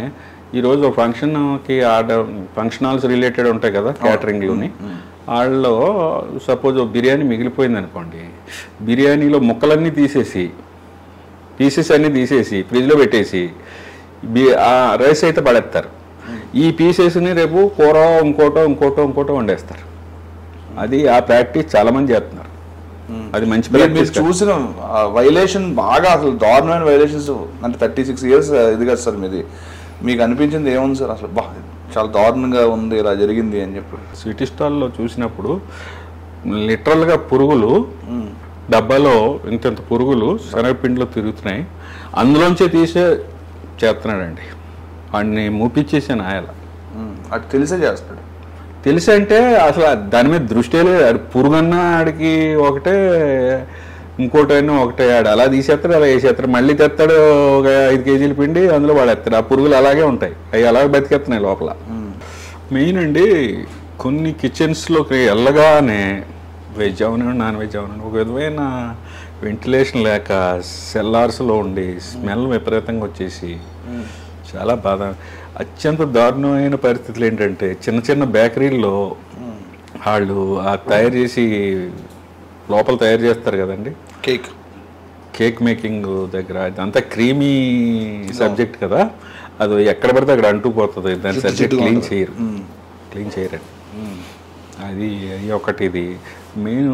ఈరోజు ఫంక్షన్కి ఆర్డర్ ఫంక్షన్ హాల్స్ రిలేటెడ్ ఉంటాయి కదా క్యాటరింగ్లోని వాళ్ళలో సపోజ్ బిర్యానీ మిగిలిపోయింది అనుకోండి బిర్యానీలో ముక్కలన్నీ తీసేసి పీసెస్ అన్నీ తీసేసి ఫ్రిడ్జ్లో పెట్టేసి బి- ఆ రైస్ అయితే పడేస్తారు ఈ పీసెస్ని రేపు కూర ఇంకోటో ఇంకోటో ఇంకోటో వండేస్తారు అది ఆ ప్రాక్టీస్ చాలా మంది చేస్తున్నారు అది మంచి మీరు మీరు ప్రాక్టీస్ కాదు. చూసిన వైలేషన్ బాగా అసలు దారుణమైన వైలేషన్స్ అంటే థర్టీ సిక్స్ ఇయర్స్ ఇది కదా సార్ మీది మీకు అనిపించింది ఏముంది సార్ అసలు బా చాలా దారుణంగా ఉంది ఇలా జరిగింది అని చెప్పి స్వీట్ స్టాల్లో చూసినప్పుడు లిటరల్గా పురుగులు డబ్బాలో ఇంతంత పురుగులు శనగపిండిలో తిరుగుతున్నాయి అందులోంచే తీసే చేస్తున్నాడండి వాడిని మూపిచ్చేసాను ఆయన ఉమ్, అది తెలిసే చేస్తాడు తెలిసి అంటే అసలు దాని మీద దృష్టి లేదు ఆడు పురుగన్నా ఆడికి ఒకటే ఇంకోటైనా ఒకటే ఆడు అలా తీసేస్తాడు అలా వేసేస్తాడు మళ్ళీ తెస్తాడు ఒక ఐదు కేజీల పిండి అందులో వాడేస్తాడు ఆ పురుగులు అలాగే ఉంటాయి అవి అలాగే బతికేస్తున్నాయి లోపల మెయిన్ అండి కొన్ని కిచెన్స్లోకి వెళ్ళగానే వెజ్ అవనండి నాన్ వెజ్ అవనండి ఒక విధమైన వెంటిలేషన్ లేక సెల్లార్స్లో ఉండి స్మెల్ విపరీతంగా వచ్చేసి చాలా బాధ అత్యంత దారుణమైన పరిస్థితులు ఏంటంటే చిన్న చిన్న బేకరీల్లో వాళ్ళు ఆ తయారు చేసి లోపల తయారు చేస్తారు కదండి కేక్ కేక్ మేకింగ్ దగ్గర ఇదంతా క్రీమీ సబ్జెక్ట్ కదా అది ఎక్కడ పడితే అక్కడ అంటూ పోతుంది దాని సరిగ్గా జిడ్డుగా క్లీన్ ఉంటుంది. చేయరు క్లీన్ చేయరండి అది అది ఒకటి ఇది మేము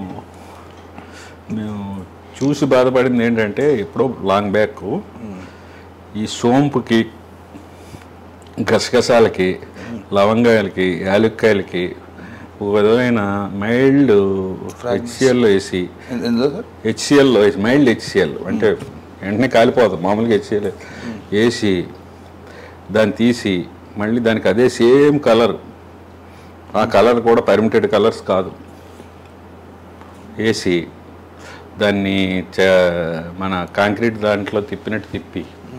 మేము చూసి బాధపడింది ఏంటంటే ఎప్పుడో లాంగ్ బ్యాక్ ఈ సోంపుకి గసగసాలకి లవంగాయలకి యాలుక్కాయలకి ఒక విధమైన మైల్డ్ హెచ్సిఎల్లో వేసి ఎన్- ఎందులో సార్ హెచ్సిఎల్లో వేసి మైల్డ్ హెచ్సిఎల్ అంటే వెంటనే కాలిపోతుంది మామూలుగా హెచ్సిఎల్ వేసి దాన్ని తీసి మళ్ళీ దానికి అదే సేమ్ కలర్ ఆ కలర్ కూడా పర్మిటెడ్ కలర్స్ కాదు వేసి దాన్ని చ- మన కాంక్రీట్ దాంట్లో తిప్పినట్టు తిప్పి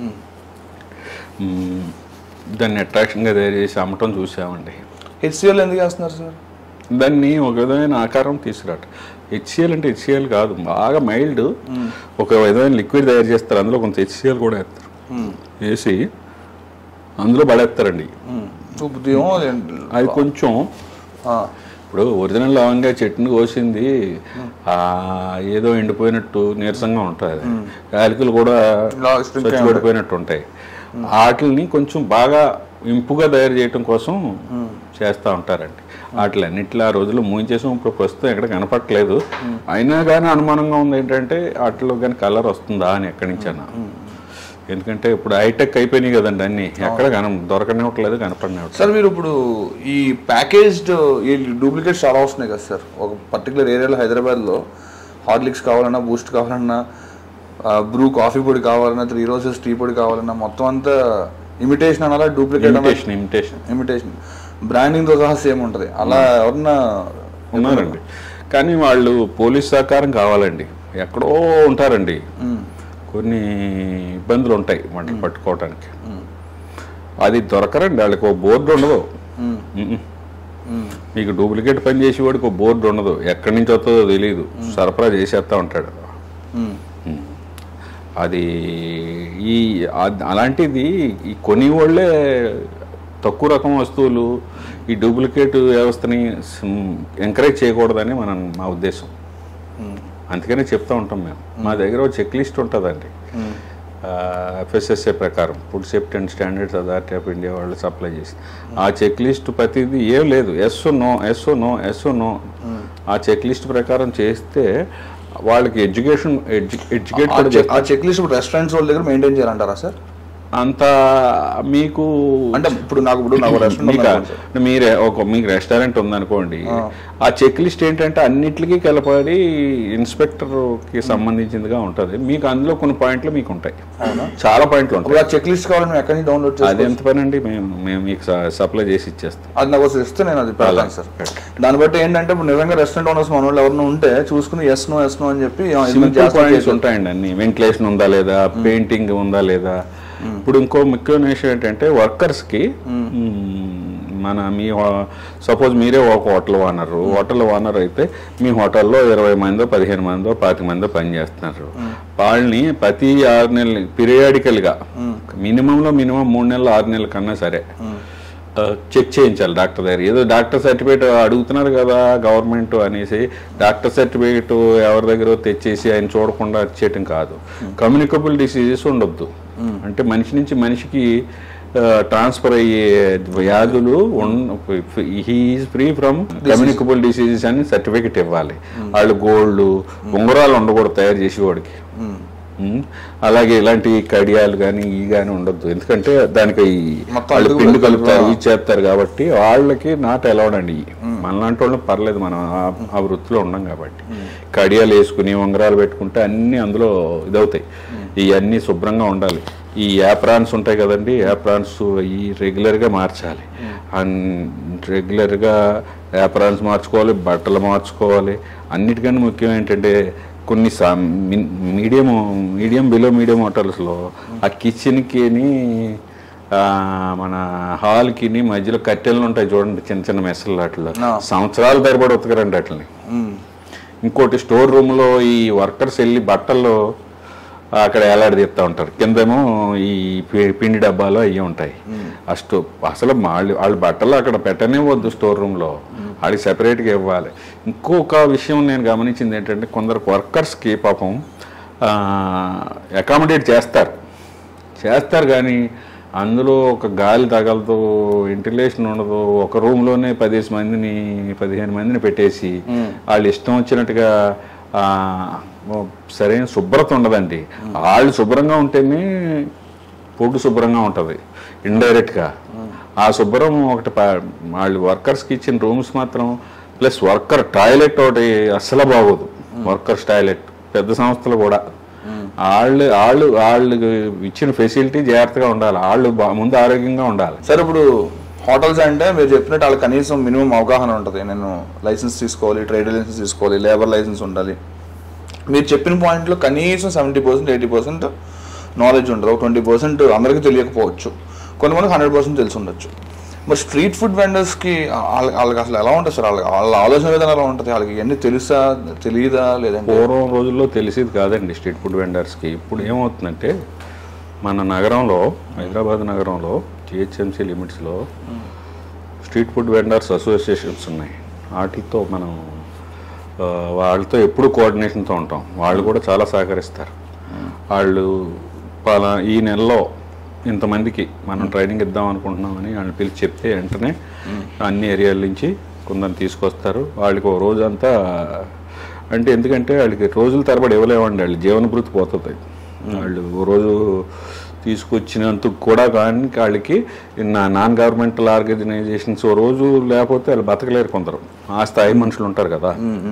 మ్, దాన్ని అట్రాక్షన్గా తయారు చేసి అమ్మటం చూసామండి హెచ్సిఎల్ ఎందుకు వేస్తున్నారు సార్ దాన్ని ఒక విధమైన ఆకారం తీసుకురాట హెచ్సిఎల్ అంటే హెచ్సిఎల్ కాదు బాగా మైల్డ్ ఒక విధమైన లిక్విడ్ తయారు చేస్తారు అందులో కొంత హెచ్సిఎల్ కూడా వేస్తారు వేసి అందులో పడేస్తారండి ఉద్యోగం అది కొంచెం ఇప్పుడు ఒరిజినల్ లవంగా చెట్టుని కోసింది ఆ ఏదో ఎండిపోయినట్టు నీరసంగా ఉంటుంది యాలకులు కూడా ఇలా shrink అయి పడిపోయినట్టు ఉంటాయి వాటిని కొంచెం బాగా ఇంపుగా తయారు చేయటం కోసం చేస్తూ ఉంటారండి వాటిలన్నిట్లో ఆ రోజులు మూయించేసాం ఇప్పుడు ప్రస్తుతం ఎక్కడ కనపట్లేదు అయినా కానీ అనుమానంగా ఉంది ఏంటంటే వాటిలో కానీ కలర్ వస్తుందా అని ఎక్కడి నుంచైనా ఎందుకంటే ఇప్పుడు హైటెక్ అయిపోయినాయి కదండి అన్ని ఎక్కడ కన దొరకనివ్వట్లేదు కనపడనివ్వట్లేదు సార్ మీరు ఇప్పుడు ఈ ప్యాకేజ్డ్ ఈ డూప్లికేట్స్ చాలా వస్తున్నాయి కదా సార్ ఒక పర్టికులర్ ఏరియాలో హైదరాబాద్లో హార్లిక్స్ కావాలన్నా బూస్ట్ కావాలన్నా బ్రూ కాఫీ పొడి కావాలన్నా త్రీ రోజెస్ టీ పొడి కావాలన్నా మొత్తం అంతా ఇమిటేషన్ అనాలా డూప్లికేట్ అనాలా ఇమిటేషన్ ఇమిటేషన్ ఇమిటేషన్ బ్రాండింగ్తో సహా సేమ్ ఉంటుంది అలా ఎవరన్నా ఉన్నారండి కానీ వాళ్ళు పోలీస్ సహకారం కావాలండి ఎక్కడో ఉంటారండి కొన్ని ఇబ్బందులు ఉంటాయి వంటలు పట్టుకోవటానికి అది దొరకరండి వాళ్ళకి ఒక బోర్డు ఉండదు మ్మ్. మీకు డూప్లికేట్ పని చేసేవాడికి ఒక బోర్డు ఉండదు ఎక్కడి నుంచి వస్తుందో తెలియదు సరఫరా చేసేస్తా ఉంటాడు అది ఈ అద్- అలాంటిది ఈ కొని వాళ్ళే తక్కువ రకం వస్తువులు ఈ డూప్లికేట్ వ్యవస్థని ఎంకరేజ్ చేయకూడదని మనం మా ఉద్దేశం అందుకనే చెప్తా ఉంటాం మేము మా దగ్గర ఒక చెక్ లిస్ట్ ఉంటుందండి ఎఫ్ఎస్ఎస్ఏ ప్రకారం food safety and standards authority of India వాళ్ళు సప్లై చేసి ఆ చెక్ లిస్ట్ ప్రతిదీ ఏం లేదు yes no yes no yes no ఆ చెక్ లిస్ట్ ప్రకారం చేస్తే వాళ్ళకి ఎడ్యుకేషన్ ఎడ్యుకేట్ కూడా చేస్తారు ఆ చెక్ లిస్ట్ ఇప్పుడు రెస్టారెంట్స్ వాళ్ళ దగ్గర మెయింటైన్ చేయాలంటారా సార్ అంత మీకు అంటే ఇప్పుడు నాకు ఇప్పుడు నాకు రెస్టారెంట్ మీకు మీరే ఒక మీకు రెస్టారెంట్ ఉందనుకోండి ఆ చెక్ లిస్ట్ ఏంటంటే అన్నిటికీ కలపడి ఇన్స్పెక్టర్ కి సంబంధించిందిగా ఉంటది మీకు అందులో కొన్ని పాయింట్లు మీకు ఉంటాయి చాలా పాయింట్లు ఉంటాయి ఇప్పుడు ఆ చెక్ లిస్ట్ కావాలి మేము ఎక్కడి నుంచి డౌన్లోడ్ అది చేయాలి ఎంత పని అండి మేము మేము మీకు సప్లై చేసి ఇచ్చేస్తాం అది నాకు ఒకసారి ఇస్తే నేను అది పెడతాను సార్ దాన్ని బట్టి ఏంటంటే ఇప్పుడు నిజంగా రెస్టారెంట్ ఓనర్స్ మన వాళ్ళు ఎవరైనా ఉంటే చూసుకుని ఎస్ నో ఎస్ నో అని చెప్పి ఆ, ఇది సింపుల్ చేస్తాం, పాయింట్స్ చేస్తాం. ఉంటాయండి అన్ని వెంటిలేషన్ ఉందా లేదా పెయింటింగ్ ఉందా లేదా ఇప్పుడు ఇంకో ముఖ్యమైన విషయం ఏంటంటే వర్కర్స్ కి మ్, మన మీ సపోజ్ మీరే ఒక హోటల్ ఓనర్ హోటల్ ఓనర్ అయితే మీ హోటల్లో ఇరవై మందో పదిహేను మందో పాతి మందో పని చేస్తున్నారు వాళ్ళని ప్రతి ఆరు నెలలు పీరియాడికల్ గా మినిమంలో మినిమం మూడు నెలలు ఆరు నెలల కన్నా సరే చెక్ చేయించాలి డాక్టర్ దగ్గర ఏదో డాక్టర్ సర్టిఫికేట్ అడుగుతున్నారు కదా గవర్నమెంట్ అనేసి డాక్టర్ సర్టిఫికేట్ ఎవరి దగ్గర తెచ్చేసి ఆయన చూడకుండా చేయటం కాదు కమ్యూనికబుల్ డిసీజెస్ ఉండొద్దు అంటే మనిషి నుంచి మనిషికి ట్రాన్స్ఫర్ అయ్యే వ్యాధులు he's free from communicable diseases అని సర్టిఫికేట్ ఇవ్వాలి వాళ్ళు గోల్డ్ ఉంగరాలు ఉండకూడదు తయారు చేసేవాడికి ఉమ్. అలాగే ఇలాంటి కడియాలు కానీ ఈ కానీ ఉండొద్దు ఎందుకంటే దానికి ఈ మొత్తం వాళ్ళు అడుగు పిండి కూడా కలుపుతారు ఇవి చేస్తారు కాబట్టి వాళ్ళకి నాట్ అలౌడ్ అండి మనలాంటి వాళ్ళకి పర్లేదు మనం ఆ- ఆ వృత్తిలో ఉన్నాం కాబట్టి కడియాలు వేసుకుని ఉంగరాలు పెట్టుకుంటే అన్ని అందులో ఇదవుతాయి ఇవన్నీ శుభ్రంగా ఉండాలి ఈ యాప్రాన్స్ ఉంటాయి కదండి యాప్రాన్స్ ఈ రెగ్యులర్గా మార్చాలి అండ్ రెగ్యులర్గా యాప్రాన్స్ మార్చుకోవాలి బట్టలు మార్చుకోవాలి అన్నిటికన్నా ముఖ్యం ఏంటంటే కొన్ని మీడియం మీడియం బిలో మీడియం హోటల్స్లో ఆ కిచెన్కిని మన హాల్కి మధ్యలో కట్టెలు ఉంటాయి చూడండి చిన్న చిన్న మెస్సులు వాటిలో ఆ. సంవత్సరాల తరబడి ఉతకరండి వాటిని మ్మ్. ఇంకోటి స్టోర్ రూమ్లో ఈ వర్కర్స్ వెళ్ళి బట్టల్లో అక్కడ వేలాడదీస్తూ ఉంటారు కిందేమో ఈ పి- పిండి డబ్బాలు అవి ఉంటాయి ఆ స్టో అసలు వాళ్ళు వాళ్ళ బట్టలు అక్కడ పెట్టనే వద్దు స్టోర్ రూమ్లో వాళ్ళకి సెపరేట్గా ఇవ్వాలి ఇంకొక విషయం నేను గమనించింది ఏంటంటే కొందరు వర్కర్స్కి పాపం అకామిడేట్ చేస్తారు చేస్తారు కానీ అందులో ఒక గాలి తగలదు వెంటిలేషన్ ఉండదు ఒక రూమ్లోనే పదిహేను మందిని పదిహేను మందిని పెట్టేసి వాళ్ళు ఇష్టం వచ్చినట్టుగా ఆ, ఓ సరైన శుభ్రత ఉండదండి వాళ్ళు శుభ్రంగా ఉంటేనే ఫుడ్ శుభ్రంగా ఉంటుంది ఇండైరెక్ట్గా ఆ శుభ్రం ఒకటి ప- వాళ్ళు వర్కర్స్కి ఇచ్చిన రూమ్స్ మాత్రం ప్లస్ వర్కర్ టాయిలెట్ ఒకటి అస్సలు బాగోదు వర్కర్స్ టాయిలెట్ పెద్ద సంస్థలు కూడా వాళ్ళు వాళ్ళు వాళ్ళు ఇచ్చిన ఫెసిలిటీ జాగ్రత్తగా ఉండాలి వాళ్ళు బా- ముందు ఆరోగ్యంగా ఉండాలి సరే ఇప్పుడు హోటల్స్ అంటే మీరు చెప్పినట్టు వాళ్ళకి కనీసం మినిమం అవగాహన ఉంటుంది నేను లైసెన్స్ తీసుకోవాలి ట్రేడ్ లైసెన్స్ తీసుకోవాలి లేబర్ లైసెన్స్ ఉండాలి మీరు చెప్పిన పాయింట్లో కనీసం seventy percent eighty percent knowledge ఉంటుంది ఒక ట్వంటీ పర్సెంట్ అందరికీ తెలియకపోవచ్చు కొంతమందికి హండ్రెడ్ పర్సెంట్ తెలిసి ఉండొచ్చు మరి స్ట్రీట్ ఫుడ్ వెండర్స్కి వాళ్ళకి వాళ్ళకి అసలు ఎలా ఉంటుంది సార్ వాళ్ళకి వాళ్ళ ఆలోచన విధానం ఎలా ఉంటుంది వాళ్ళకి ఇవన్నీ తెలుసా తెలియదా లేదంటే పూర్వం రోజుల్లో తెలిసేది కాదండి స్ట్రీట్ ఫుడ్ వెండర్స్కి ఇప్పుడు ఏమవుతుందంటే మన నగరంలో హైదరాబాద్ నగరంలో జిహెచ్ఎంసీ లిమిట్స్లో స్ట్రీట్ ఫుడ్ వెండర్స్ అసోసియేషన్స్ ఉన్నాయి వాటితో మనం ఆ, వాళ్ళతో ఎప్పుడు కోఆర్డినేషన్తో ఉంటాం వాళ్ళు కూడా చాలా సహకరిస్తారు వాళ్ళు పలా ఈ నెలలో ఇంతమందికి మనం ట్రైనింగ్ ఇద్దాం అనుకుంటున్నామని వాళ్ళు పిలిచి చెప్తే వెంటనే అన్ని ఏరియాల నుంచి కొందరు తీసుకొస్తారు వాళ్ళకి ఒక రోజంతా అంటే ఎందుకంటే వాళ్ళకి రోజుల తరబడి ఇవ్వలేమండి వాళ్ళు జీవన భృతి పోతుంది వాళ్ళు ఓ రోజు తీసుకొచ్చినందుకు కూడా కానీ వాళ్ళకి నా నాన్ గవర్నమెంటల్ ఆర్గనైజేషన్స్ ఓ రోజు లేకపోతే వాళ్ళు బతకలేరు కొందరు ఆ స్థాయి మనుషులు ఉంటారు కదా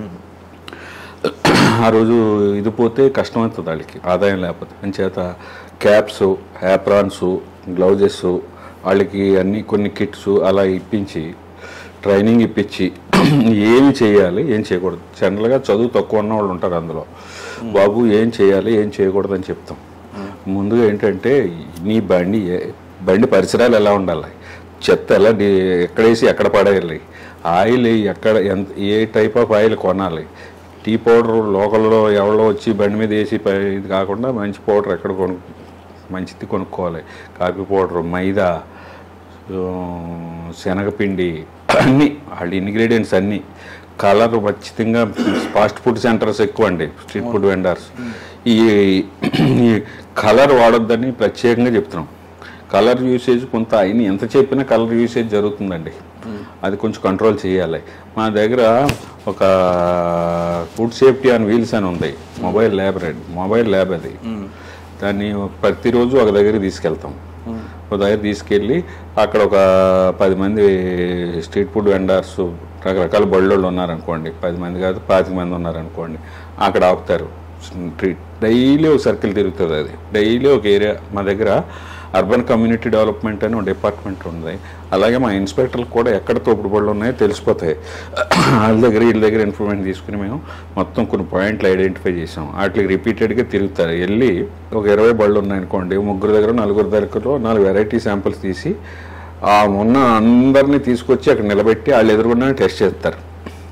ఆ రోజు ఇది పోతే కష్టమవుతుంది వాళ్ళకి ఆదాయం లేకపోతే అంచేత క్యాప్స్ యాప్రాన్స్ గ్లౌజెస్ వాళ్ళకి అన్ని కొన్ని కిట్స్ అలా ఇప్పించి ట్రైనింగ్ ఇప్పించి ఏమి చేయాలి ఏం చేయకూడదు జనరల్గా చదువు తక్కువ ఉన్న వాళ్ళు ఉంటారు అందులో బాబు ఏం చేయాలి ఏం చేయకూడదు అని చెప్తాం ముందుగా ఏంటంటే నీ బండి ఏ- బండి పరిసరాలు ఎలా ఉండాలి చెత్త ఎలా డి- ఎక్కడేసి ఎక్కడ పడేయాలి ఆయిల్ ఎక్కడ ఎంత ఏ టైప్ ఆఫ్ ఆయిల్ కొనాలి టీ పౌడర్ లోకల్లో ఎవరో వచ్చి బండి మీద వేసి ప- ఇది కాకుండా మంచి పౌడర్ ఎక్కడ కొను మంచిది కొనుక్కోవాలి కాఫీ పౌడర్ మైదా ఆ, శనగపిండి అన్నీ వాళ్ళ ఇంగ్రీడియంట్స్ అన్నీ కలర్ ఖచ్చితంగా ఫాస్ట్ ఫుడ్ సెంటర్స్ ఎక్కువ అండి స్ట్రీట్ ఫుడ్ వెండర్స్ ఈ ఈ కలర్ వాడొద్దని ప్రత్యేకంగా చెప్తున్నాం కలర్ యూసేజ్ కొంత అయిన ఎంత చెప్పినా కలర్ యూసేజ్ జరుగుతుందండి అది కొంచెం కంట్రోల్ చేయాలి మా దగ్గర ఒక ఫుడ్ సేఫ్టీ అండ్ వీల్స్ అని ఉంది మొబైల్ ల్యాబ్ మొబైల్ ల్యాబ్ అది దాన్ని ప్రతిరోజు ఒక దగ్గరికి తీసుకెళ్తాం ఒక దగ్గర తీసుకెళ్ళి అక్కడ ఒక పది మంది స్ట్రీట్ ఫుడ్ వెండర్స్ రకరకాల బళ్ళోళ్ళు ఉన్నారనుకోండి పది మంది కాదు పాతిక మంది ఉన్నారనుకోండి అక్కడ ఆపుతారు స్ట్రీట్ డైలీ ఒక సర్కిల్ తిరుగుతుంది అది డైలీ ఒక ఏరియా మా దగ్గర అర్బన్ కమ్యూనిటీ డెవలప్మెంట్ అని ఒక డిపార్ట్మెంట్ ఉంది అలాగే మా ఇన్స్పెక్టర్లకు కూడా ఎక్కడ తోపుడు బళ్ళు ఉన్నాయో తెలిసిపోతాయి వాళ్ళ దగ్గర వీళ్ళ దగ్గర ఇన్ఫర్మేషన్ తీసుకుని మేము మొత్తం కొన్ని పాయింట్లు ఐడెంటిఫై చేసాం వాటికి రిపీటెడ్గా తిరుగుతారు వెళ్ళి ఒక ఇరవై బళ్ళు ఉన్నాయనుకోండి ముగ్గురు దగ్గర నలుగురు దగ్గర నాలుగు వెరైటీ శాంపిల్స్ తీసి ఆ ఉన్న అందరినీ తీసుకొచ్చి అక్కడ నిలబెట్టి వాళ్ళు ఎదురుగుండా టెస్ట్ చేస్తారు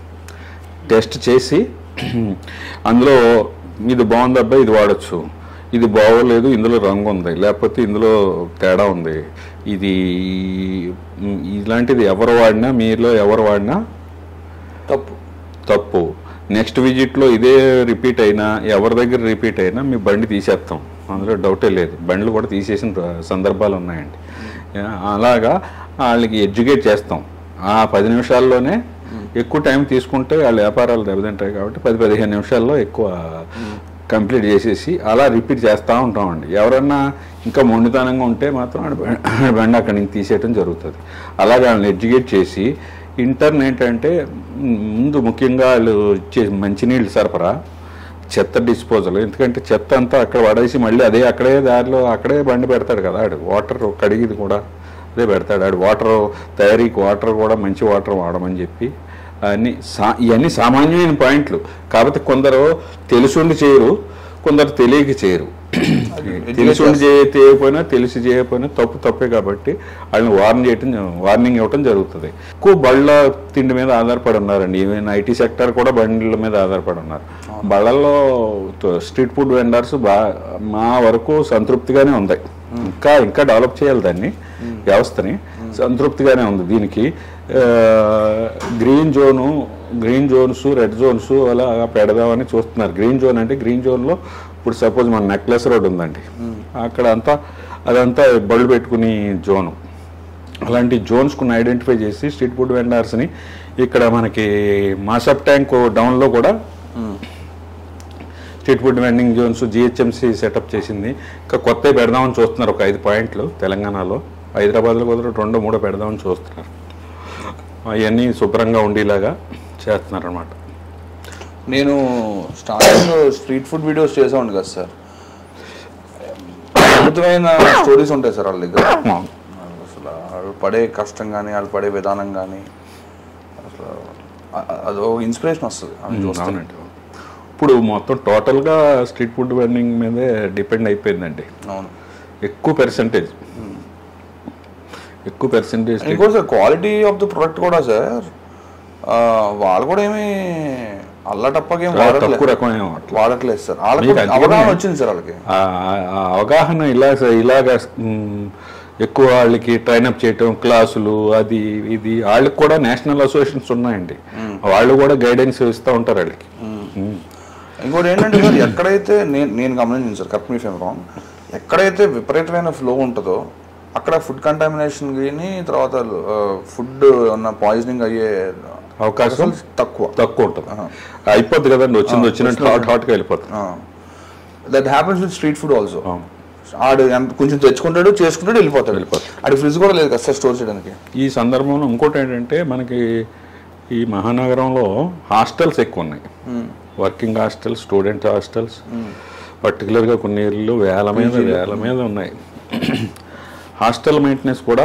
టెస్ట్ చేసి అందులో ఇది బాగుంది అబ్బాయి ఇది వాడచ్చు ఇది బాగోలేదు ఇందులో రంగు ఉంది లేకపోతే ఇందులో తేడా ఉంది ఇది మ్, ఇలాంటిది ఎవరు వాడినా మీలో ఎవరు వాడినా తప్పు తప్పు నెక్స్ట్ విజిట్లో ఇదే రిపీట్ అయినా ఎవరి దగ్గర రిపీట్ అయినా మీ బండి తీసేస్తాం అందులో డౌటే లేదు బండ్లు కూడా తీసేసిన సందర్భాలు ఉన్నాయండి యా, అలాగా వాళ్ళకి ఎడ్యుకేట్ చేస్తాం ఆ పది నిమిషాల్లోనే ఎక్కువ టైం తీసుకుంటే వాళ్ళ వ్యాపారాలు దెబ్బతింటాయి కాబట్టి పది పదిహేను నిమిషాల్లో ఎక్కువ కంప్లీట్ చేసేసి అలా రిపీట్ చేస్తూ ఉంటామండి ఎవరన్నా ఇంకా మొండితనంగా ఉంటే మాత్రం ఆడ బం- ఆడ బండి అక్కడి నుంచి తీసేయటం జరుగుతుంది అలాగే వాళ్ళని ఎడ్యుకేట్ చేసి ఇంటర్న్ ఏంటంటే మ్, ముందు ముఖ్యంగా వాళ్ళు ఇచ్చే మంచినీళ్ళు సరఫరా చెత్త డిస్పోజల్ ఎందుకంటే చెత్త అంతా అక్కడ పడేసి మళ్ళీ అదే అక్కడే దారిలో అక్కడే బండి పెడతాడు కదా ఆడు వాటర్ కడిగిది కూడా అదే పెడతాడు ఆడు వాటర్ తయారీకి వాటర్ కూడా మంచి వాటర్ వాడమని చెప్పి అన్ని సా ఇవన్నీ సామాన్యమైన పాయింట్లు కాకపోతే కొందరు తెలుసుండి చేయరు కొందరు తెలియక చేయరు తెలుసుండి చేయ చేయకపోయినా తెలిసి చేయకపోయినా తప్పు తప్పే కాబట్టి వాళ్ళని వార్న్ చేయటం వార్నింగ్ ఇవ్వటం జరుగుతుంది ఎక్కువ బళ్ళ తిండి మీద ఆధారపడి ఉన్నారండి ఈవెన్ ఐటీ సెక్టర్ కూడా బండ్ల మీద ఆధారపడి ఉన్నారు బళ్ళల్లో స్ట్రీట్ ఫుడ్ వెండర్స్ బా మా వరకు సంతృప్తిగానే ఉంది ఇంకా ఇంకా డెవలప్ చేయాలి దాన్ని వ్యవస్థని సంతృప్తిగానే ఉంది దీనికి ఆ, green zone green zones red zones అలా పెడదామని చూస్తున్నారు గ్రీన్ జోన్ అంటే గ్రీన్ జోన్లో ఇప్పుడు సపోజ్ మన నెక్లెస్ రోడ్ ఉందండి అక్కడ అంతా అదంతా బళ్ళు పెట్టుకుని జోను అలాంటి జోన్స్ కొన్ని ఐడెంటిఫై చేసి స్ట్రీట్ ఫుడ్ వెండర్స్ని ఇక్కడ మనకి మాసప్ ట్యాంక్ డౌన్లో కూడా street food vending zones GHMC setup చేసింది ఇంకా కొత్త పెడదామని చూస్తున్నారు ఒక ఐదు పాయింట్లు తెలంగాణలో హైదరాబాద్లో కూడా రెండో మూడో పెడదామని చూస్తున్నారు అవన్నీ శుభ్రంగా ఉండేలాగా చేస్తున్నారు అనమాట నేను స్టార్టింగ్ స్ట్రీట్ ఫుడ్ వీడియోస్ చేసాను కదా సార్ అద్భుతమైన స్టోరీస్ ఉంటాయి సార్ వాళ్ళ దగ్గర అసలు వాళ్ళు పడే కష్టం కానీ వాళ్ళు పడే విధానం కానీ అసలు అ- అ- అదో ఇన్స్పిరేషన్ వస్తుంది అని చూస్తే అవునండి ఇప్పుడు మొత్తం టోటల్గా స్ట్రీట్ ఫుడ్ వెండింగ్ మీదే డిపెండ్ అయిపోయిందండి అవును ఎక్కువ పర్సంటేజ్ ఎక్కువ పర్సంటేజ్ ఇంకోటి sir quality of the product కూడా సార్ ఆ, వాళ్ళు కూడా ఏమి అల్లటప్పకేం తక్కువ వాడట్లేదు రకమైన వాటర్ వాడట్లేదు సార్ వాళ్ళకి మీకు అందుకనే- అవగాహన వచ్చింది సార్ వాళ్ళకి ఆ ఆ అవగాహన ఇలా ఇలాగా మ్, ఎక్కువ వాళ్ళకి ట్రైనప్ చేయటం క్లాసులు అది ఇది వాళ్ళకి కూడా నేషనల్ అసోసియేషన్స్ ఉన్నాయండి వాళ్ళు కూడా గైడెన్స్ ఇస్తూ ఉంటారు వాళ్ళకి మ్. ఇంకోటి ఏంటంటే సార్ ఎక్కడైతే నేను నేను గమనించాను సార్ కరెక్ట్ మీ ఫేమ్ రాంగ్ ఎక్కడైతే విపరీతమైన ఫ్లో ఉంటుందో అక్కడ ఫుడ్ కంటామినేషన్ కానీ తర్వాత ఫుడ్ ఉన్న పాయిజనింగ్ అయ్యే అవకాశం తక్కువ తక్కువ ఉంటుంది అయిపోద్ది కదండి వచ్చింది వచ్చినట్టు హాట్ హాట్గా వెళ్ళిపోతుంది that happens with street food also అవును. ఆడు ఎంత కొంచెం తెచ్చుకుంటాడు చేసుకుంటాడు వెళ్ళిపోతాడు వెళ్ళిపోతాడు. ఆడి ఫ్రిడ్జ్ కూడా లేదు కదా సార్ స్టోర్ చేయడానికి ఈ సందర్భంలో ఇంకోటి ఏంటంటే మనకి ఈ మహానగరంలో హాస్టల్స్ ఎక్కువ ఉన్నాయి వర్కింగ్ హాస్టల్స్ స్టూడెంట్ హాస్టల్స్ పర్టికులర్గా కొన్ని ఇళ్ళు వేల మీద వేల మీద ఉన్నాయి హాస్టల్ మెయింటెనెన్స్ కూడా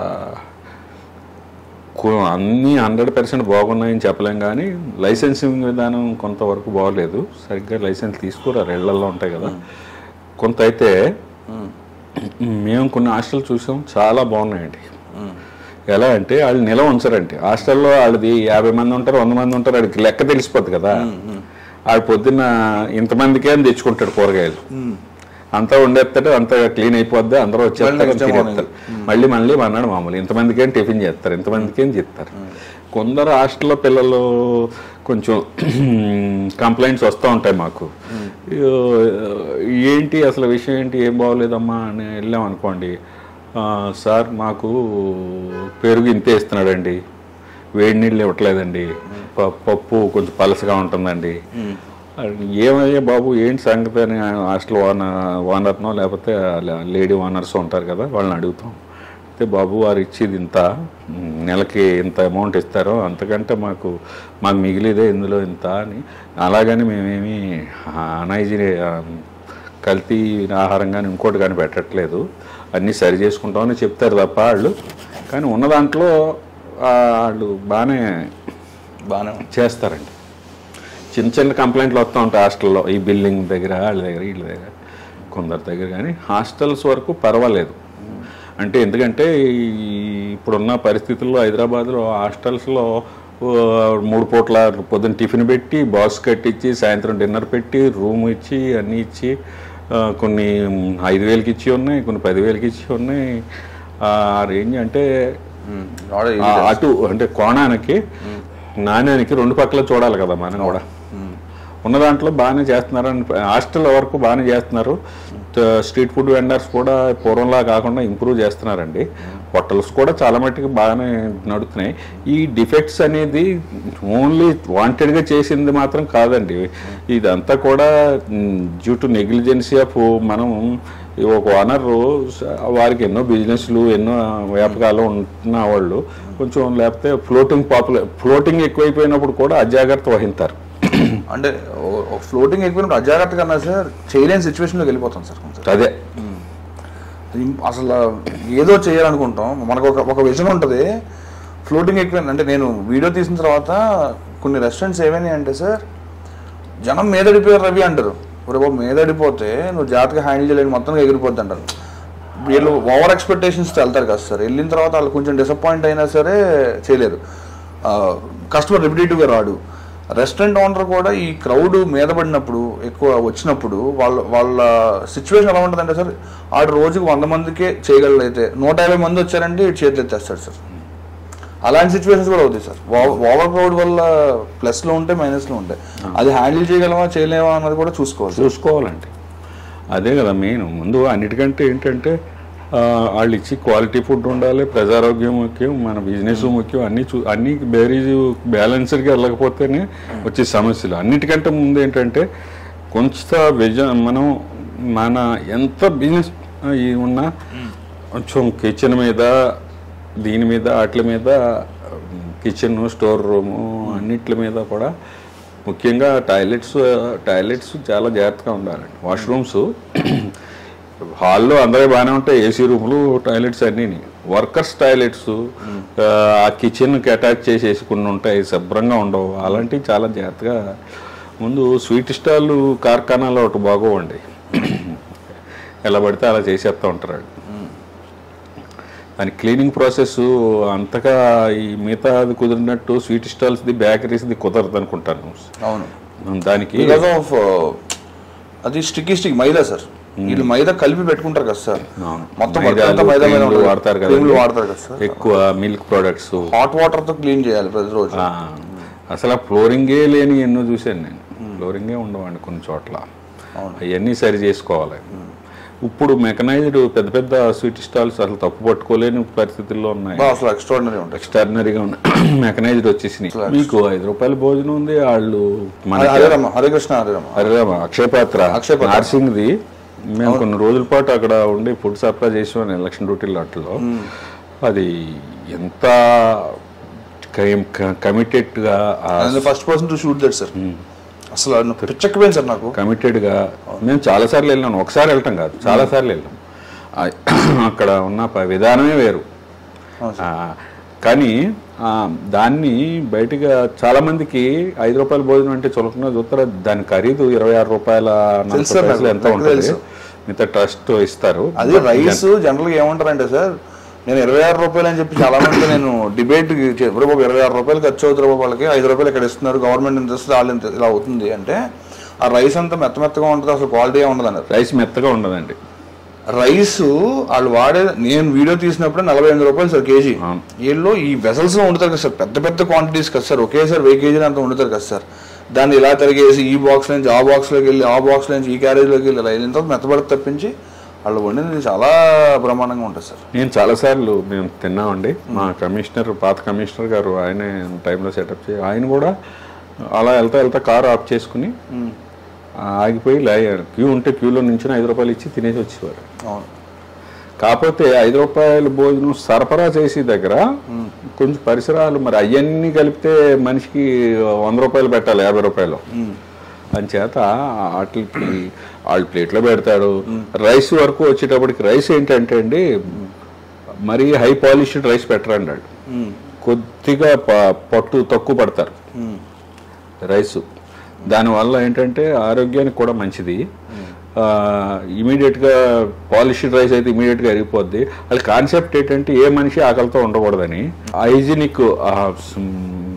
కొ- అన్నీ హండ్రెడ్ పర్సెంట్ బాగున్నాయని చెప్పలేం కానీ లైసెన్సింగ్ విధానం కొంతవరకు బాగోలేదు సరిగ్గా లైసెన్స్ తీసుకురారు ఇళ్లలో ఉంటాయి కదా కొంత అయితే మేము కొన్ని హాస్టల్ చూసాం చాలా బాగున్నాయండి ఎలా అంటే వాళ్ళు నిల ఉంచరండి హాస్టల్లో వాళ్ళది యాభై మంది ఉంటారు వంద మంది ఉంటారు వాడికి లెక్క తెలిసిపోద్ది కదా ఆడు పొద్దున్న ఇంతమందికే అని తెచ్చుకుంటాడు కూరగాయలు అంతా వండేస్తాడు అంతా క్లీన్ అయిపోద్ది అందరూ వచ్చేస్తారు next day తినేస్తారు మళ్ళీ మళ్ళీ అన్నాడు మామూలు ఇంతమందికేం టిఫిన్ చేస్తారు ఇంతమందికేం చేస్తారు కొందరు హాస్టల్లో పిల్లలు కొంచెం కంప్లైంట్స్ వస్తూ ఉంటాయి మాకు అయ్యో, ఏంటి అసలు విషయం ఏంటి ఏం బాగోలేదమ్మా అని వెళ్ళాం అనుకోండి "ఆ, సార్ మాకు పెరుగు ఇంతే ఇస్తున్నాడండి వేడి నీళ్ళు ఇవ్వట్లేదండి ప- పప్పు కొంచెం పలసగా ఉంటుందండి ఏమయ్యా బాబు ఏంటి సంగతి అని హాస్టల్ ఓనర్ ఓనర్నో లేకపోతే లే- లేడీ ఓనర్స్ ఉంటారు కదా వాళ్ళని అడుగుతాం అయితే బాబు వారు ఇచ్చేది ఇంత ఉమ్, నెలకి ఇంత అమౌంట్ ఇస్తారో అంతకంటే మాకు మాకు మిగిలిదే ఇందులో ఇంత అని అలాగని మేమేమి అనైజీ కల్తీ ఆహారం కానీ ఇంకోటి కానీ పెట్టట్లేదు అన్నీ సరి చేసుకుంటామని చెప్తారు తప్ప వాళ్ళు కానీ ఉన్న దాంట్లో ఆ, వాళ్ళు బాగానే బాగానే చేస్తారండి చిన్న చిన్న కంప్లైంట్లు వస్తూ ఉంటాయి హాస్టల్లో ఈ బిల్డింగ్ దగ్గర వాళ్ళ దగ్గర వీళ్ళ దగ్గర కొందరి దగ్గర కానీ హాస్టల్స్ వరకు పర్వాలేదు అంటే ఎందుకంటే ఈ- ఇప్పుడున్న పరిస్థితుల్లో హైదరాబాద్లో హాస్టల్స్లో ఓ, మూడు పూట్ల పొద్దున్న టిఫిన్ పెట్టి బాక్స్ కట్టించి సాయంత్రం డిన్నర్ పెట్టి రూమ్ ఇచ్చి అన్నీ ఇచ్చి ఆ, కొన్ని ఐదు వేలకి ఇచ్చి ఉన్నాయి కొన్ని పదివేలకి ఇచ్చి ఉన్నాయి ఆ రేంజ్ అంటే ఆర్డర్ ఆ అటు అంటే కోణానికి నాణ్యానికి రెండు పక్కల చూడాలి కదా మనం కూడా ఉన్న దాంట్లో బాగానే చేస్తున్నారు అని హాస్టల్ వరకు బాగానే చేస్తున్నారు త- స్ట్రీట్ ఫుడ్ వెండర్స్ కూడా పూర్వంలా కాకుండా ఇంప్రూవ్ చేస్తున్నారండి హోటల్స్ కూడా చాలా మట్టుకు బాగానే నడుస్తున్నాయి ఈ డిఫెక్ట్స్ అనేది ఓన్లీ వాంటెడ్గా చేసింది మాత్రం కాదండి ఇదంతా కూడా డ్యూ టు నెగ్లిజెన్సీ ఆఫ్ మనం ఈ ఒక ఓనర్ వారికి ఎన్నో బిజినెస్లు ఎన్నో వ్యాపకాలు ఉంటున్న వాళ్ళు కొంచెం లేకపోతే ఫ్లోటింగ్ పాపులర్ ఫ్లోటింగ్ ఎక్కువైపోయినప్పుడు కూడా అజాగ్రత్త వహిస్తారు అంటే ఫ్లోటింగ్ ఎక్కువ అజాగ్రత్త కన్నా సార్ చేయలేని సిచ్యువేషన్లోకి వెళ్ళిపోతాం సార్ కొంచెం అదే ఇం- అసలు ఏదో చేయాలనుకుంటాం మనకు ఒక ఒక విజన్ ఉంటుంది ఫ్లోటింగ్ ఎక్కువ అంటే నేను వీడియో తీసిన తర్వాత కొన్ని రెస్టారెంట్స్ ఏమైనాయి అంటే సార్ జనం మీదడిపోయారు రవి అంటారు ఒరే బాబు మీదడిపోతే నువ్వు జాగ్రత్తగా హ్యాండిల్ చేయలేని మొత్తం ఎగిరిపోద్ది అంటారు వీళ్ళు ఓవర్ ఎక్స్పెక్టేషన్స్తో వెళ్తారు కదా సార్ వెళ్ళిన తర్వాత వాళ్ళు కొంచెం డిసప్పాయింట్ అయినా సరే చేయలేరు కస్టమర్ రిపిటేటివ్గా రాడు రెస్టారెంట్ ఓనర్ కూడా ఈ క్రౌడ్ మీద పడినప్పుడు ఎక్కువ వచ్చినప్పుడు వాళ్ళ వాళ్ళ సిచ్యువేషన్ ఎలా ఉంటుందంటే సార్ ఆడు రోజుకు వంద మందికే చేయగలరు అయితే నూట యాభై మంది వచ్చారంటే ఇటు చేతులు ఎత్తేస్తాడు సార్ అలాంటి సిచ్యువేషన్స్ కూడా అవుతాయి సార్ ఓవర్ క్రౌడ్ వల్ల ప్లస్లో ఉంటాయి మైనస్లో ఉంటాయి అది హ్యాండిల్ చేయగలమా చేయలేమా అన్నది కూడా చూసుకోవాలి సార్. చూసుకోవాలండి అదే కదా మెయిన్ ముందు అన్నిటికంటే ఏంటంటే ఆ, వాళ్ళు ఇచ్చి క్వాలిటీ ఫుడ్ ఉండాలి ప్రజారోగ్యం ముఖ్యం మన బిజినెస్ ముఖ్యం అన్ని చూ అన్ని బేరీజ్ బ్యాలెన్స్డ్గా వెళ్ళకపోతేనే వచ్చే సమస్యలు అన్నిటికంటే ముందు ఏంటంటే కొంత విజ మనం మన ఎంత బిజినెస్ ఉన్నా కొంచెం కిచెన్ మీద దీని మీద వాటి మీద కిచెన్ స్టోర్ రూము అన్నిటి మీద కూడా ముఖ్యంగా టాయిలెట్స్ టాయిలెట్స్ చాలా జాగ్రత్తగా ఉండాలండి వాష్రూమ్స్ హాల్లో అందరూ బాగానే ఉంటాయి ఏసీ రూములు టాయిలెట్స్ అన్నీ వర్కర్స్ టాయిలెట్స్ ఆ కిచెన్కి అటాచ్ చేసేసి కొన్ని ఉంటాయి శుభ్రంగా ఉండవు అలాంటివి చాలా జాగ్రత్తగా ముందు స్వీట్ స్టాల్ కార్ఖానాలో ఒకటి బాగోవండి ఎలా పడితే అలా చేసేస్తూ ఉంటారు వాళ్ళు. దాని క్లీనింగ్ ప్రాసెస్ అంతగా ఈ మిగతా అది కుదిరినట్టు స్వీట్ స్టాల్స్ది బేకరీస్ది కుదరదు అనుకుంటాను అవును దానికి బికాస్ ఆఫ్ అది స్టిక్కీ స్టిక్ మైదా సార్ వీళ్ళు మైదా కలిపి పెట్టుకుంటారు కదా సార్ అవును. మొత్తం మైదాలు, మైదా మైదా మీద క్రీములు ఉంటుంది. వాడతారు కదా క్రీములు వాడతారు కదా సార్ ఎక్కువ మిల్క్ ప్రొడక్ట్స్ హాట్ వాటర్ తో క్లీన్ చేయాలి ప్రతిరోజు అసలు ఆ ఫ్లోరింగే లేని ఎన్నో చూశాను నేను ఫ్లోరింగే ఉండవండి కొన్ని చోట్ల అవన్నీ సరి చేసుకోవాలి ఇప్పుడు మెకనైజ్డ్ పెద్ద పెద్ద స్వీట్ స్టాల్స్ అసలు తప్పు పట్టుకోలేని పరిస్థితుల్లో ఉన్నాయి బా, అసలు ఎక్స్ట్రాడినరీ ఉంటాయి ఎక్స్టర్నరీగా ఉన్నాయి మెకనైజ్డ్ వచ్చేసినాయి మీకు ఐదు రూపాయల భోజనం ఉంది వాళ్ళు మన హరే రమ హరే కృష్ణ హరే రమ హరిరామ అక్షయపాత్ర అక్షయపాత్ర. నార్సింగ్ది మేము కొన్ని రోజుల పాటు అక్కడ ఉండి ఫుడ్ సప్లై చేసాం ఎలక్షన్ డ్యూటీ వాటిలో అది ఎంత కమిటెడ్గా first person to shoot that sir అసలు అది నాకు పిచ్చెక్కిపోయింది సార్ నాకు కమిటెడ్గా మేము చాలాసార్లు వెళ్ళాం ఒకసారి వెళ్ళటం కాదు చాలాసార్లు వెళ్ళాం ఆ, అక్కడ ఉన్న ప- విధానమే వేరు అవును ఆ, కానీ ఆ, దాన్ని బయటగా చాలా మందికి ఐదు రూపాయల భోజనం అంటే చులకన చూస్తారా దాని ఖరీదు ఇరవై ఆరు రూపాయల నలభై తెలుసు సార్ పైసలు నాకు, ఎంత నాకు ఉంటుంది తెలుసు. మిగతా ట్రస్ట్ ఇస్తారు అది రైస్ జనరల్ గా ఏమంటారంటే సార్ నేను ఇరవై ఆరు రూపాయలు అని చెప్పి చాలా మంది నేను డిబేట్ బాబు ఇరవై ఆరు రూపాయలు ఖర్చు అవుతుంది బాబు వాళ్ళకి ఐదు రూపాయలు ఇక్కడ ఇస్తున్నారు గవర్నమెంట్ ఇంత ఇస్తుంది వాళ్ళు ఇంత ఇలా అవుతుంది అంటే ఆ రైస్ అంతా మెత్త మెత్తగా ఉంటుంది అసలు క్వాలిటీ ఉండదు అన్నారు రైస్ మెత్తగా ఉండదండి రైస్ వాళ్ళు వాడే నేను వీడియో తీసినప్పుడు నలభై ఎనిమిది రూపాయలు సార్ కేజీ అవును. వీళ్ళు ఈ వెసల్స్ లో వండుతారు కదా సార్ పెద్ద పెద్ద క్వాంటిటీస్ కదా సార్ ఒకేసారి వెయ్యి కేజీలు అంత వండుతారు కదా సార్ దాన్ని ఇలా తిరిగేసి ఈ బాక్స్ నుంచి ఆ బాక్స్ లోకి వెళ్ళి ఆ బాక్స్ నుంచి ఈ క్యారేజ్ లోకి వెళ్ళి ఇలా ఇంత మెత్తబడి తప్పించి వాళ్ళు వండింది చాలా బ్రహ్మాండంగా ఉంటుంది సార్ నేను చాలాసార్లు మేము తిన్నామండి మా కమిషనర్ పాత కమిషనర్ గారు ఆయన టైంలో సెటప్ చేయ ఆయన కూడా అలా వెళ్తా వెళ్తా కారు ఆఫ్ చేసుకుని ఆగిపోయి లై క్యూ ఉంటే క్యూలో నుంచి ఐదు రూపాయలు ఇచ్చి తినేసి వచ్చేవారు అవును కాకపోతే ఐదు రూపాయల భోజనం సరఫరా చేసే దగ్గర కొంచెం పరిసరాలు మరి అవన్నీ కలిపితే మనిషికి వంద రూపాయలు పెట్టాలి యాభై రూపాయలు అంచేత వాటికి వాళ్ళు ప్లేట్లో పెడతాడు రైస్ వరకు వచ్చేటప్పటికి రైస్ ఏంటంటే అండి మరీ హై పాలిష్డ్ రైస్ పెట్టరండి వాళ్ళు కొద్దిగా ప- పట్టు తక్కువ పడతారు రైస్ దానివల్ల ఏంటంటే ఆరోగ్యానికి కూడా మంచిది ఇమీడియట్గా పాలిష్డ్ రైస్ అయితే ఇమీడియట్గా అరిగిపోద్ది అది కాన్సెప్ట్ ఏంటంటే ఏ మనిషి ఆకలితో ఉండకూడదని హైజీనిక్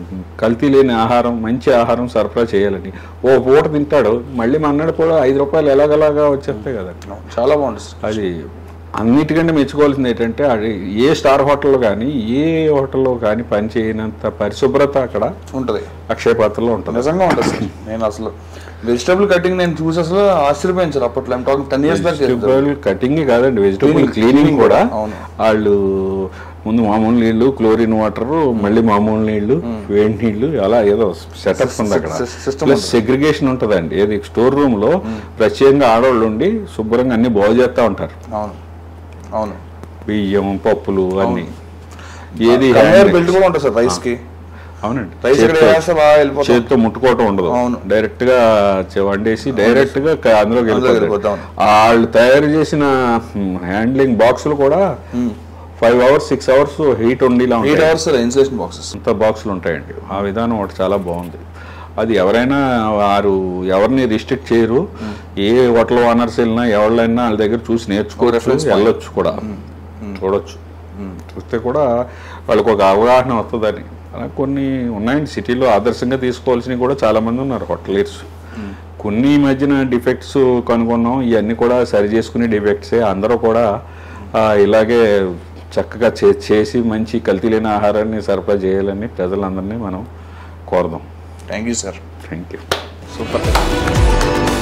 కల్తీ లేని ఆహారం మంచి ఆహారం సరఫరా చేయాలని ఓ పూట తింటాడు మళ్ళీ మన్నాడు కూడా ఐదు రూపాయలు ఎలాగలాగా వచ్చేస్తాయి కదా చాలా బాగుంటుంది సార్ అది అన్నిటికంటే మెచ్చుకోవాల్సింది ఏంటంటే అది ఏ స్టార్ హోటల్లో కానీ ఏ హోటల్లో కానీ పని చేయనంత పరిశుభ్రత అక్కడ ఉంటుంది అక్షయ పాత్రలో ఉంటుంది నిజంగా ఉంటుంది సార్ నేను అసలు వెజిటబుల్ కటింగ్ నేను చూసి అసలు ఆశ్చర్యపోయాను సార్ అప్పట్లో I'm talking ten years back vegetable cutting కాదండి వెజిటబుల్ క్లీనింగ్ కూడా అవును. వాళ్ళు ముందు మామూలు నీళ్లు క్లోరిన్ వాటర్ మళ్ళీ మామూలు నీళ్లు వేడి నీళ్లు అలా ఏదో సెటప్ ఉంది అక్కడ Sys- system ప్లస్ సెగ్రిగేషన్ ఉంటుందండి ఏది స్టోర్ రూమ్ లో ప్రత్యేకంగా ఆడవాళ్ళు ఉండి శుభ్రంగా అన్ని బాగు చేస్తూ ఉంటారు అవును అవును బియ్యం పప్పులు అన్ని ఏది కన్వేయర్ బెల్ట్ కూడా ఉంటుంది సార్ రైస్ కి అవునండి రైస్ ఇక్కడ చేత్తో- వేస్తే బాగా వెళ్ళిపోతుంది చేతితో ముట్టుకోవటం ఉండదు అవును. డైరెక్ట్ గా చే- వండేసి డైరెక్ట్ గా క- అందులోకి అందులోకి వెళ్ళిపోతాయి వెళ్ళిపోతాం. వాళ్ళు తయారు చేసిన హ్యాండ్లింగ్ బాక్సులు కూడా five hours six hours heat ఉండేలా ఎయిట్ ఉంటాయి అవర్స్ ఇన్సులేషన్ బాక్సెస్ అంత బాక్సులు ఉంటాయండి ఆ విధానం ఒకటి చాలా బాగుంది అది ఎవరైనా వారు ఎవరిని రిస్ట్రిక్ట్ చేయరు ఏ హోటల్ ఓనర్స్ వెళ్ళినా ఎవరినైనా వాళ్ళ దగ్గర చూసి నేర్చుకోవచ్చు reference point. వెళ్ళొచ్చు కూడా చూడొచ్చు చూస్తే కూడా వాళ్ళకి ఒక అవగాహన వస్తుందని అలా కొన్ని ఉన్నాయండి సిటీలో ఆదర్శంగా తీసుకోవాల్సినవి కూడా చాలా మంది ఉన్నారు హోటలీర్స్ కొన్ని ఈ మధ్యన డిఫెక్ట్స్ కనుగొన్నాం ఇవన్నీ కూడా సరి చేసుకునే డిఫెక్ట్సే అందరూ కూడా ఆ, ఇలాగే చక్కగా చే- చేసి మంచి కల్తీ లేని ఆహారాన్ని సరఫరా చేయాలని ప్రజలందరినీ మనం కోరదాం thank you sir thank you super